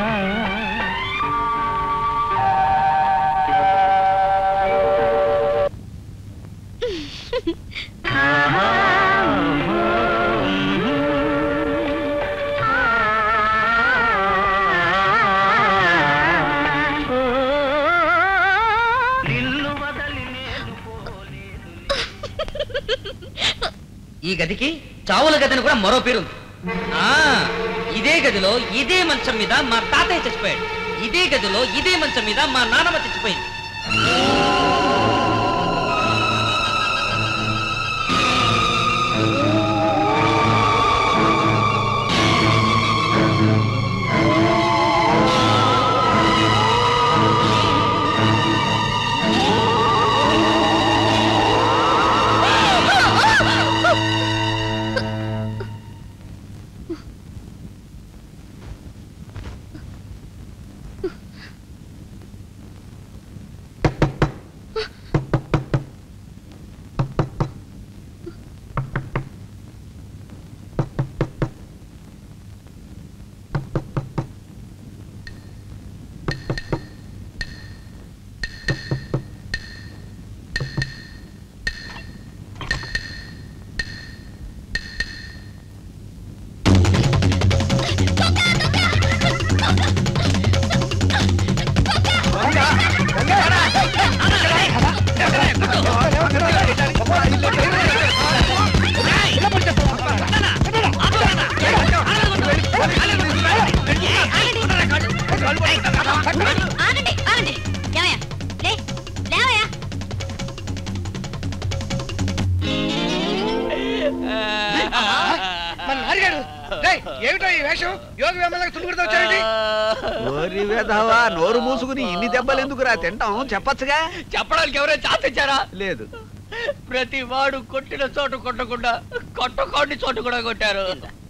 ఈ గదికి చావుల గదిని కూడా మరో పేరు ఉంది. ఆ ఇదే గదిలో ఇదే మంచం మీద మా తాతయ్య చచ్చిపోయాడు ఇదే గదిలో ఇదే మంచం మీద మా నాన్నమ్మ చచ్చిపోయింది ఆగండి ఆగండి ఏమయ్యా లే లేవయ్యా మన నారిగాడు రేయ్, ఏమిటో ఈ వేషం యోగి వేమలకు తుడుగుడుతో వచ్చారండి ఓరి వెధవా నోరు మూసుకుని ఇన్ని దెబ్బలు ఎందుకురా తింటాం చెప్పచ్చుగా చెప్పడానికి ఎవరైనా చాతిచ్చారా లేదు ప్రతి వాడు కొట్టిన చోటు కొట్టకుండా కొట్టకోండి చోటు కూడా కొట్టారు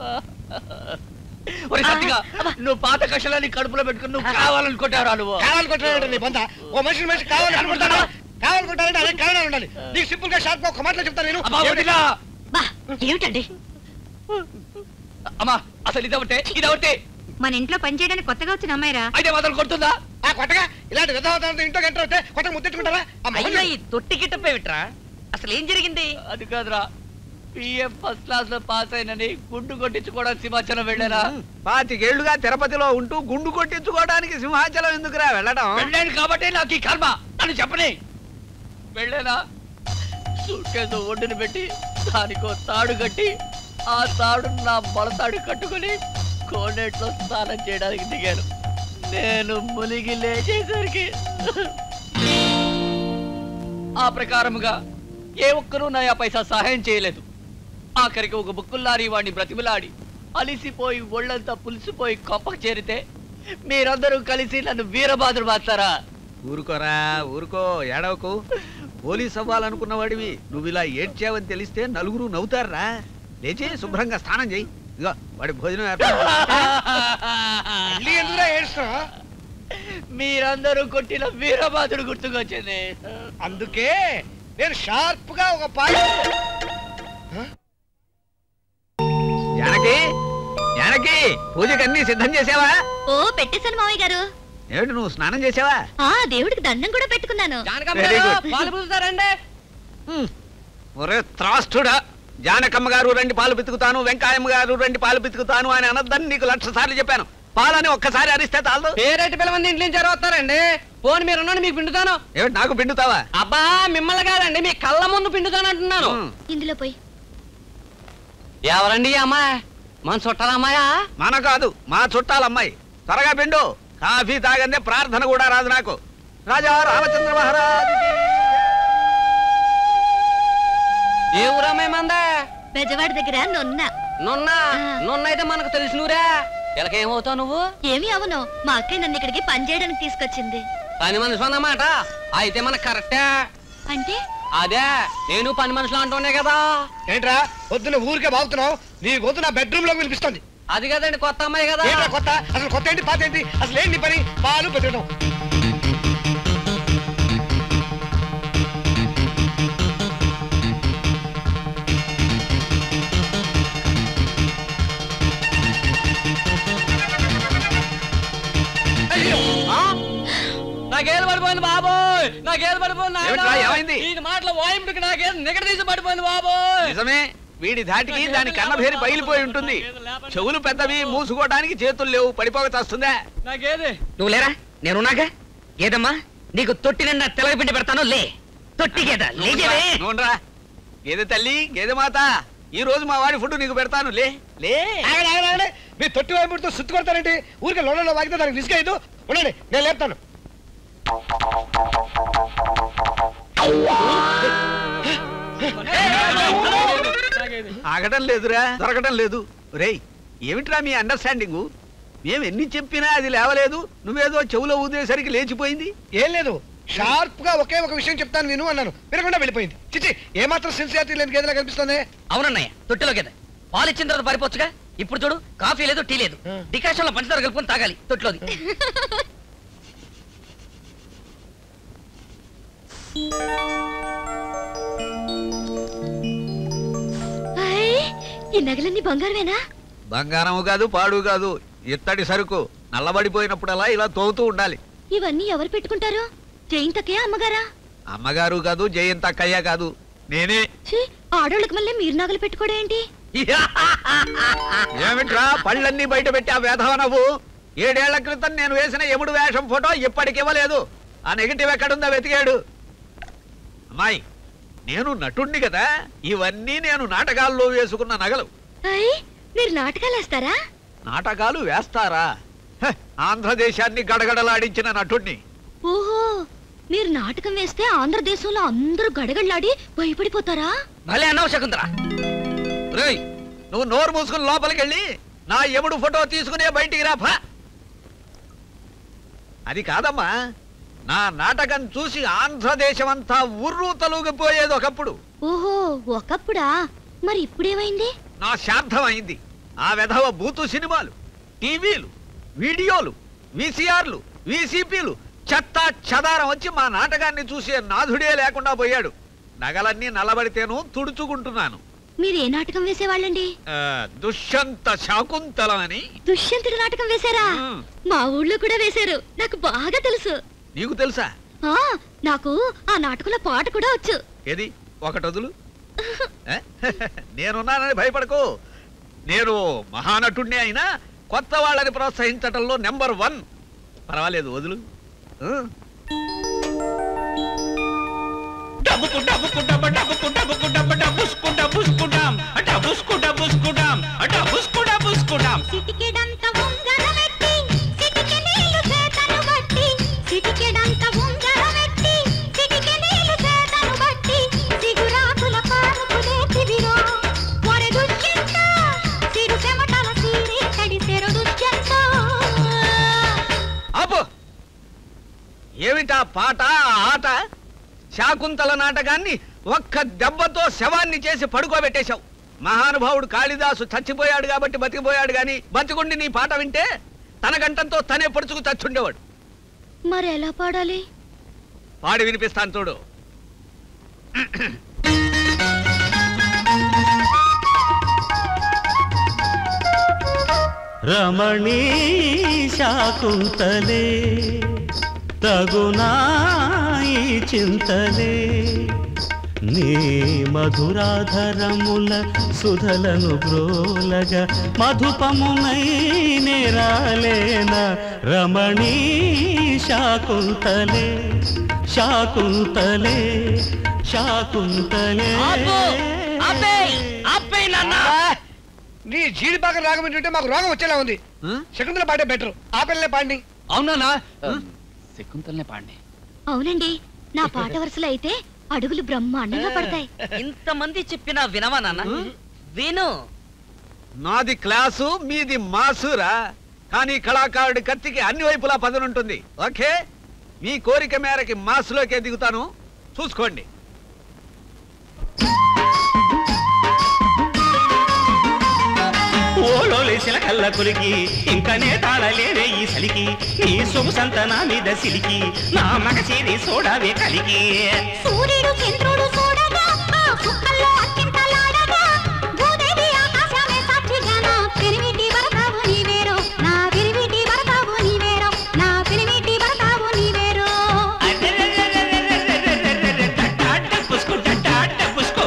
ఒరే సత్తిగా నువ్వు పాత కషాలని కడుపులో పెట్టుకుని నువ్వు కావాలని కొట్టారా నువ్వు కావాలనుకుంటానంటే నీ బంద ఓ మనిషిని మనిషి కావాలనుకుంటాను కావాలనుకుంటానంటే అదే కారణాలు ఉండాలి నీకు సింపుల్ గా షార్ప్ గా ఒక మాటలో చెప్తాను నేను అబ్బా, వదినా! బా ఏమిటండి అమ్మా అసలు ఇదొకటే ఇదొకటే మన ఇంట్లో పనిచేయడానికి కొత్తగా వచ్చిన అమ్మాయిరా అయితే మొదలు కొడుతుందా ఆ కొట్టగా ఇలాంటి విధవతాలతో ఇంట్లో ఎంటర్ అవుతే కొట్టగా ముద్దెట్టుకుంటారా ఆ మొహం అయ్యో ఈ తొట్టి గిట్టపే విట్రా అసలు ఏం జరిగింది అది కాదురా పిఎం ఫస్ట్ క్లాస్ లో పాస్ అయినని గుండు కొట్టించుకోవడానికి సింహాచలం వెళ్ళారా పాతికేళ్లుగా తిరుపతిలో ఉంటూ గుండు కొట్టించుకోవడానికి సింహాచలం ఎందుకురా వెళ్ళడం వెళ్ళాను కాబట్టి నాకు ఈ కర్మ అని చెప్పని వెళ్ళానా సూట్ కేసు ఒడ్డున పెట్టి దానికో తాడు కట్టి ఆ తాడు నా మొలతాడు కట్టుకొని కోనేట్లో స్నానం చేయడానికి దిగాను నేను మునిగి లేచేసరికి ఆ ప్రకారముగా ఏ ఒక్కరూ నా ఆ పైసా సహాయం చేయలేదు ఆఖరికి ఒక బుక్కుల్లారి వాడిని బ్రతిమలాడి అలిసిపోయి ఒళ్ళంతా పులిసిపోయి కొప్పకు చేరితే మీరందరూ కలిసి నన్ను వీరబాదులు మార్చారా ఊరుకోరా ఊరుకో ఏడవకు పోలీస్ అవ్వాలనుకున్న వాడివి నువ్వు ఇలా ఏడ్చావని తెలిస్తే నలుగురు నవ్వుతారా లేచి శుభ్రంగా స్నానం చేయి ఇగో వాడి భోజనం ఏర్పాటు చేయి. మళ్ళీ ఎందుకురా ఏడుస్తున్నావు మీరందరూ కొట్టిన వీరబాదుడు గుర్తుకొచ్చింది అందుకే నేను షార్ప్ గా ఒక పాట జానకి జానకి పూజకి అన్ని సిద్ధం చేసావా ఓ పెట్టేశాను మావయ్య గారు ఏమిటి నువ్వు స్నానం చేసావా ఆ దేవుడికి దండం కూడా పెట్టుకున్నాను Very good. పాలు పులుస్తారండి ఒరే త్రాష్టుడా జానకమ్మ గారు రండి పాలు పితుకుతాను వెంకాయమ్మ గారు రండి పాలు పితుకుతాను అని అనద్దని నీకు లక్ష సార్లు చెప్పాను పాలని ఒక్కసారి అరిస్తే చాలదు పేరెట్టి పిల్లమంది ఇంటి నుంచి వస్తారండి పోని మీరు ఉన్నాను మీకు పిండుతాను ఏమిటి నాకు పిండుతావా అబ్బా మిమ్మల్ని కాదండి మీ కళ్ళ ముందు పిండుతాను అంటున్నాను ఇందులో పోయి ఎవరండి ఈ అమ్మాయి మన చుట్టాలమ్మాయా మన కాదు మా చుట్టాలమ్మాయి త్వరగా పిండు కాఫీ తాగందే ప్రార్థన కూడా రాదు నాకు రాజా రామచంద్ర మహారాజ్ ఏ ఊరమ్మాయి మందా బెజవాడి దగ్గర నొన్న నున్న నున్న అయితే మనకు తెలిసినూరా ఇలాకేమవుతావు నువ్వు ఏమి అవును మా అక్కయ్య నన్ను ఇక్కడికి పని చేయడానికి తీసుకొచ్చింది పని మనిషి అన్నమాట అయితే మనకు కరెక్టే అంటే అదే నేను పని మనుషులు అంటున్నాయి కదా ఏంట్రా పొద్దున ఊరికే బాగుతున్నావు నీ గొంతు నా బెడ్రూమ్ లో వినిపిస్తుంది అది కదండి కొత్త అమ్మాయి కదా ఏంట్రా కొత్త అసలు కొత్త ఏంటి పాత ఏంటి అసలు ఏంటి నీ పని పాలు పెట్టడం నాకేది పడిపోయింది బాబోయ్ నాకేది పడిపోయింది నాయనా. ఏమిట్రా, ఏమైంది? ఈ మాటల వాయింపుకి నాకేది నిగడ తీసి పడిపోయింది బాబోయ్ నిజమే వీడి ధాటికి దాని కన్నభేరి పగిలిపోయి ఉంటుంది చెవులు పెద్దవి మూసుకోవడానికి చేతులు లేవు పడిపోక చేస్తుందా నాకేది నువ్వు లేరా నేనున్నాగా ఏదమ్మా నీకు తొట్టి నిండా తెలగపిండి పెడతాను లే తొట్టి గేద లేచేవే నూనరా గేదె తల్లి గేదె మాత ఈ రోజు మా వాడి ఫుడ్ నీకు పెడతాను లే లే ఆగండి, ఆగండి, ఆగండి. మీ తొట్టి వైపుతో సుత్తు కొడతారేంటి ఊరికే లోడలో వాగితే దానికి రిస్క్ అయ్యదు ఉండండి నేను లేపుతాను ఆగడం లేదురా దొరకడం లేదు రేయ్ ఏమిట్రా మీ అండర్స్టాండింగ్ మేము ఎన్ని చెప్పినా అది లేవలేదు నువ్వేదో చెవులో ఊదేసరికి లేచిపోయింది ఏం లేదు షార్ప్ గా ఒకే ఒక విషయం చెప్తాను నేను అన్నాను వినకుండా వెళ్ళిపోయింది చిచి ఏమాత్రం సిన్సియారిటీ లేని గేదెలా కనిపిస్తుంది అవునన్నయ్య తొట్టిలో గేద పాలు ఇచ్చిన తర్వాత పారిపోవచ్చుగా ఇప్పుడు చూడు కాఫీ లేదు టీ లేదు డికాషన్ లో పంచదార కలుపుకొని తాగాలి తొట్టిలోది ఐ, ఈ నగలన్నీ బంగారమేనా బంగారం కాదు పాడు కాదు ఇత్తడి సరుకు నల్లబడిపోయినప్పుడల్లా ఇలా తోగుతూ ఉండాలి ఇవన్నీ ఎవరు పెట్టుకుంటారు జయంతకే అమ్మగారా అమ్మగారు కాదు జయంత అక్కయ్య కాదు నేనే ఛీ, ఆడోళ్ళకి మళ్ళీ మీరు నగలు పెట్టుకోవడం ఏంటి ఏమిట్రా పళ్ళన్నీ బయట పెట్టి ఆ వేధవ నవ్వు ఏడేళ్ల క్రితం నేను వేసిన ఎముడు వేషం ఫోటో ఇప్పటికి ఇవ్వలేదు ఆ నెగిటివ్ ఎక్కడుందా వెతికాడు అమ్మాయి నేను నటుణ్ణి కదా ఇవన్నీ నేను నాటకాల్లో వేసుకున్న నగలు ఐ, మీరు నాటకాలు వేస్తారా నాటకాలు వేస్తారా హ, ఆంధ్రదేశాన్ని గడగడలాడించిన నటుణ్ణి ఓహో మీరు నాటకం వేస్తే ఆంధ్రదేశంలో అందరూ గడగడలాడి భయపడిపోతారా భలే అన్నావు శకుంతల రేయ్ నువ్వు నోరు మూసుకుని లోపలికి వెళ్ళి నా ఎముడు ఫోటో తీసుకునే బయటికి రా ఫా. అది కాదమ్మా నా నాటకం చూసి ఆంధ్రదేశం అంతా ఉర్రు తలుగిపోయేది ఒకప్పుడు ఓహో ఒకప్పుడా మరి ఇప్పుడేమైంది నా శార్థం అయింది ఆ వెధవ బూతు సినిమాలు టీవీలు వీడియోలు వీసీఆర్లు వీసీపీలు చెత్త చెదారం వచ్చి మా నాటకాన్ని చూసే నాథుడే లేకుండా పోయాడు నగలన్నీ నల్లబడితేను తుడుచుకుంటున్నాను మీరు ఏ నాటకం వేసేవాళ్ళండి ఆ, దుష్యంత శాకుంతలం అని దుష్యంతుడి నాటకం వేశారా మా ఊళ్ళో కూడా వేశారు నాకు బాగా తెలుసు నీకు తెలుసా ఆ నాకు ఆ నాటకంలో పాట కూడా వచ్చు ఏది ఒకటి వదులు ఏ? నేనున్నానని భయపడకు నేను మహానటుణ్ణి అయినా కొత్త వాళ్ళని ప్రోత్సహించటంలో నెంబర్ వన్ పర్వాలేదు వదులు ఆ. డబ్బుకు డబ్బుకు డబ్బ డబ్బుకు డబ్బుకు డబ్బ డబ్బుస్కు డబ్బుస్కుడాం డబ్బుస్కు డబ్బుస్కుడాం డబ్బుస్కు డబ్బుస్కుడాం సిటికెడంత ఉంగరమెట్టి సిటికెనీలు చేతను బట్టి సిటికెడంత ఉంగరమెట్టి సిటికెనీలు చేతను బట్టి సిగురాకుల పానుకునే తిరిరో ఒరే దుష్యంత సిరు చెమటల సీరే తడిసెరు దుష్యంత ఆపు ఏమిటా పాట ఆ ఆట శాకుంతల నాటకాన్ని ఒక్క దెబ్బతో శవాన్ని చేసి పడుకోబెట్టేశావు మహానుభావుడు కాళిదాసు చచ్చిపోయాడు కాబట్టి బతికిపోయాడు గాని బతికుండి నీ పాట వింటే తన గంటంతో తనే పొడుచుకు చచ్చుండేవాడు మరి ఎలా పాడాలి పాడి వినిపిస్తాను చూడు రమణీ శాకుంతలే తగునాయి చింతలే నీ మధురాధరముల సుధలను బ్రోలగ మధుపమునై నేరాలేన రమణీ శాకుంతలే శాకుంతలే శాకుంతలే ఆపు! ఆపేయ్! ఆపేయ్ నాన్న! నీ జీడి పాకం రాగం వింటుంటే మాకు రోగం వచ్చేలా ఉంది శకుంతల పాటే బెటర్ ఆ పిల్లలే పాడిని అవునా శకుంతలనే పాడిని అవునండి నా పాట వరుసలో అయితే అడుగులు బ్రహ్మాండంగా పడతాయి ఇంతమంది చెప్పినా వినవా నాన్న విను నాది క్లాసు మీది మాసురా కానీ కళాకారుడి కత్తికి అన్ని వైపులా పదనుంటుంది ఓకే మీ కోరిక మేరకి మాసులోకే దిగుతాను చూసుకోండి ఓలోలేసిన కళ్ళ కొలికి ఇంకనే తాళలేదే ఈ సలికి నీ సొగుసంత నా మీద సిలికి నా మగచేరి సోడావే కలికి సూర్యుడు చంద్రుడు చూడగా ఆ సుక్కల్లో అత్యంతలాడగా భూదేవి ఆకాశమే సాక్షిగా నా పెరిమిటి భరతావు నీవేరో నా పెరిమిటి భరతావు నీవేరో నా పెరిమిటి భరతావు నీవేరో పుస్కో డాడా పుస్కో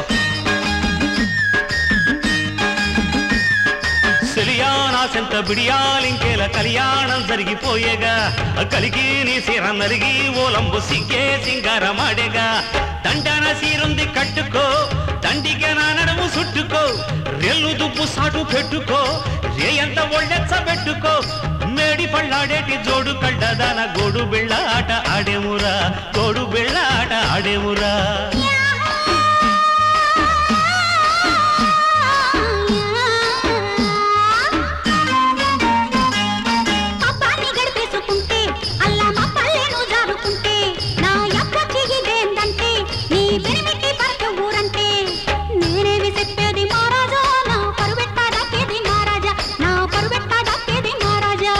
సెలియానా సెంత బిడియాలింకేల కళ్యాణం జరిగిపోయేగా కలిగి నీ సీర నరిగి ఓలంబు సిగ్గే సింగారమాడేగా దండన సీరుంది కట్టుకో దండిగా నా నడుము చుట్టుకో రెల్లు దుప్పు సాటు పెట్టుకో రేయంత ఒళ్ళెచ్చ పెట్టుకో మేడి పళ్ళాడేటి జోడు కళ్ళదాన గోడు బిళ్ళ ఆట ఆడేమురా గోడు బిళ్ళ ఆట ఆడేమురా పప్పాన్ని గడిపేసుకుంటే అల్లా మా పల్లెను జారుకుంటే నా యప్ప చెయ్యిదేందంటే నీ పెరిమిటి పరక ఊరంటే నేనేమి చెప్పేది మహారాజా నా పరువెట్ట దక్కేది మహారాజా నా పరువెట్ట దక్కేది మహారాజా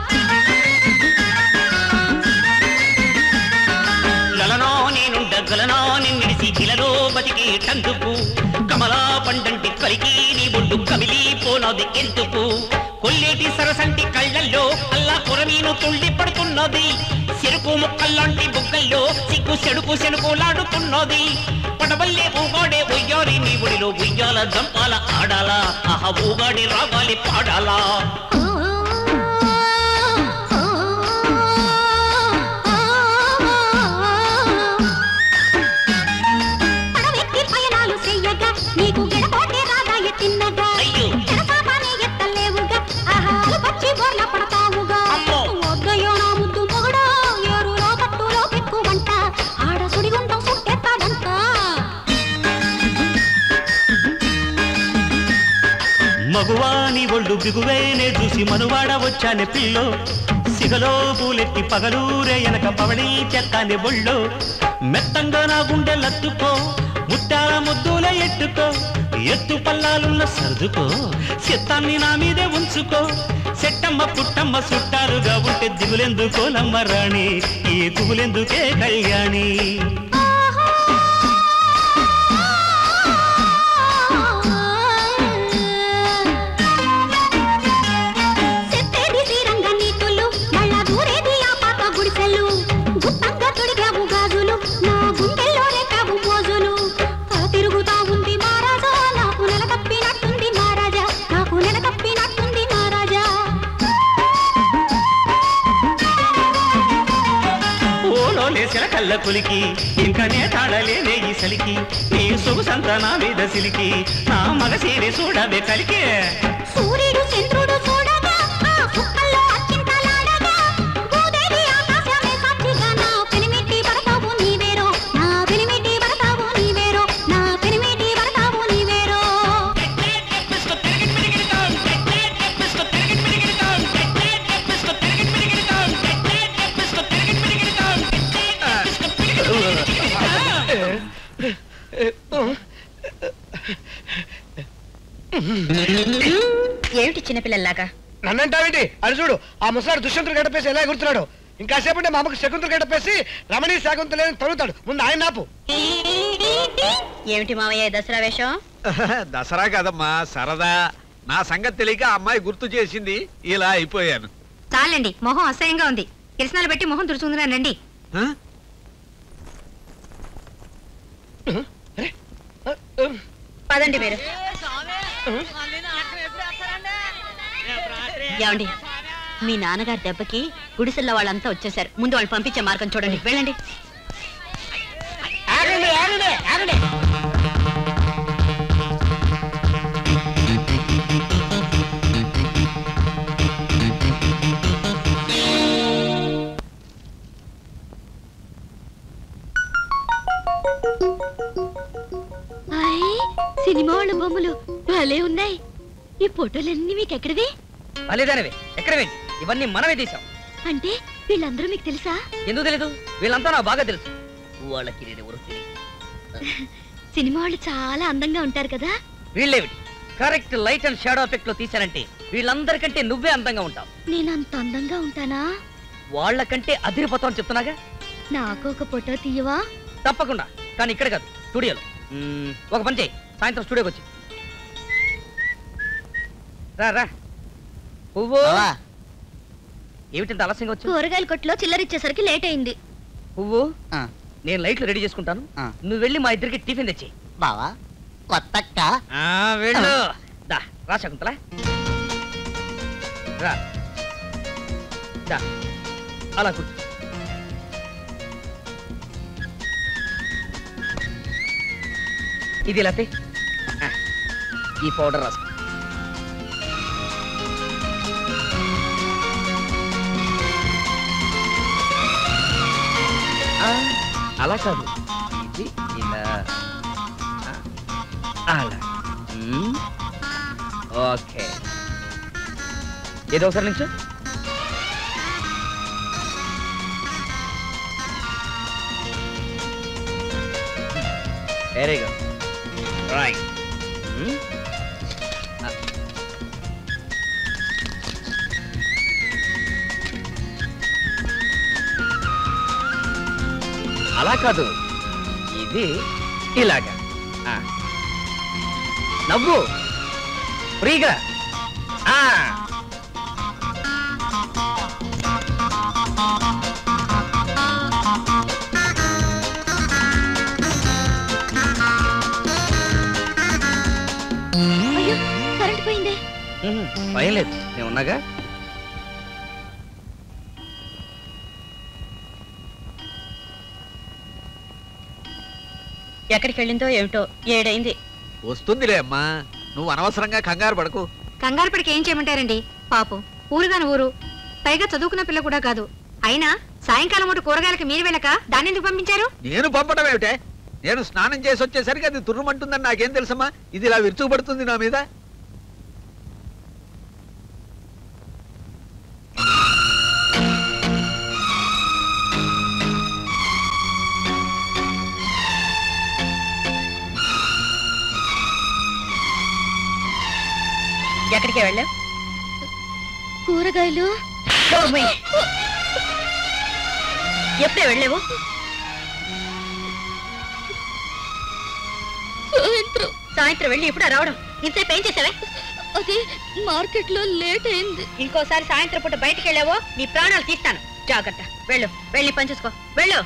గలనో నేనుండ గలనో నిన్నిడిసి గిలలో బతికేటందుకు కమలా పండంటి కలికి నీ బొడ్డు కమిలి పోనది ఎందుకు కొల్లేటి సరసంటి కళ్ళల్లో అల్లా కొరమీను తుళ్ళి పడుతున్నది చెరుకు ముక్కల్లాంటి బుగ్గల్లో సిగ్గు సెడుకు సెనుకులాడుతున్నది పడవల్లే ఊగాడే ఉయ్యాలి నీ ఒడిలో ఉయ్యాల జంపాల ఆడాలా ఆహ ఊగాడి రాగాలి పాడాలా పడవెక్కి పయనాలు చెయ్యగా నీకు గెడపోటే రాదాయ తిన్నగా చెరసామానే ఎత్తలేవుగా ఆహాలు పచ్చి బోర్ల పడతావుగా వద్దయ్యో నా ముద్దు మొగుడా ఏరులో పట్టులో పెక్కువంట ఆడ సుడిగుండం సుట్టెత్తాడంట మగువా నీ ఒళ్ళు బిగువేనే చూసి మనువాడ వచ్చానే పిల్లో సిగలో పూలెత్తి పగలూరే ఎనక పవడి చెత్తానే బొళ్ళో మెత్తంగా నా గుండె లత్తుకో ముట్టాల ముద్దుల ఎట్టుకో ఎత్తు పల్లాలున్న సర్దుకో చెత్తాన్ని నా మీదే ఉంచుకో సెట్టమ్మ పుట్టమ్మ చుట్టారుగా ఉంటే దిగులెందుకో నమ్మ రాణి ఈ దిగులెందుకే కళ్యాణి సెత్తేది శ్రీరంగ నీతులు మళ్ళా దూరేది ఆ పాత గుడిసెలు గుత్తంగా తొడిగావు గాజులు నా గుండెల్లో రేకావు మోజులు తల తిరుగుతా ఉంది మహారాజా నాకు నెల తప్పినట్టుంది మహారాజా నాకు నెల తప్పినట్టుంది మహారాజా ఓలో లేసిన కళ్ళ పులికి ఇంకా నే తాళలేనే ఈ సలికి నీ సొగుసంత నా మీద సిలికి నా మగ సీరి చూడబే కలికే సూర్యుడు చంద్రుడు చూడగా ఆ సుక్కల్లో అత్యంతలాడగా భూదేవి ఆకాశమే సాక్షిగా నా పెనిమిటి భరతావు నీవేరో నా పెనిమిటి భరతావు నీవేరో నా పెనిమిటి భరతావు నీవేరో ఏమిటి చిన్నపిల్లల్లాగా నన్నంటావేంటి అది చూడు ఆ ముసలాడు దుష్యంతుడు గడపేసి ఎలా ఎగురుతున్నాడు ఇంకా సేపంటే మా అమ్మకు శకుంతులు గడపేసి రమణీ శాకుంతలేని తరుగుతాడు ముందు ఆయన నాపు ఏమిటి మావయ్య ఈ దసరా వేషం దసరా కదమ్మా సరదా నా సంగతి తెలియక ఆ అమ్మాయి గుర్తు చేసింది ఇలా అయిపోయాను చాలండి మొహం అసహ్యంగా ఉంది కిరసనాలు పెట్టి మొహం తుడుచుకుందిరాను రండి పదండి మీరు ఏమండి మీ నాన్నగారి దెబ్బకి గుడిసెల్లో వాళ్ళంతా వచ్చేసారు ముందు వాళ్ళు పంపించే మార్గం చూడండి వెళ్ళండి ఆగండి ఆగండి ఆగండి సినిమా వాళ్ళ బొమ్మలు భలే ఉన్నాయి ఈ ఫోటోలన్నీ మీకు ఎక్కడివి అలేదానివే ఎక్కడవేంటి ఇవన్నీ మనమే తీసాం అంటే వీళ్ళందరూ మీకు తెలుసా ఎందుకు తెలీదు వీళ్ళంతా నాకు బాగా తెలుసు వాళ్ళకి నేనెవరో తెలియదు సినిమా వాళ్ళు చాలా అందంగా ఉంటారు కదా వీళ్ళేమిటి correct light and shadow effect లో తీశానంటే వీళ్ళందరికంటే నువ్వే అందంగా ఉంటావు నేను అంత అందంగా ఉంటానా వాళ్ళకంటే అదిరిపోతావు అని చెప్తున్నాగా నాకు ఒక ఫోటో తీయవా తప్పకుండా కానీ ఇక్కడ కాదు స్టూడియోలో మ్మ్, ఒక పని చేయి సాయంత్రం స్టూడియోకి వచ్చి రా రా పువ్వు ఏమిటింత ఆలస్యంగా వచ్చి కూరగాయల కొట్లో చిల్లరిచ్చేసరికి లేట్ అయింది పువ్వు నేను లైట్లు రెడీ చేసుకుంటాను నువ్వు వెళ్ళి మా ఇద్దరికి టిఫిన్ తెచ్చి బావా కొత్తక్క వెళ్ళు దా రా శకుంతల రా దా అలా కూర్చో ఇది లతే ఈ పౌడర్ రాసుకో ఆ, అలా కాదు ఇది ఇలా ఆ, అలా మ్మ్. ఓకే ఏదో ఒకసారి నుంచో వెరీ గుడ్ రైట్ అలా కాదు ఇది ఇలాగా ఆ. నవ్వు ఫ్రీగా ఆ. అయ్యో కరెంట్ పోయిందే మ్మ్. భయం లేదు నేను ఉన్నాగా ఎక్కడికి వెళ్ళిందో ఏమిటో ఏడైంది వస్తుందిలే అమ్మా నువ్వు అనవసరంగా కంగారు పడకు కంగారు పడికి ఏం చేయమంటారండి పాపం ఊరుగాని ఊరు పైగా చదువుకున్న పిల్ల కూడా కాదు అయినా సాయంకాలం ఒకటి కూరగాయలకి మీరు వెళ్ళక దాన్ని ఎందుకు పంపించారు నేను పంపడం ఏమిటే నేను స్నానం చేసి వచ్చేసరికి అది తుర్రుమంటుందని నాకేం తెలుసమ్మా ఇది ఇలా విరుచుకుపడుతుంది నా మీద ఎక్కడికి వెళ్ళావు కూరగాయలు ఎప్పుడే వెళ్ళావు సాయంత్రం సాయంత్రం వెళ్ళి ఇప్పుడు రావడం ఇంతసేపు ఏం చేసావే అది మార్కెట్ లో లేట్ అయింది ఇంకోసారి సాయంత్రం పూట బయటికి వెళ్ళావో నీ ప్రాణాలు తీస్తాను జాగ్రత్త వెళ్ళు వెళ్ళి పని చూసుకో వెళ్ళు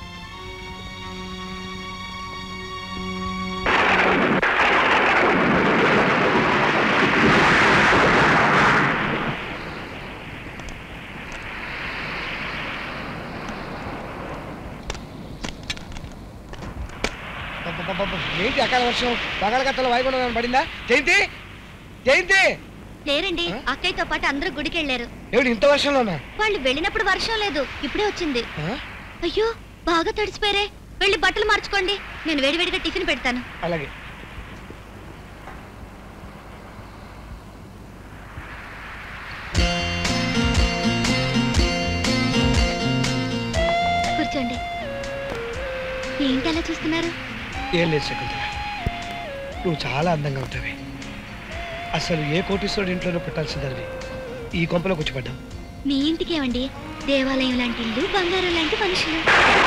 అబ్బబ్బబ్బబ్బ, ఏంటి అకాల వర్షం పగలగత్తల వాయుగుండం పడిందా జయంతి జయంతి లేరండి అక్కయ్యతో పాటు అందరూ గుడికి వెళ్ళారు ఏమిటి ఇంత వర్షంలోనా వాళ్ళు వెళ్ళినప్పుడు వర్షం లేదు ఇప్పుడే వచ్చింది అయ్యో బాగా తడిసిపోయారే వెళ్ళి బట్టలు మార్చుకోండి నేను వేడివేడిగా టిఫిన్ పెడతాను అలాగే కూర్చోండి ఏంటి అలా చూస్తున్నారు ఏం లేదు శకుంతల నువ్వు చాలా అందంగా ఉంటావే అసలు ఏ కోటీశ్వరుడు ఇంట్లోనే పుట్టాల్సిందని ఈ కొంపలోకి వచ్చి పడ్డావు మీ ఇంటికి ఏమండి దేవాలయం లాంటి ఇల్లు బంగారం లాంటి మనుషులు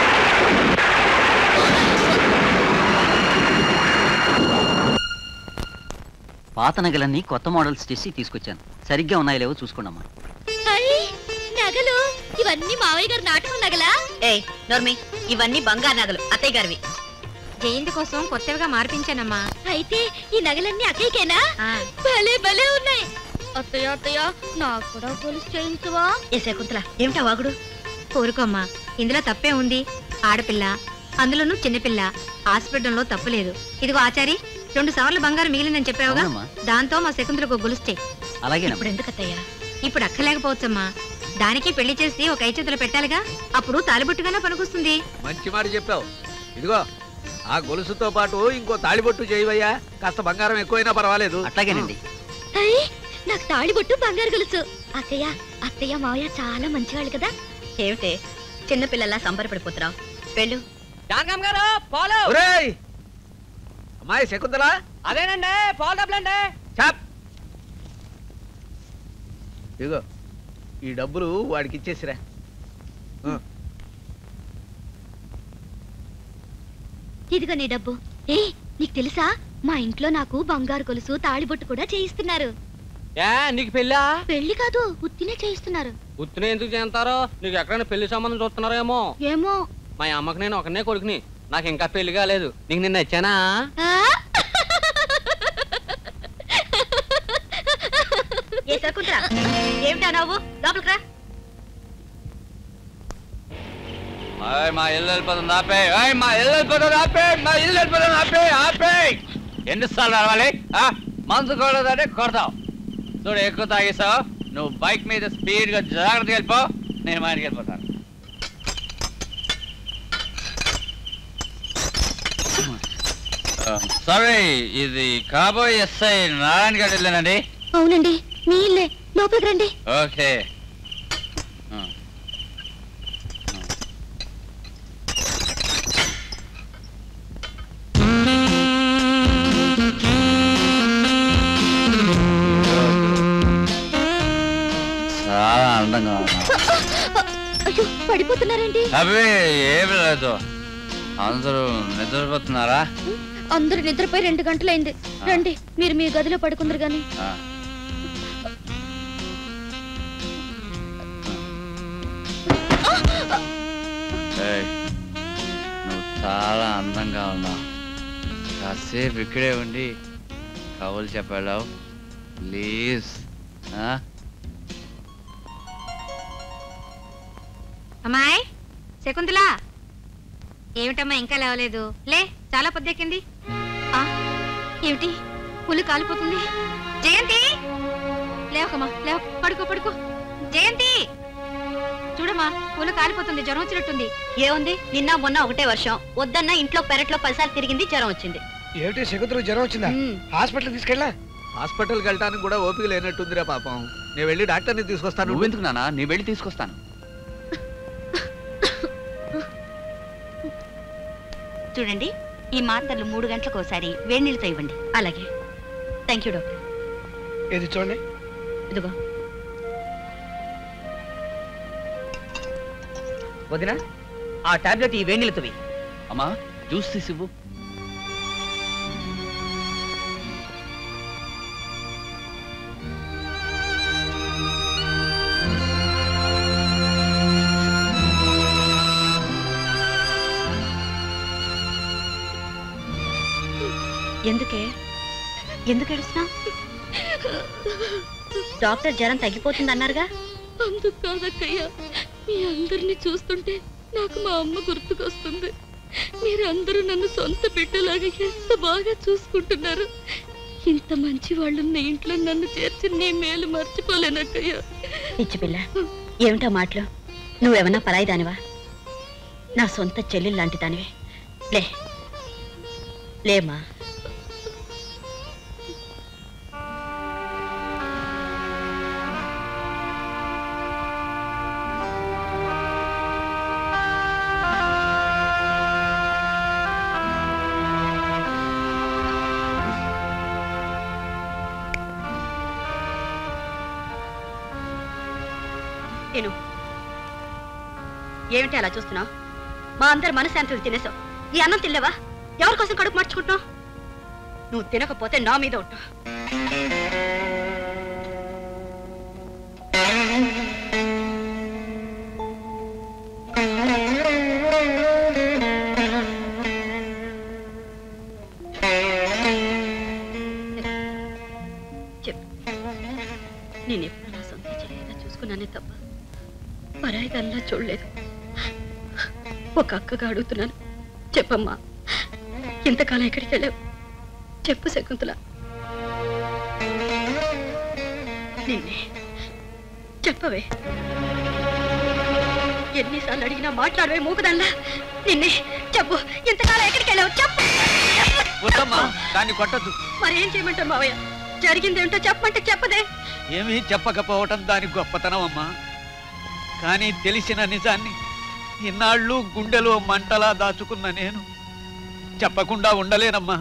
పాత నగలన్నీ కొత్త మోడల్స్ చేసి తీసుకొచ్చాను సరిగ్గా ఉన్నాయో లేవో చూసుకోండమ్మా నగలు ఇవన్నీ మావయ్య గారు నాటకం నగలా ఏయ్ నోర్మి ఇవన్నీ బంగారు నగలు అత్తయ్య గారివి జయంతి కోసం కొత్తవిగా మార్పించానమ్మా అయితే ఈ నగలన్నీ అక్కయ్యకేనా భలే భలే ఉన్నాయి అత్తయ్య అత్తయ్య నాకు కూడా పోలీస్ చేయించవా ఏ శకుంతల ఏమిటా వాగుడు కోరుకోమ్మా ఇందులో తప్పే ఉంది ఆడపిల్ల అందులోనూ చిన్నపిల్ల హాస్పిటల్లో తప్పు లేదు ఇదిగో ఆచారి రెండు సవర్ల బంగారం మిగిలిందని చెప్పావుగా అవునమ్మా. దాంతో మా శకుంతలకు గొలుస్తే అలాగేనమ్మా. ఇప్పుడు ఎందుకు అత్తయ్యా ఇప్పుడు అక్కలేకపోవచ్చమ్మా దానికి పెళ్లి చేసి ఒక ఐచేతులు పెట్టాలిగా అప్పుడు తాలిబుట్టుగానే పనికొస్తుంది మంచి మాట చెప్పావు ఇదిగో ఆ గొలుసుతో పాటు ఇంకో తాళిబొట్టు చేయవయ్యా కాస్త బంగారం ఎక్కువైనా పర్వాలేదు అట్లాగేనండి అయ్యి నాకు తాళిబొట్టు బంగారు గొలుసు అత్తయ్య అత్తయ్య మావయ్య చాలా మంచివాళ్ళు కదా ఏమిటే చిన్నపిల్లల్లా సంబరపడిపోతున్నావు వెళ్ళు జాంగం గారు పాలు ఒరేయ్ అమ్మాయి శకుంతలా అదేనండి పాలు డబ్బులండి చాప్ ఇదిగో ఈ డబ్బులు వాడికి ఇచ్చేసిరా ఆ. ఇదిగో నీ డబ్బు ఏ నీకు తెలుసా మా ఇంట్లో నాకు బంగారు గొలుసు తాళిబొట్టు కూడా చేయిస్తున్నారు ఏ నీకు పెళ్ళా పెళ్లి కాదు ఉత్తినే చేయిస్తున్నారు ఉత్తునే ఎందుకు చేస్తారో నీకు ఎక్కడైనా పెళ్లి సంబంధం చూస్తున్నారేమో ఏమో మా అమ్మకి నేను ఒకనే కొడుకుని నాకు ఇంకా పెళ్లి కాలేదు నీకు నిన్న ఇచ్చానా ఆ? ఏ సరుకుంటరా ఏమిటా నవ్వు లోపలికి రా ఓయ్, మా ఇల్లు వెళ్ళిపోతుంది ఆపే ఓయ్, మా ఇల్లు వెళ్ళిపోతుంది ఆపే మా ఇల్లు వెళ్ళిపోతుంది ఆపే ఆపే ఎన్నిసార్లు రావాలి ఆ, మందు కొడదంటే కొడతావు చూడు ఎక్కువ తాగేసావు నువ్వు బైక్ మీద స్పీడ్ గా జాగ్రత్తగా వెళ్ళిపో నేను మా ఇంటికి వెళ్ళిపోతాను సారీ ఇది కాబోయే ఎస్ఐ నారాయణ గారి ఇల్లేనండి అవునండి మీ ఇల్లే లోపలికి రండి ఓకే చాలా అందంగా ఉన్నా అయ్యో పడిపోతున్నారండి అవి ఏమి లేదు అందరూ నిద్రపోతున్నారా అందరూ నిద్రపోయి రెండు గంటలైంది రండి మీరు మీ గదిలో పడుకుందరు గాని ఆ. ఏయ్, నువ్వు చాలా అందంగా ఉన్నావు కాసేపు ఇక్కడే ఉండి కవులు చెప్పావు ప్లీజ్ అమ్మాయి శకుంతలా ఏమిటమ్మా ఇంకా లేవలేదు లే చాలా పొద్దెక్కింది ఆ, ఏమిటి పులి కాలిపోతుంది జయంతి లేవకమ్మా లేవ పడుకో పడుకో జయంతి చూడమ్మా పులి కాలిపోతుంది జ్వరం వచ్చినట్టుంది ఏముంది నిన్న మొన్న ఒకటే వర్షం వద్దన్న ఇంట్లో పెరట్లో పదిసార్లు తిరిగింది జ్వరం వచ్చింది ఏమిటి శకుంతలకు జ్వరం వచ్చిందా హాస్పిటల్ తీసుకెళ్ళా హాస్పిటల్కి వెళ్ళడానికి కూడా ఓపిక లేనట్టుందిరా పాపం నేను వెళ్ళి డాక్టర్ని తీసుకొస్తాను నువ్వెందుకు నాన్న నీ వెళ్ళి తీసుకొస్తాను చూడండి ఈ మాత్రలు మూడు గంటలకు ఒకసారి వేడి నీళ్ళతో ఇవ్వండి అలాగే థ్యాంక్ యూ డాక్టర్ ఏది చూడండి ఇదిగో వదినా ఆ టాబ్లెట్ ఈ వేణిలతోవి అమ్మా జ్యూస్ తీసివ్వు ఎందుకే ఎందుకు ఏడుస్తున్నా డాక్టర్ జ్వరం తగ్గిపోతుంది అన్నారుగా అందుకు కాదక్కయ్యా మీ అందరిని చూస్తుంటే నాకు మా అమ్మ గుర్తుకొస్తుంది మీరందరూ నన్ను సొంత బిడ్డలాగా ఎంత బాగా చూసుకుంటున్నారు ఇంత మంచి వాళ్ళున్న ఇంట్లో నన్ను చేర్చి నీ మేలు మర్చిపోలేనక్కయ్యా పిచ్చి పిల్ల ఏమిటో మాటలు నువ్వేమన్నా పరాయి దానివా నా సొంత చెల్లెలు లాంటి దానివే లే లేమా తిను ఏమిటి అలా చూస్తున్నావు మా అందరి మనశాంతులు తినేసావు ఈ అన్నం తినలేవా ఎవరి కోసం కడుపు మార్చుకుంటున్నావు నువ్వు తినకపోతే నా మీద ఉంటా చెప్పు నేను ఎప్పుడు నా సొంత చెల్లిగా చూసుకున్నానే తప్ప పరాయిదల్లా చూడలేదు ఒక అక్కగా అడుగుతున్నాను చెప్పమ్మా ఇంతకాలం ఎక్కడికి వెళ్ళావు చెప్పు శకుంతల నిన్నే చెప్పవే ఎన్నిసార్లు అడిగినా మాట్లాడవే మూకుదల్లా నిన్నే చెప్పు ఇంతకాలం ఎక్కడికి వెళ్ళావు చెప్పు వద్దమ్మా దాన్ని కొట్టద్దు మరేం చేయమంటావు మావయ్య జరిగిందేంటో చెప్పమంటే చెప్పదే ఏమీ చెప్పకపోవటం దాని గొప్పతనం అమ్మా కానీ తెలిసిన నిజాన్ని ఇన్నాళ్ళు గుండెలో మంటలా దాచుకున్న నేను చెప్పకుండా ఉండలేనమ్మా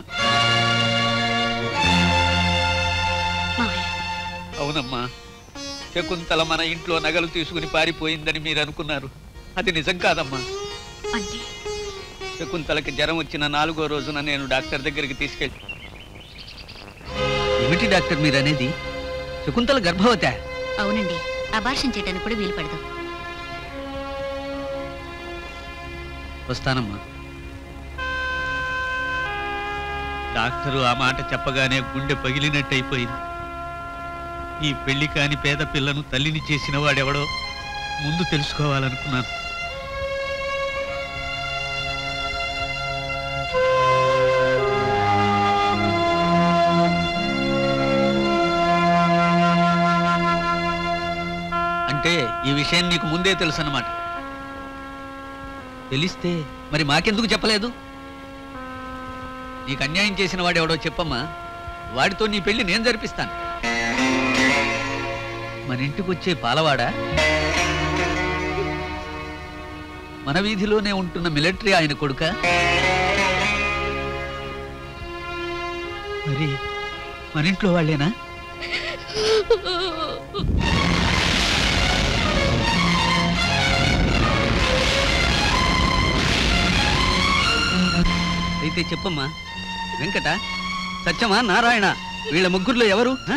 అవునమ్మా శకుంతల మన ఇంట్లో నగలు తీసుకుని పారిపోయిందని మీరు అనుకున్నారు అది నిజం కాదమ్మా అంటే శకుంతలకి జ్వరం వచ్చిన నాలుగో రోజున నేను డాక్టర్ దగ్గరికి తీసుకెళ్ళి ఏమిటి డాక్టర్ మీరు అనేది శకుంతల గర్భవతి అవునండి అబార్షన్ చేయడానికి కూడా వీలు పడదు వస్తానమ్మా డాక్టరు ఆ మాట చెప్పగానే గుండె పగిలినట్టయిపోయింది ఈ పెళ్లి కాని పేద పిల్లను తల్లిని చేసిన వాడెవడో ముందు తెలుసుకోవాలనుకున్నాను అంటే ఈ విషయం నీకు ముందే తెలుసు అన్నమాట తెలిస్తే మరి మాకెందుకు చెప్పలేదు నీకు అన్యాయం చేసిన వాడెవడో చెప్పమ్మా వాడితో నీ పెళ్లి నేను జరిపిస్తాను మన ఇంటికి వచ్చే పాలవాడా మన వీధిలోనే ఉంటున్న మిలిటరీ ఆయన కొడుక మరి మన ఇంట్లో వాళ్ళేనా అయితే చెప్పమ్మా వెంకట సత్యమా నారాయణ వీళ్ళ ముగ్గురులో ఎవరు హ?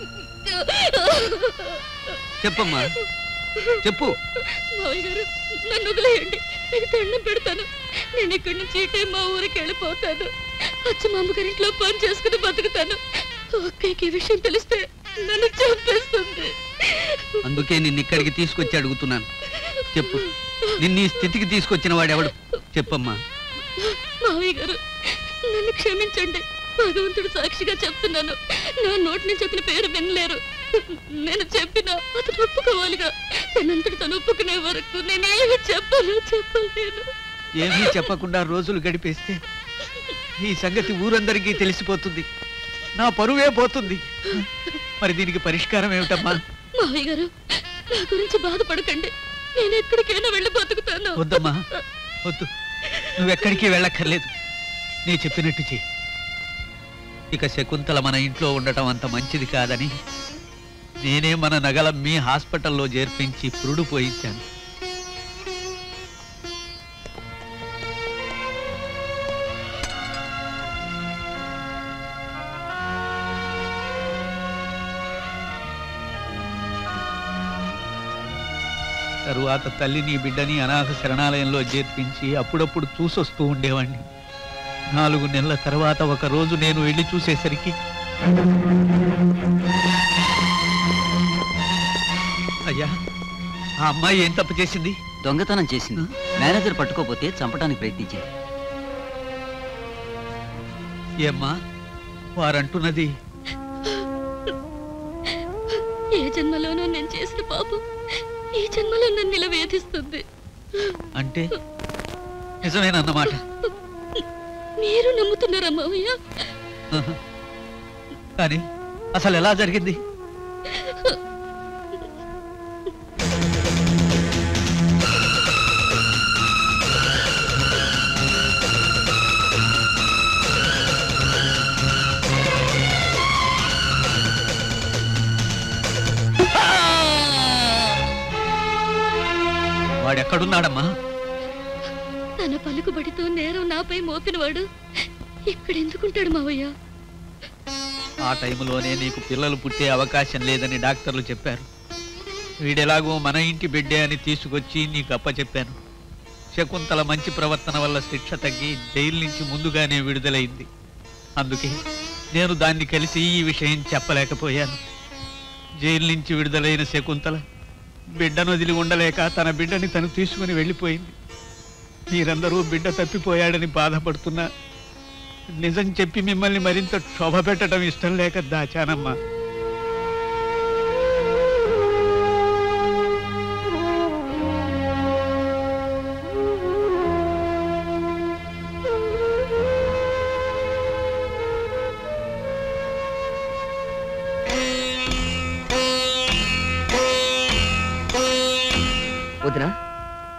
చెప్పమ్మా చెప్పు మావయ్య గారు నన్ను వదిలేయండి మీకు దండం పెడతాను నేను ఇక్కడి నుంచి ఇటే మా ఊరికి వెళ్ళిపోతాను వచ్చి మా అమ్మగారింట్లో పని చేసుకుని బతుకుతాను అక్కయ్యకి ఈ విషయం తెలిస్తే నన్ను చంపేస్తుంది అందుకే నిన్ను ఇక్కడికి తీసుకొచ్చి అడుగుతున్నాను చెప్పు నిన్ను ఈ స్థితికి తీసుకొచ్చిన వాడెవడు చెప్పమ్మా మావయ్య గారు నన్ను క్షమించండి భగవంతుడు సాక్షిగా చెప్తున్నాను నా నోటి నుంచి అతని పేరు వినలేరు నేను చెప్పినా అతను ఒప్పుకోవాలిగా తనంతటి తను ఒప్పుకునే వరకు నేనేమి చెప్పను చెప్పలేను ఏమీ చెప్పకుండా రోజులు గడిపేస్తే ఈ సంగతి ఊరందరికీ తెలిసిపోతుంది నా పరువే పోతుంది మరి దీనికి పరిష్కారం ఏమిటమ్మా మావయ్య గారు నా గురించి బాధపడకండి నేను ఎక్కడికైనా వెళ్ళి బతుకుతాను వద్దమ్మా వద్దు నువ్వెక్కడికి వెళ్ళక్కర్లేదు నీ చెప్పినట్టు చెయ్యి ఇక శకుంతల మన ఇంట్లో ఉండటం అంత మంచిది కాదని నేనే మన నగల మీ హాస్పిటల్లో చేర్పించి పురుడు పోయించాను తరువాత తల్లిని బిడ్డని అనాథ శరణాలయంలో చేర్పించి అప్పుడప్పుడు చూసొస్తూ ఉండేవాణ్ణి నాలుగు నెలల తర్వాత ఒక రోజు నేను వెళ్ళి చూసేసరికి అయ్యా ఆ అమ్మాయి ఏం తప్పు చేసింది దొంగతనం చేసింది మేనేజర్ పట్టుకోపోతే చంపడానికి ప్రయత్నించింది ఏమ్మా వారంటున్నది ఏ జన్మలోనూ నేను చేసిన పాపం ఈ జన్మలో నన్ను ఇలా వేధిస్తుంది అంటే నిజమేనన్నమాట మీరు నమ్ముతున్నారా మావయ్య ఆహా. కానీ అసలు ఎలా జరిగింది వాడెక్కడున్నాడమ్మా తన పలుకుబడితో నేరం నాపై మోపినవాడు ఇక్కడ ఎందుకుంటాడు మావయ్య ఆ టైంలోనే నీకు పిల్లలు పుట్టే అవకాశం లేదని డాక్టర్లు చెప్పారు వీడెలాగో మన ఇంటి బిడ్డే అని తీసుకొచ్చి నీకు అప్పచెప్పాను శకుంతల మంచి ప్రవర్తన వల్ల శిక్ష తగ్గి జైలు నుంచి ముందుగానే విడుదలైంది అందుకే నేను దాన్ని కలిసి ఈ విషయం చెప్పలేకపోయాను జైలు నుంచి విడుదలైన శకుంతల బిడ్డను వదిలి ఉండలేక తన బిడ్డని తను తీసుకుని వెళ్ళిపోయింది మీరందరూ బిడ్డ తప్పిపోయాడని బాధపడుతున్నా నిజం చెప్పి మిమ్మల్ని మరింత క్షోభ పెట్టడం ఇష్టం లేక దాచానమ్మా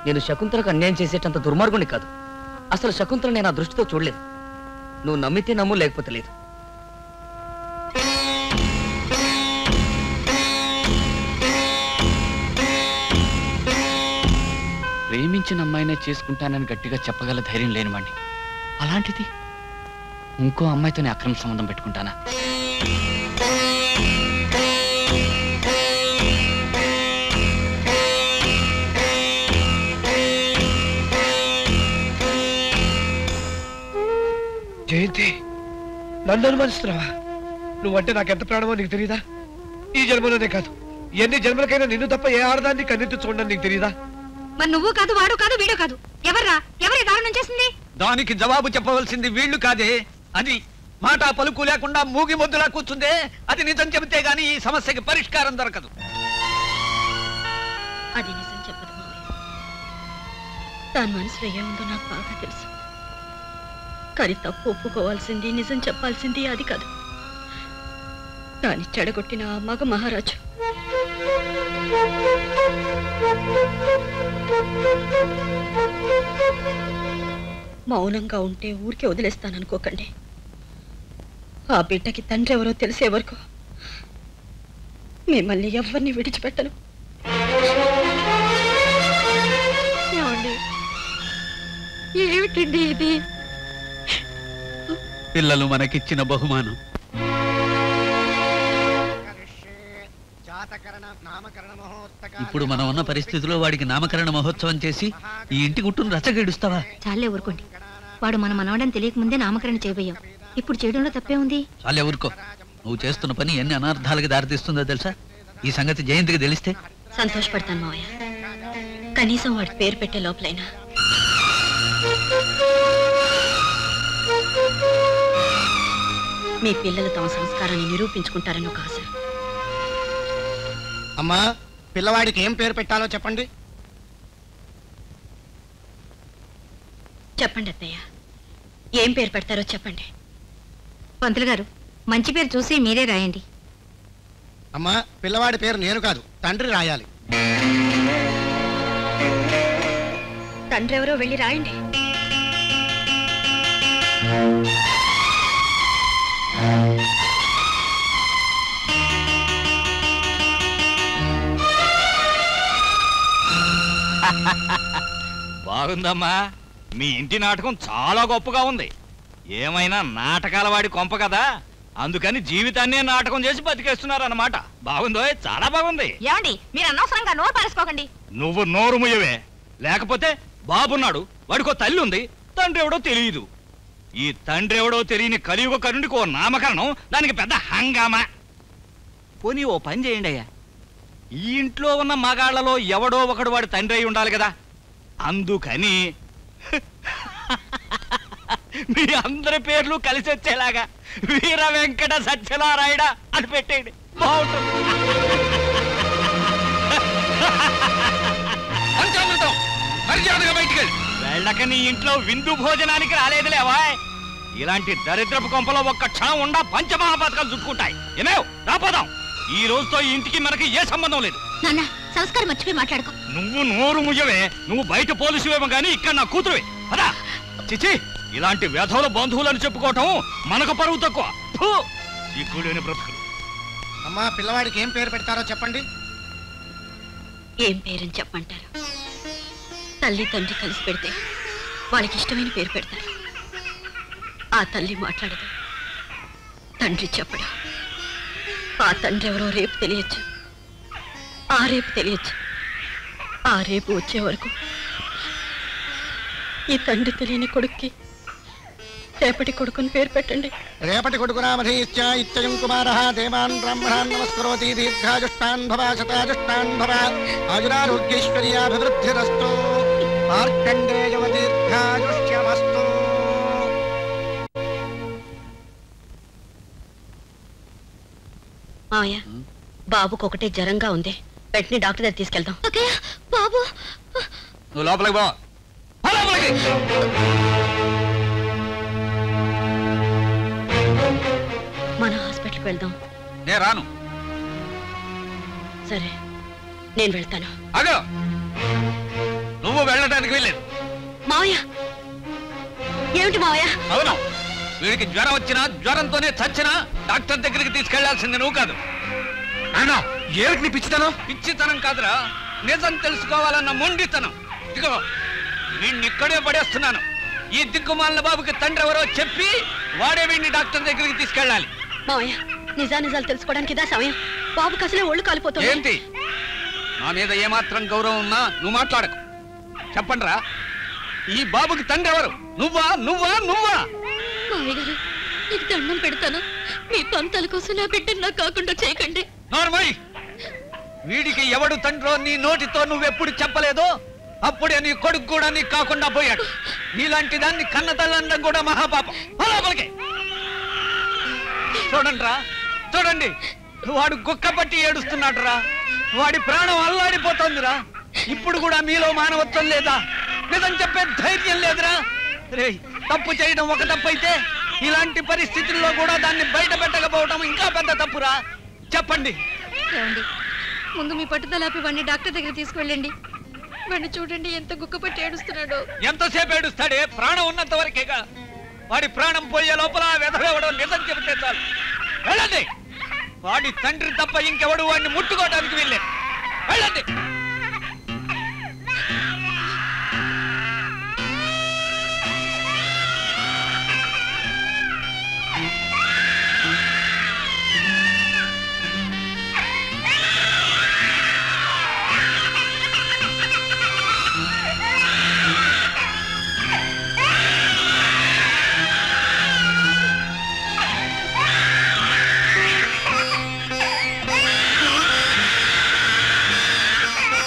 నేను శకుంతలకు అన్యాయం చేసేటంత దుర్మార్గుని కాదు అసలు శకుంతల నేను ఆ దృష్టితో చూడలేదు నువ్వు నమ్మితే నమ్ము లేకపోతే లేదు ప్రేమించిన అమ్మాయినే చేసుకుంటానని గట్టిగా చెప్పగల ధైర్యం లేనివాణ్ణి అలాంటిది ఇంకో అమ్మాయితోనే అక్రమ సంబంధం పెట్టుకుంటానా జయంతి నన్ను అనుమానిస్తున్నావా నువ్వంటే నాకెంత ప్రాణమో నీకు తెలియదా ఈ జన్మలోనే కాదు ఎన్ని జన్మలకైనా నిన్ను తప్ప ఏ ఆడదాన్ని కన్నెత్తి చూడడం నీకు తెలియదా మరి నువ్వు కాదు వాడు కాదు వీడు కాదు ఎవర్రా ఎవరి దారుణం చేసింది దానికి జవాబు చెప్పవలసింది వీళ్ళు కాదే అది మాట పలుకు లేకుండా మూగి మొద్దులా కూర్చుందే అది నిజం చెబితే గాని ఈ సమస్యకి పరిష్కారం దొరకదు అది నిజం చెప్పదు మావయ్య దాని మనసులో ఏముందో నాకు బాగా తెలుసు కానీ తప్పు ఒప్పుకోవాల్సింది నిజం చెప్పాల్సింది అది కాదు దాన్ని చెడగొట్టిన ఆ మగ మహారాజు మౌనంగా ఉంటే ఊరికే వదిలేస్తాననుకోకండి ఆ బిడ్డకి తండ్రి ఎవరో తెలిసే వరకు మిమ్మల్ని ఎవరిని విడిచిపెట్టను ఏమండి ఏమిటండి ఇది పిల్లలు మనకిచ్చిన బహుమానం ఇప్పుడు మనం ఉన్న పరిస్థితిలో వాడికి నామకరణ మహోత్సవం చేసి ఈ ఇంటి గుట్టును రచ్చగేడుస్తావా చాలే ఊరుకోండి వాడు మన మనవడని తెలియక ముందే నామకరణ చేయబోయాం ఇప్పుడు చేయడంలో తప్పే ఉంది చాలే ఊరుకో నువ్వు చేస్తున్న పని ఎన్ని అనర్థాలకి దారితీస్తుందో తెలుసా ఈ సంగతి జయంతికి తెలిస్తే సంతోషపడతాను మావయ్య కనీసం వాడి పేరు పెట్టే లోపలైనా మీ పిల్లలు తమ సంస్కారాన్ని నిరూపించుకుంటారని ఒక ఆశ అమ్మా పిల్లవాడికి ఏం పేరు పెట్టాలో చెప్పండి చెప్పండి అత్తయ్య ఏం పేరు పెడతారో చెప్పండి పంతులు గారు మంచి పేరు చూసి మీరే రాయండి అమ్మా పిల్లవాడి పేరు నేను కాదు తండ్రి రాయాలి తండ్రి ఎవరో వెళ్ళి రాయండి బాగుందమ్మా మీ ఇంటి నాటకం చాలా గొప్పగా ఉంది ఏమైనా నాటకాల వాడి కొంప కదా అందుకని జీవితాన్నే నాటకం చేసి బతికేస్తున్నారు అన్నమాట బాగుందో చాలా బాగుంది ఏమండి మీరు అనవసరంగా నోరు పారేసుకోకండి నువ్వు నోరు ముయ్యవే లేకపోతే బాబున్నాడు వాడికో తల్లి ఉంది తండ్రి ఎవడో తెలియదు ఈ తండ్రి ఎవడో తెలియని కలియుగ కరుణికి ఓ నామకరణం దానికి పెద్ద హంగామా పోనీ ఓ పని చేయండి అయ్యా ఈ ఇంట్లో ఉన్న మగాళ్లలో ఎవడో ఒకడు వాడి తండ్రి అయి ఉండాలి కదా అందుకని మీ అందరి పేర్లు కలిసి వచ్చేలాగా వీర వెంకట సత్యనారాయణ అని పెట్టేయండి బాగుంటుంది పంచామృతం మర్యాదగా బయటికి వెళ్ళి వెళ్ళక నీ ఇంట్లో విందు భోజనానికి రాలేదులేవా ఇలాంటి దరిద్రపు కొంపలో ఒక్క క్షణం ఉండా పంచమహాపథకాలు చుట్టుకుంటాయి ఏమేవ్ రాపోదాం ఈ రోజుతో ఈ ఇంటికి మనకి ఏ సంబంధం లేదు నాన్న సంస్కారం మర్చిపోయి మాట్లాడుకో నువ్వు నోరు ముయ్యవే నువ్వు బయట పోలీసువేమో గానీ ఇక్కడ నా కూతురువే పదా చిచి ఇలాంటి వ్యధవుల బంధువులని చెప్పుకోవటం మనకు పరువు తక్కువ ఫు! సిగ్గులేని బ్రతుకులు అమ్మా పిల్లవాడికి ఏం పేరు పెడతారో చెప్పండి ఏం పేరని చెప్పమంటారు తల్లి తండ్రి కలిసి పెడితే వాళ్ళకి ఇష్టమైన పేరు పెడతారు ఆ తల్లి మాట్లాడదు తండ్రి చెప్పడు ఆ తండ్రి ఎవరో రేపు తెలియచ్చు ఆ రేపు తెలియచ్చు ఆ రేపు వచ్చే వరకు ఈ తండ్రి తెలియని కొడుక్కి రేపటి కొడుకుని పేరు పెట్టండి రేపటి కొడుకురామధీశ్చ ఇత్యయం కుమార దేవాన్ బ్రాహ్మణాన్ నమస్కరోతి దీర్ఘాజుష్టాన్ భవ శతాజుష్టాన్ భవ ఆయురారోగ్యైశ్వర్యాభివృద్ధిరస్తు మార్కండేయవ దీర్ఘాయుష్యమస్తు మావయ్య బాబుకు ఒకటే జ్వరంగా ఉంది వెంటనే డాక్టర్ దగ్గర తీసుకెళ్దాం బాబు నువ్వు లోపలికి పో పో లోపలికి మన హాస్పిటల్కి వెళ్దాం నేను రాను సరే నేను వెళ్తాను అగో నువ్వు నువ్వు వెళ్ళడానికి వెళ్ళలేదు మావయ్య ఏమిటి మావయ్య అవును వీడికి జ్వరం వచ్చినా జ్వరంతోనే చచ్చినా డాక్టర్ దగ్గరికి తీసుకెళ్లాల్సింది నువ్వు కాదు నాన్న ఏమిటి నీ పిచ్చితనం పిచ్చితనం కాదురా నిజం తెలుసుకోవాలన్న మొండితనం ఇదిగో వీడిని ఇక్కడే పడేస్తున్నాను ఈ దిక్కుమాలిన బాబుకి తండ్రి ఎవరో చెప్పి వాడే వీడిని డాక్టర్ దగ్గరికి తీసుకెళ్ళాలి మావయ్య నిజానిజాలు తెలుసుకోవడానికి ఇదా సమయం బాబుకి అసలే ఒళ్ళు కాలిపోతుంది ఏంటి నా మీద ఏమాత్రం గౌరవం ఉన్నా నువ్వు మాట్లాడకు చెప్పండిరా ఈ బాబుకి తండ్రి ఎవరు నువ్వా నువ్వా నువ్వా మావయ్య గారు నీకు దండం పెడతాను మీ పంతాల కోసం నా బిడ్డను నాకు కాకుండా చేయకండి నార్మల్ వీడికి ఎవడు తండ్రో నీ నోటితో నువ్వెప్పుడు చెప్పలేదో అప్పుడే నీ కొడుకు కూడా నీకు కాకుండా పోయాడు నీలాంటి దాన్ని కన్న తల్లండం కూడా మహాపాపం పో లోపలికి చూడండి రా చూడండి వాడు గుక్క పట్టి ఏడుస్తున్నాడు రా వాడి ప్రాణం అల్లాడిపోతోందిరా ఇప్పుడు కూడా మీలో మానవత్వం లేదా నిజం చెప్పే ధైర్యం లేదురా రే తప్పు చేయడం ఒక తప్పు అయితే ఇలాంటి పరిస్థితుల్లో కూడా దాన్ని బయట పెట్టకపోవడం ఇంకా పెద్ద తప్పురా చెప్పండి ఏమండి ముందు మీ పట్టుదలాపి వాడిని డాక్టర్ దగ్గర తీసుకువెళ్ళండి వాడిని చూడండి ఎంత గుక్కపట్టి ఏడుస్తున్నాడో ఎంతసేపు ఏడుస్తాడే ప్రాణం ఉన్నంత వరకేగా వాడి ప్రాణం పోయే లోపల ఆ వెధవెవడో నిజం చెబితే చాలు వెళ్ళండి వాడి తండ్రి తప్ప ఇంకెవడు వాడిని ముట్టుకోవడానికి వెళ్ళాడు వెళ్ళండి ఆ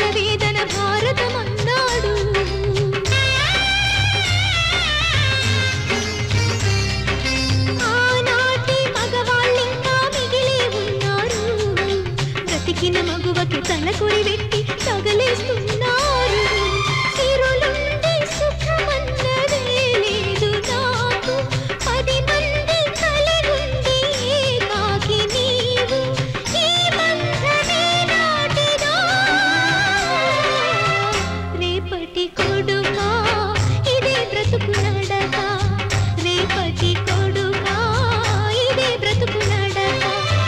వేదన భారతమన్నాడు ఆనాటి మగవాళ్ళింకా మిగిలే ఉన్నారు బ్రతికిన మగువకి తలకొరి పెట్టి తగలేస్తున్నారు సిరులుండి సుఖమన్నదే లేదు నాకు పది మంది కలిగుండి ఏకాకి నీవు ఈ బంధమే నాటిదా రేపటి కొడుకా ఇదే బ్రతుకు నడక రేపటి కొడుకా ఇదే బ్రతుకు నడక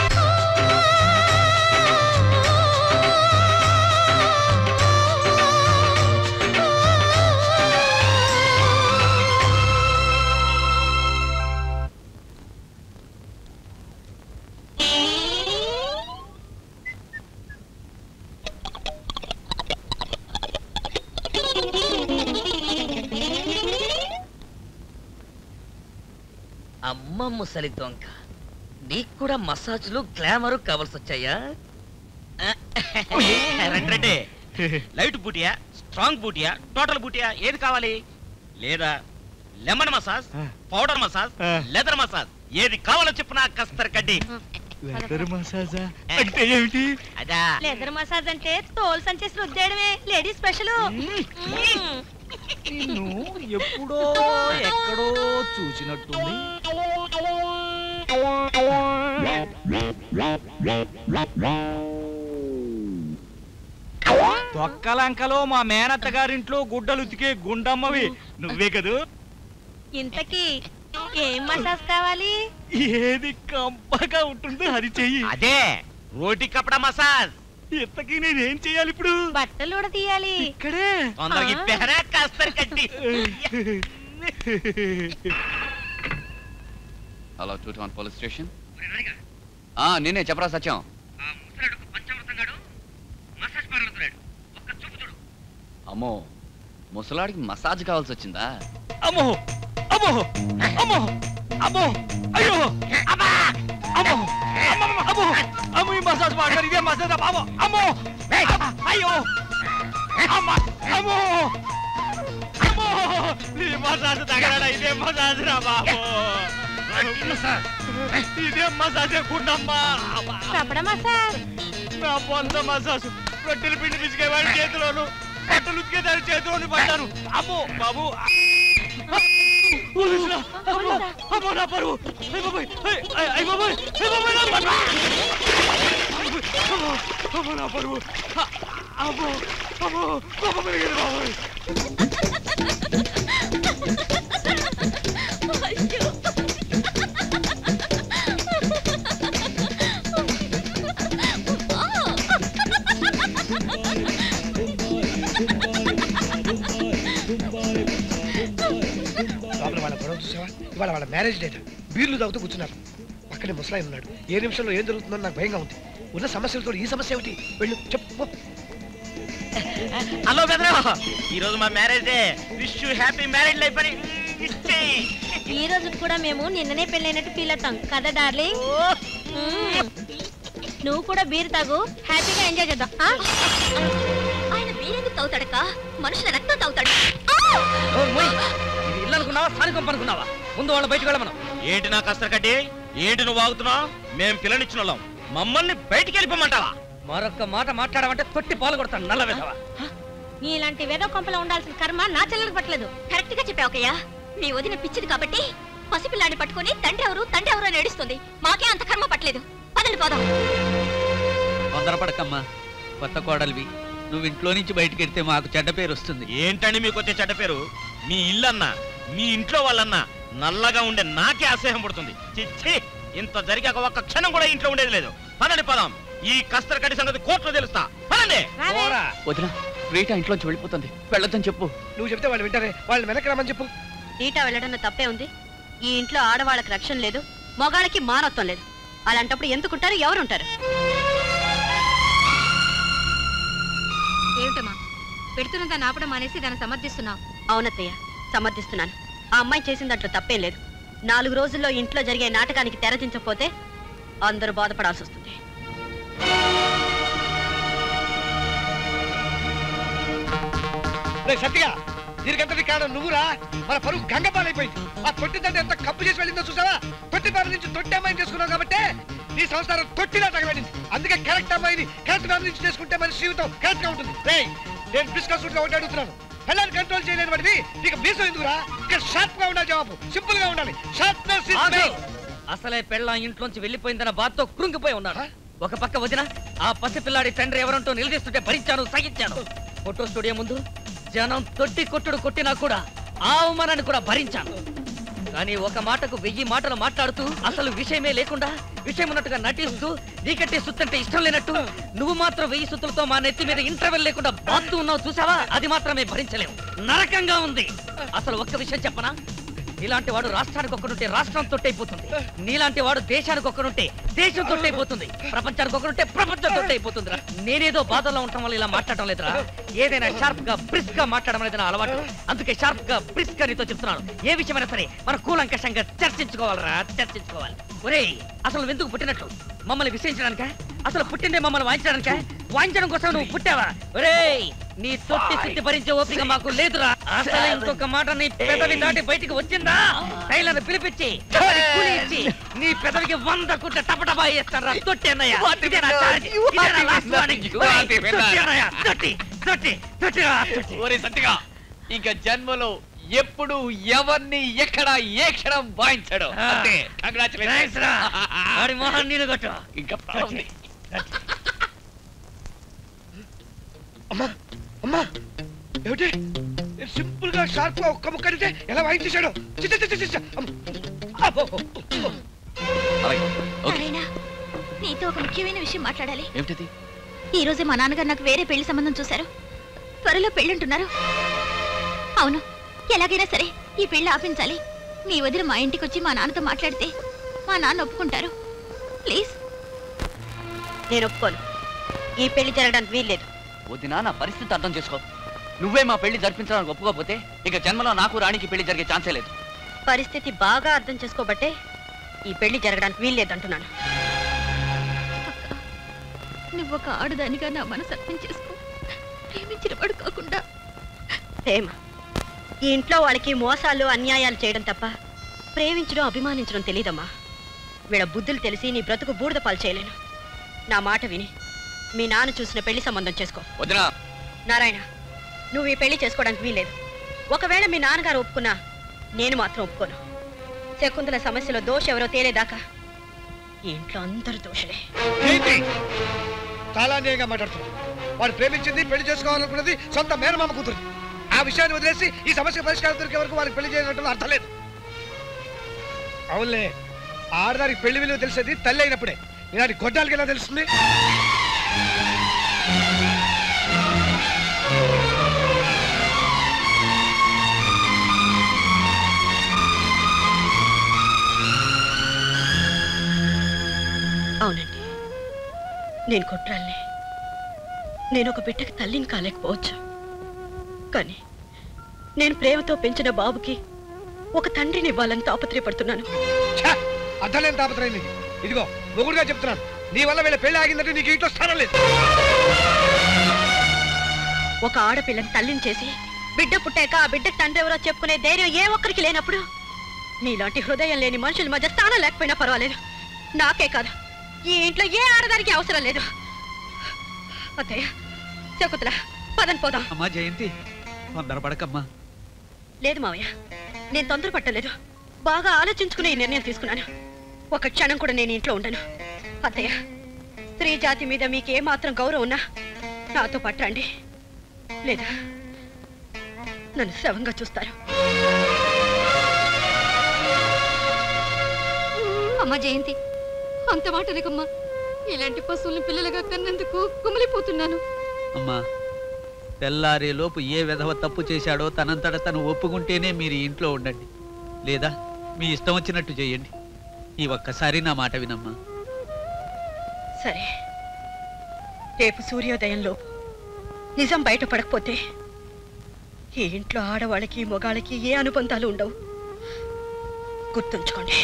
అమ్మ ముసలి దొంగ నీకు కూడా మసాజ్లు గ్లామర్ కావాల్సి వచ్చాయా రండి రండి లైట్ బూటియా స్ట్రాంగ్ బూటియా టోటల్ బూటియా ఏది కావాలి లేదా lemon massage powder massage leather massage ఏది కావాలో చెప్పు నా కస్తర్ కడ్డి లెదర్ మసాజా అంటే ఏమిటి అదా లెదర్ మసాజ్ అంటే తోలు సంచేసి రుద్దేయడమే లేడీస్ స్పెషల్ నిన్ను ఎప్పుడో ఎక్కడో చూసినట్టుంది తొక్కలంకలో మా మేనత్త గారింట్లో గుడ్డలు ఉతికే గుండమ్మవి నువ్వే కదూ ఇంతకీ ఏం మసాజ్ కావాలి ఏది కంపగా ఉంటుంది అది చెయ్యి అదే రోటి కపడ మసాజ్ ఇంతకీ నేనేం చేయాలి ఇప్పుడు బట్టలు కూడా తీయాలి ఇక్కడే తొందరగా ఇప్పేరా కస్తర్ కడ్డి hello two town police station ఆ, నేనే చెప్పరా సత్యం అమ్మో ముసలాడికి మసాజ్ కావాల్సి వచ్చిందా అమ్మో అమ్మో అమ్మో అమ్మో అయ్యో అమ్మా అమ్మో అమ్మమ్మ, అమ్మో అమ్మో ఈ మసాజ్ మాట్లాడు ఇదే మసాజ్ బాబు అమ్మో అయ్యో అమ్మ అమ్మో అమ్మో ఈ మసాజ్ తగలడా ఇదే మసాజ్ రా బాబు ఇదే మసాజ్ గుండమ్మా కపడ మసాజ్ నా పొంద మసాజ్ రొట్టెలు పిండి పిసికేవాడి చేతిలోను బట్టలు ఉతికేదాని చేతిలోను పడ్డాను అమ్మో బాబు పోలీసులా? అమ్మో అమ్మో నా పరువు అయ్ బాబోయ్ అయ్ అయ్ అయ్ బాబోయ్ అయ్ బాబోయ్ నా పరువు అమ్మో అమ్మో నా పరువు అ- అమ్మో అమ్మో కోపం పెరిగింది బాబోయ్ లోపల వాళ్ళ గొడవ చూసావా ఇవాళ వాళ్ళ మ్యారేజ్ డేట్ బీర్లు తాగుతూ కూర్చున్నారు పక్కనే ముసలాయి ఉన్నాడు ఏ నిమిషంలో ఏం జరుగుతుందో నాకు భయంగా ఉంది ఉన్న సమస్యలతో ఈ సమస్య ఏమిటి వెళ్ళు చెప్పు హలో బెదరు ఈ రోజు మా marriage day wish you happy marriage life అని wish చెయ్యి. ఈ రోజు కూడా మేము నిన్ననే పెళ్ళైనట్టు ఫీల్ అవుతాం కదా డార్లింగ్ మ్మ్. నువ్వు కూడా బీర్ తాగు హ్యాపీగా ఎంజాయ్ చేద్దాం ఆ? ఆయన బీరెందుకు తాగుతాడక్క మనుషుల రక్తం తాగుతాడు ఇది ఇల్లు అనుకున్నావా స్థానికం అనుకున్నావా ముందు వాళ్ళ బయటకు వెళ్ళమను ఏంటి నా కస్తర్ కడ్డి ఏంటి నువ్వు వాగుతున్నావు మేం పిల్లనిచ్చిన వాళ్ళం మమ్మల్ని బయటికి వెళ్ళిపోమంటావా మరొక మాట మాట్లాడమంటే తొట్టి పాలు కొడతాను నల్ల విధవా నీలాంటి వేదో కొంపలో ఉండాల్సిన కర్మ నా చెల్లెలకు పట్టలేదు కరెక్ట్ గా చెప్పావకయ్యా మీ వదిన పిచ్చిది కాబట్టి పసిపిల్లాన్ని పట్టుకొని తండ్రి ఎవరు తండ్రి ఎవరు అని ఏడుస్తుంది మాకే అంత కర్మ పట్టలేదు పదండి పోదాం తొందరపడకమ్మా కొత్త కోడలివి నువ్వు ఇంట్లో నుంచి బయటికి వెళ్తే మాకు చెడ్డ పేరు వస్తుంది ఏంటండి మీకు వచ్చే చెడ్డ పేరు మీ ఇల్లన్నా మీ ఇంట్లో వాళ్ళన్నా నల్లగా ఉండే నాకే అసహ్యం పడుతుంది చిచ్చి ఇంత జరిగాక ఒక్క క్షణం కూడా ఇంట్లో ఉండేది లేదు పదండి పదాం ఈ కస్తర్ కడి సంగతి కోర్టులో తెలుస్తా పదండి వదిన రీటా ఇంట్లోంచి వెళ్ళిపోతుంది వెళ్ళొద్దని చెప్పు నువ్వు చెప్తే వాళ్ళు వింటారే వాళ్ళని వెనక్కి రమ్మని చెప్పు ఈటా వెళ్ళడంలో తప్పే ఉంది ఈ ఇంట్లో ఆడవాళ్ళకి రక్షణ లేదు మగాళ్ళకి మానవత్వం లేదు అలాంటప్పుడు ఎందుకుంటారు ఎవరుంటారు ఏమిటమ్మా పెడుతున్న దాన్ని ఆపడం మానేసి దాన్ని సమర్థిస్తున్నావు అవునత్తయ్య సమర్థిస్తున్నాను ఆ అమ్మాయి చేసిన దాంట్లో తప్పేం లేదు నాలుగు రోజుల్లో ఇంట్లో జరిగే నాటకానికి తెరదించకపోతే అందరూ బాధపడాల్సి వస్తుంది రేయ్ సత్తిగా దీనికంతటి కారణం నువ్వురా మన పరువు గంగపాలైపోయింది ఆ తొట్టిదంటే ఎంత కప్పు చేసి వెళ్ళిందో చూసావా తొట్టి బారి నుంచి తొట్టి అమ్మాయిని చేసుకున్నావు కాబట్టి నీ సంసారం తొట్టిలా తగలడింది అందుకే కరెక్ట్ అమ్మాయిని కరెక్ట్ ఫ్యామిలీ నుంచి చేసుకుంటే మన జీవితం కరెక్ట్ గా ఉంటుంది రేయ్ నేను బిస్కస్ సూట్ గా ఒకటి అడుగుతున్నాను పిల్లల్ని కంట్రోల్ చేయలేని వాడివి నీకు మీసం ఎందుకురా ఇక్కడ షార్ప్ గా ఉండాలి జవాబు సింపుల్ గా ఉండాలి షార్ప్నెస్ ఇస్ ఆగు! అసలే పెళ్ళ ఇంట్లోంచి వెళ్ళిపోయిందన్న బాధతో కృంగిపోయి ఉన్నాడు ఒక పక్క వదిన ఆ పసిపిల్లాడి తండ్రి ఎవరంటూ నిలదీస్తుంటే భరించాను సహించాను ఫోటో స్టూడియో ముందు జనం తొట్టి కొట్టుడు కొట్టినా కూడా ఆ అవమానాన్ని కూడా భరించాను కానీ ఒక మాటకు వెయ్యి మాటలు మాట్లాడుతూ అసలు విషయమే లేకుండా విషయం ఉన్నట్టుగా నటిస్తూ నీకంటే సుత్తంటే ఇష్టం లేనట్టు నువ్వు మాత్రం వెయ్యి సుత్తులతో మా నెత్తి మీద ఇంటర్వెల్ లేకుండా బాత్తూ ఉన్నావు చూసావా అది మాత్రమే భరించలేవు నరకంగా ఉంది అసలు ఒక్క విషయం చెప్పనా నీలాంటి వాడు రాష్ట్రానికి ఒక్కడుంటే రాష్ట్రం తొట్టయిపోతుంది నీలాంటి వాడు దేశానికి ఒక్కడుంటే దేశం తొట్టయిపోతుంది ప్రపంచానికి ఒక్కడుంటే ప్రపంచం తొట్టయిపోతుంది నేనేదో బాధల్లో ఉండటం వల్ల ఇలా మాట్లాడటం లేదురా ఏదైనా షార్ప్ గా బ్రిస్క్ గా మాట్లాడడం అనేది నా అలవాటు అందుకే షార్ప్ గా బ్రిస్క్ గా నీతో చెప్తున్నాను ఏ విషయమైనా సరే మన కూలంకషంగా చర్చించుకోవాలరా చర్చించుకోవాలి ఒరేయ్ అసలు నువ్వు ఎందుకు పుట్టినట్లు మమ్మల్ని విశ్వసించడానిక అసలు పుట్టిందే మమ్మల్ని వాయించడానిక వాయించడం కోసం నువ్వు పుట్టావా ఒరేయ్ నీ తొట్టి స్థితి భరించే ఓపిక మాకు లేదురా అసలు ఇంకొక మాట నీ పెదవి దాటి బయటికి వచ్చిందా టైలర్ పిలిపించి ఎవరి కూలి ఇచ్చి నీ పెదవికి వంద కుట్ట టపటబా వేస్తారా తొట్టి అన్నయ్య ఇదేనా charge? ఇదేనా last warning? ఒరేయ్, తొట్టి అన్నయ్య, తొట్టి తొట్టి తొట్టిరా, తొట్టి. ఒరే సత్తిగా ఇంకా జన్మలో ఎప్పుడు ఎవరిని ఎక్కడ ఏ క్షణం వాయించాడు అంతే Thanks రా. వాడి మొహం నేను కొట్టు ఇంకా తొట్టి. అమ్మా అమ్మా ఏమిటి సింపుల్ గా షార్ప్ గా ఒక్క ముక్క అడిగితే ఎలా వాయించేశాడు చి, చి, చి, చి, చి. అమ్మ. అబ్బో. నారాయణ నీతో ఒక ముఖ్యమైన విషయం మాట్లాడాలి ఏమిటది ఈ రోజే మా నాన్నగారు నాకు వేరే పెళ్లి సంబంధం చూశారు త్వరలో పెళ్ళుంటున్నారు అవును ఎలాగైనా సరే ఈ పెళ్లి ఆపించాలి మీ వదిన మా ఇంటికి వచ్చి మా నాన్నతో మాట్లాడితే మా నాన్న ఒప్పుకుంటారు ప్లీజ్ నేను ఒప్పుకోను ఈ పెళ్లి జరగడానికి వీల్లేదు వదినా నా పరిస్థితి అర్థం చేసుకో నువ్వే మా పెళ్లి జరిపించడానికి ఒప్పుకోకపోతే ఇక జన్మలో నాకు రాణికి పెళ్లి జరిగే ఛాన్సే లేదు పరిస్థితి బాగా అర్థం చేసుకోబట్టే ఈ పెళ్లి జరగడానికి వీల్లేదంటున్నాను నువ్వు ఒక ఆడుదానిగా నా మనసు అర్థం చేసుకో ప్రేమించిన వాడు కాకుండా ప్రేమ ఈ ఇంట్లో వాళ్ళకి మోసాలు అన్యాయాలు చేయడం తప్ప ప్రేమించడం అభిమానించడం తెలియదమ్మా వీళ్ళ బుద్ధులు తెలిసి నీ బ్రతుకు బూడిద పాలు చేయలేను నా మాట విని మీ నాన్న చూసిన పెళ్లి సంబంధం చేసుకో వదినా నారాయణ నువ్వు ఈ పెళ్లి చేసుకోవడానికి వీల్లేదు ఒకవేళ మీ నాన్నగారు ఒప్పుకున్నా నేను మాత్రం ఒప్పుకోను శకుంతల సమస్యలో దోష ఎవరో తేలేదాకా ఈ ఇంట్లో అందరూ దోషలే ఏంటి చాలా అన్యాయంగా మాట్లాడుతున్నాడు వాడు ప్రేమించింది పెళ్లి చేసుకోవాలనుకున్నది సొంత మేనమామ కూతురు ఆ విషయాన్ని వదిలేసి ఈ సమస్య పరిష్కారం దొరికే వరకు వారికి పెళ్లి చేయడం అర్థం లేదు అవునులే ఆడదానికి పెళ్లి విలువ తెలిసేది తల్లి అయినప్పుడే ఇలాంటి గొడ్డాలకి ఎలా తెలుస్తుంది అవునండి నేను కుట్రాలే నేను ఒక బిడ్డకి తల్లిని కాలేకపోవచ్చు కానీ నేను ప్రేమతో పెంచిన బాబుకి ఒక తండ్రిని ఇవ్వాలని తాపత్రయపడుతున్నాను అర్థం లేని తాపత్రయం ఇది ఇదిగో మొగుడుగా చెప్తున్నాను నీ వల్ల వీళ్ళ పెళ్లి ఆగిందంటే నీకు ఇంట్లో స్థానం లేదు ఒక ఆడపిల్లని తల్లిని చేసి బిడ్డ పుట్టాక ఆ బిడ్డకి తండ్రి ఎవరో చెప్పుకునే ధైర్యం ఏ ఒక్కరికి లేనప్పుడు నీలాంటి హృదయం లేని మనుషుల మధ్య స్థానం లేకపోయినా పర్వాలేదు నాకే కాదు ఈ ఇంట్లో ఏ ఆడదానికి అవసరం లేదు అత్తయ్య శకుతుల పదని పోదాం అమ్మా జయంతి తొందరపడకమ్మా లేదు మావయ్య నేను తొందర పట్టలేదు బాగా ఆలోచించుకుని ఈ నిర్ణయం తీసుకున్నాను ఒక క్షణం కూడా నేను ఇంట్లో ఉండను అత్తయ్య స్త్రీ జాతి మీద మీకు ఏ మాత్రం గౌరవం ఉన్నా నాతో పట్టండి లేదా నన్ను శవంగా చూస్తారు అమ్మ జయంతి అంత మాట అనకమ్మా ఇలాంటి పశువుల్ని పిల్లలుగా కన్నందుకు కుమిలిపోతున్నాను అమ్మా తెల్లారే లోపు ఏ విధవ తప్పు చేశాడో తనంతట తను ఒప్పుకుంటేనే మీరు ఈ ఇంట్లో ఉండండి లేదా మీ ఇష్టం వచ్చినట్టు చేయండి ఈ ఒక్కసారి నా మాట వినమ్మా సరే రేపు సూర్యోదయంలో నిజం బయటపడకపోతే ఈ ఇంట్లో ఆడవాళ్ళకి మొగాళ్ళకి ఏ అనుబంధాలు ఉండవు గుర్తుంచుకోండి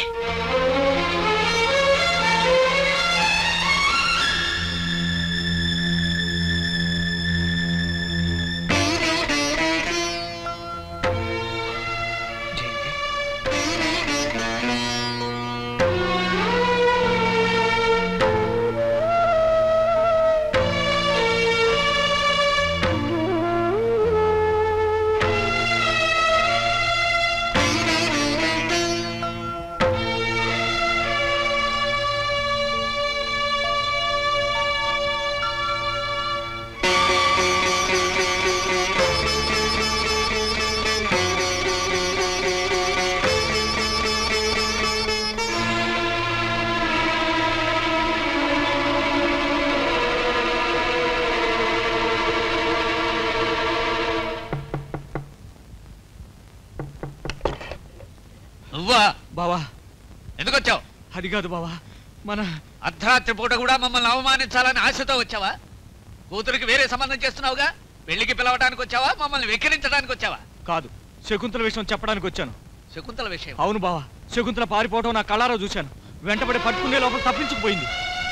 బావా ఎందుకు వచ్చావు అది కాదు బావా మన అర్ధరాత్రి పూట కూడా మమ్మల్ని అవమానించాలని ఆశతో వచ్చావా కూతురికి వేరే సంబంధం చేస్తున్నావుగా పెళ్లికి పిలవడానికి వచ్చావా మమ్మల్ని వెక్కిరించడానికి వచ్చావా కాదు శకుంతల విషయం చెప్పడానికి వచ్చాను శకుంతల విషయం అవును బావా శకుంతల పారిపోవటం నా కళ్ళారా చూశాను వెంటబడి పట్టుకునే లోపల తప్పించుకుపోయింది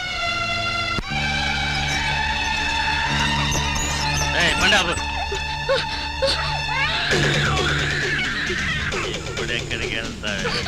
ఇప్పుడు ఎక్కడికి వెళ్తా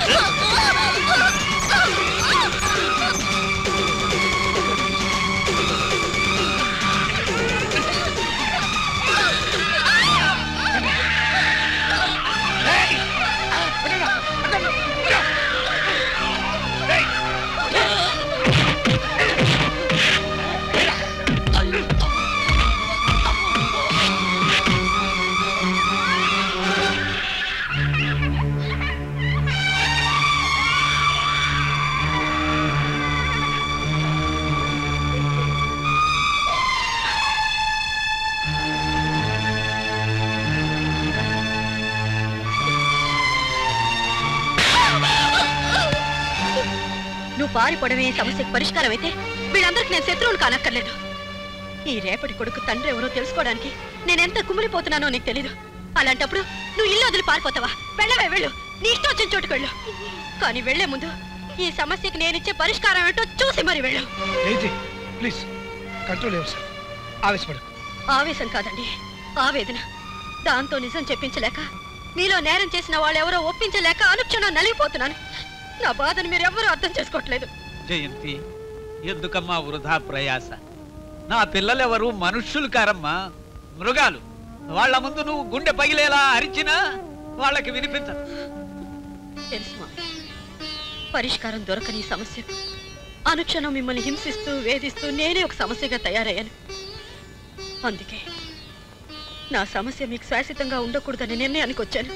నువ్వు పారిపోవడమే ఈ సమస్యకు పరిష్కారం అయితే వీళ్ళందరికీ నేను శత్రువును కానక్కర్లేదు ఈ రేపటి కొడుకు తండ్రి ఎవరో తెలుసుకోవడానికి నేనెంత కుమిలిపోతున్నానో నీకు తెలీదు అలాంటప్పుడు నువ్వు ఇల్లు వదిలి పారిపోతావా వెళ్ళవే వెళ్ళు నీ ఇష్టం వచ్చిన చోటుకు వెళ్ళు కానీ వెళ్లే ముందు ఈ సమస్యకి నేనిచ్చే పరిష్కారం ఏంటో చూసి మరి వెళ్ళు ఏంటి ప్లీజ్ కంట్రోల్ లేవు సార్ ఆవేశపడు ఆవేశం కాదండి ఆవేదన దాంతో నిజం చెప్పించలేక మీలో నేరం చేసిన వాళ్ళు ఎవరో ఒప్పించలేక అనుక్షణం నలిగిపోతున్నాను నా బాధను మీరెవ్వరూ అర్థం చేసుకోవట్లేదు జయంతి ఎందుకమ్మా వృధా ప్రయాస నా పిల్లలెవరు మనుష్యులు కారమ్మా మృగాలు వాళ్ళ ముందు నువ్వు గుండె పగిలేలా అరిచినా వాళ్ళకి వినిపించదు తెలుసు మామయ్య పరిష్కారం దొరకని ఈ సమస్యకు అనుక్షణం మిమ్మల్ని హింసిస్తూ వేధిస్తూ నేనే ఒక సమస్యగా తయారయ్యాను అందుకే నా సమస్య మీకు శాశ్వతంగా ఉండకూడదనే నిర్ణయానికి వచ్చాను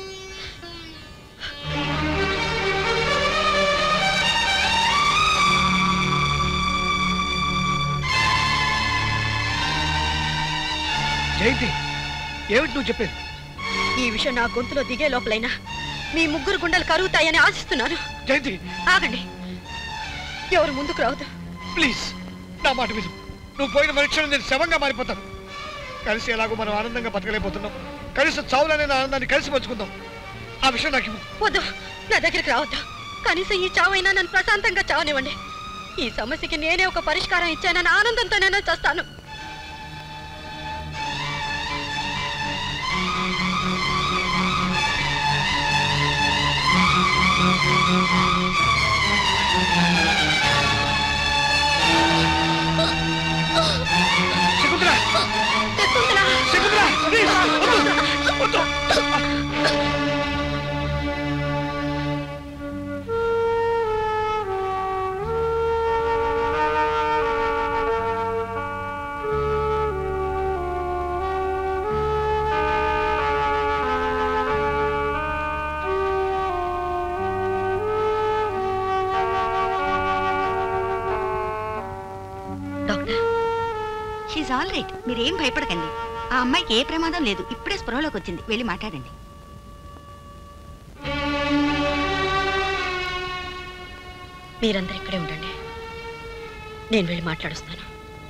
జయంతి ఏమిటి నువ్వు చెప్పేది ఈ విషయం నా గొంతులో దిగే లోపలైనా మీ ముగ్గురు గుండెలు కరుగుతాయని ఆశిస్తున్నాను జయంతి ఆగండి ఎవరు ముందుకు రావద్దు ప్లీజ్ నా మాట విను నువ్వు పోయిన మరుక్షణం నేను శవంగా మారిపోతాను కలిసి ఎలాగో మనం ఆనందంగా బతకలేకపోతున్నాం కలిసి చావులనే నా ఆనందాన్ని కలిసి పంచుకుందాం ఆ విషయం నాకు ఇవ్వు. వద్దు నా దగ్గరికి రావద్దు కనీసం ఈ చావైనా నన్ను ప్రశాంతంగా చావనివ్వండి ఈ సమస్యకి నేనే ఒక పరిష్కారం ఇచ్చానని ఆనందంతో నేను చేస్తాను శకుంతల శకుంతల ప్లీజ్ వద్దు వద్దు డాక్టర్ షీజ్ ఆల్ రైట్ మీరేం భయపడకండి ఆ అమ్మాయికి ఏ ప్రమాదం లేదు ఇప్పుడే స్పృహలోకి వచ్చింది వెళ్ళి మాట్లాడండి మీరందరూ ఇక్కడే ఉండండి నేను వెళ్ళి మాట్లాడుస్తాను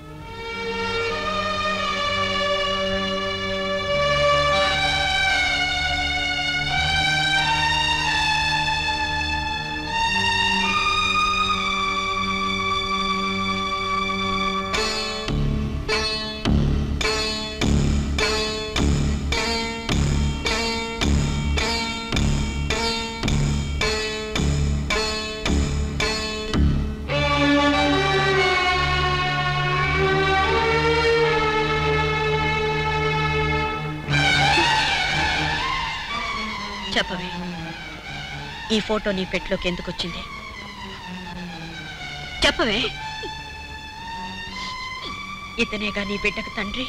చెప్పవే ఈ ఫోటో నీ పెట్టులోకి ఎందుకు వచ్చింది చెప్పవే ఇతనేగా నీ బిడ్డకు తండ్రి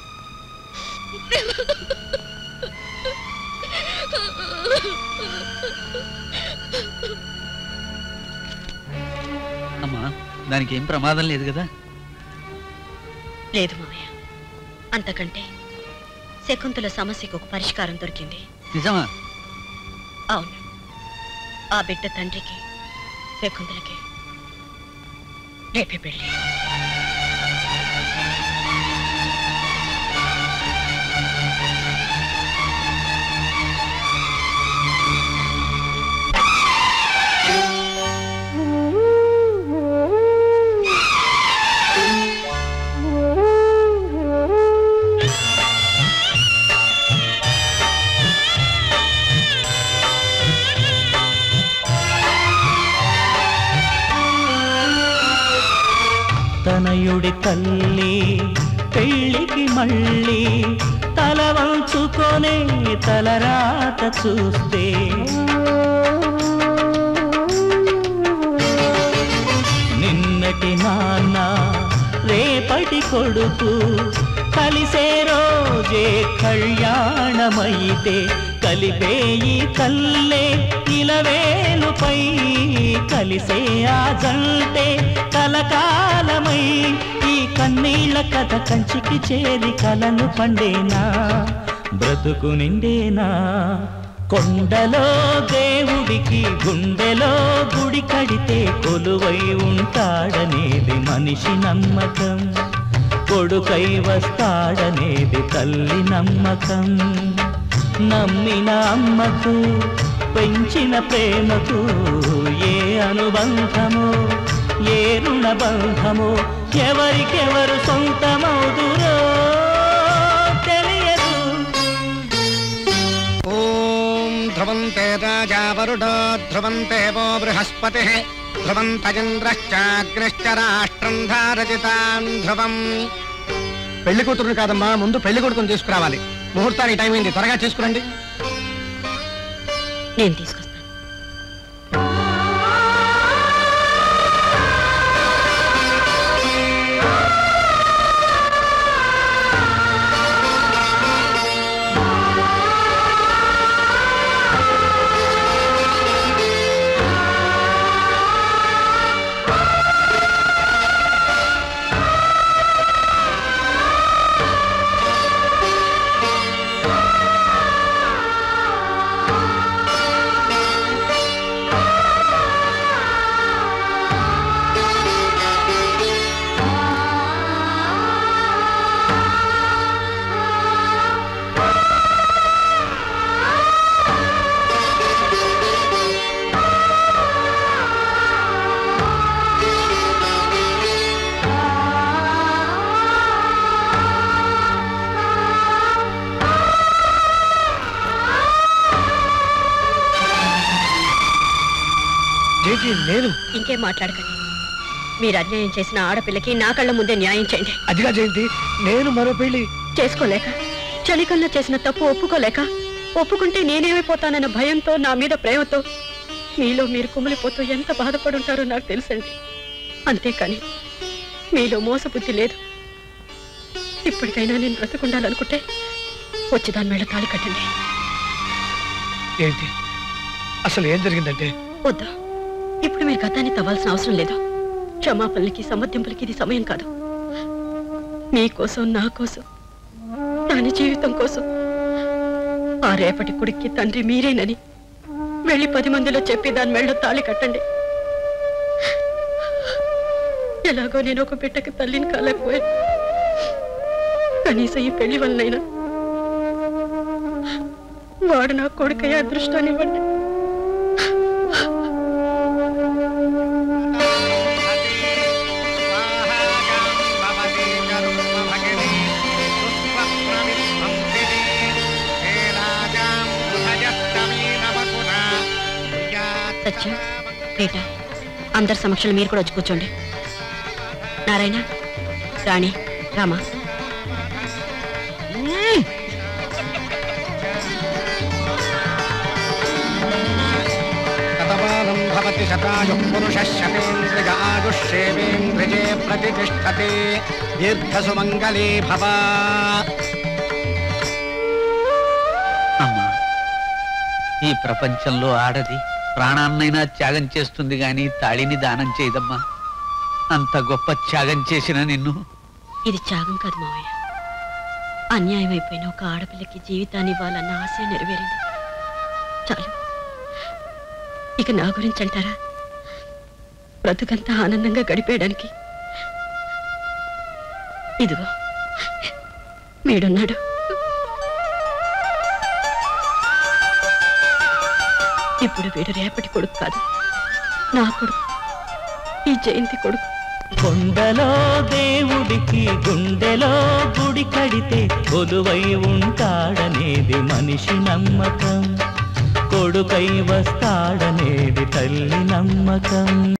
అమ్మా దానికి ఏం ప్రమాదం లేదు కదా లేదు మామయ్య అంతకంటే శకుంతల సమస్యకు ఒక పరిష్కారం దొరికింది నిజమా అవును ఆ బిడ్డ తండ్రికి శకుంతలకి రేపే పెళ్ళి తనయుడి తల్లి పెళ్ళికి మళ్ళీ తల వంచుకొనే తలరాత చూస్తే నిన్నటి నాన్న రేపటి కొడుకు కలిసే రోజే కళ్యాణమైతే కలిపేయి కల్లే ఇలవేలుపై కలిసే ఆ జంటే కలకాలమై ఈ కన్నీళ్ళ కథ కంచికి చేరి కలను పండేనా బ్రతుకు నిండేనా కొండలో దేవుడికి గుండెలో గుడి కడితే కొలువై ఉంటాడనేది మనిషి నమ్మకం కొడుకై వస్తాడనేది తల్లి నమ్మకం నమ్మిన అమ్మకు పెంచిన ప్రేమకు ఏ అనుబంధము ఏ రుణబంధము ఎవరికెవరు సొంతమవుదురో తెలియదు ఓం ధ్రువంతే రాజా వరుడో ధ్రువంతే వో బృహస్పతి ధ్రువంతచంద్రశ్చాగ్నిశ్చ రాష్ట్రం ధారజితాం ధ్రువం పెళ్లి కూతురుని కాదమ్మా ముందు పెళ్లి కొడుకుని తీసుకురావాలి ముహూర్తానికి టైం అయింది త్వరగా తీసుకురండి నేను తీసుకొస్తాను నేను ఇంకేం మాట్లాడకండి మీరు అన్యాయం చేసిన ఆడపిల్లకి నా కళ్ళ ముందే న్యాయం చేయండి అదిగా జయంతి నేను మరో పెళ్లి చేసుకోలేక చలికల్లో చేసిన తప్పు ఒప్పుకోలేక ఒప్పుకుంటే నేనేమైపోతానన్న భయంతో నా మీద ప్రేమతో మీలో మీరు కుమిలిపోతూ ఎంత బాధపడుంటారో నాకు తెలుసండి అంతేకాని మీలో మోసబుద్ధి లేదు ఇప్పటికైనా నేను బ్రతకుండాలనుకుంటే వచ్చి దాని మీద తాళి కట్టండి ఏంటి అసలు ఏం జరిగిందంటే వద్దా ఇప్పుడు మీరు గతాన్ని తవ్వాల్సిన అవసరం లేదు క్షమాపణలకి సమర్థింపులకి ఇది సమయం కాదు మీకోసం నా కోసం దాని జీవితం కోసం ఆ రేపటి కొడుక్కి తండ్రి మీరేనని వెళ్ళి పది మందిలో చెప్పి దాని మెళ్ళో తాళి కట్టండి ఎలాగో నేను ఒక బిడ్డకి తల్లిని కాలేకపోయాను కనీసం ఈ పెళ్లి వల్లైనా వాడు నా కొడుకయ్యే అదృష్టాన్ని ఇవ్వండి సత్యం రీట అందరి సమక్షంలో మీరు కూడా వచ్చి కూర్చోండి నారాయణ రాణి రామా శతమానం భవతి శతాయు పురుష శతేంద్రియ ఆయుష్యేవేంద్రియే ప్రతిష్టతే దీర్ఘసుమంగళీ భవ అమ్మా ఈ ప్రపంచంలో ఆడది ప్రాణాన్నైనా త్యాగం చేస్తుంది గాని తాళిని దానం చేయదమ్మా అంత గొప్ప త్యాగం చేసిన నిన్ను ఇది త్యాగం కాదు మావయ్య అన్యాయం అయిపోయిన ఒక ఆడపిల్లకి జీవితాన్ని ఇవ్వాలన్న ఆశ నెరవేరింది చాలు ఇక నా గురించి అంటారా బ్రతుకంతా ఆనందంగా గడిపేయడానికి ఇదిగో వీడున్నాడు ఇప్పుడు వీడు రేపటి కొడుకు కాదు నా కొడుకు ఈ జయంతి కొడుకు కొండలో దేవుడికి గుండెలో గుడి కడితే కొలువై ఉంటాడనేది మనిషి నమ్మకం కొడుకై వస్తాడనేది తల్లి నమ్మకం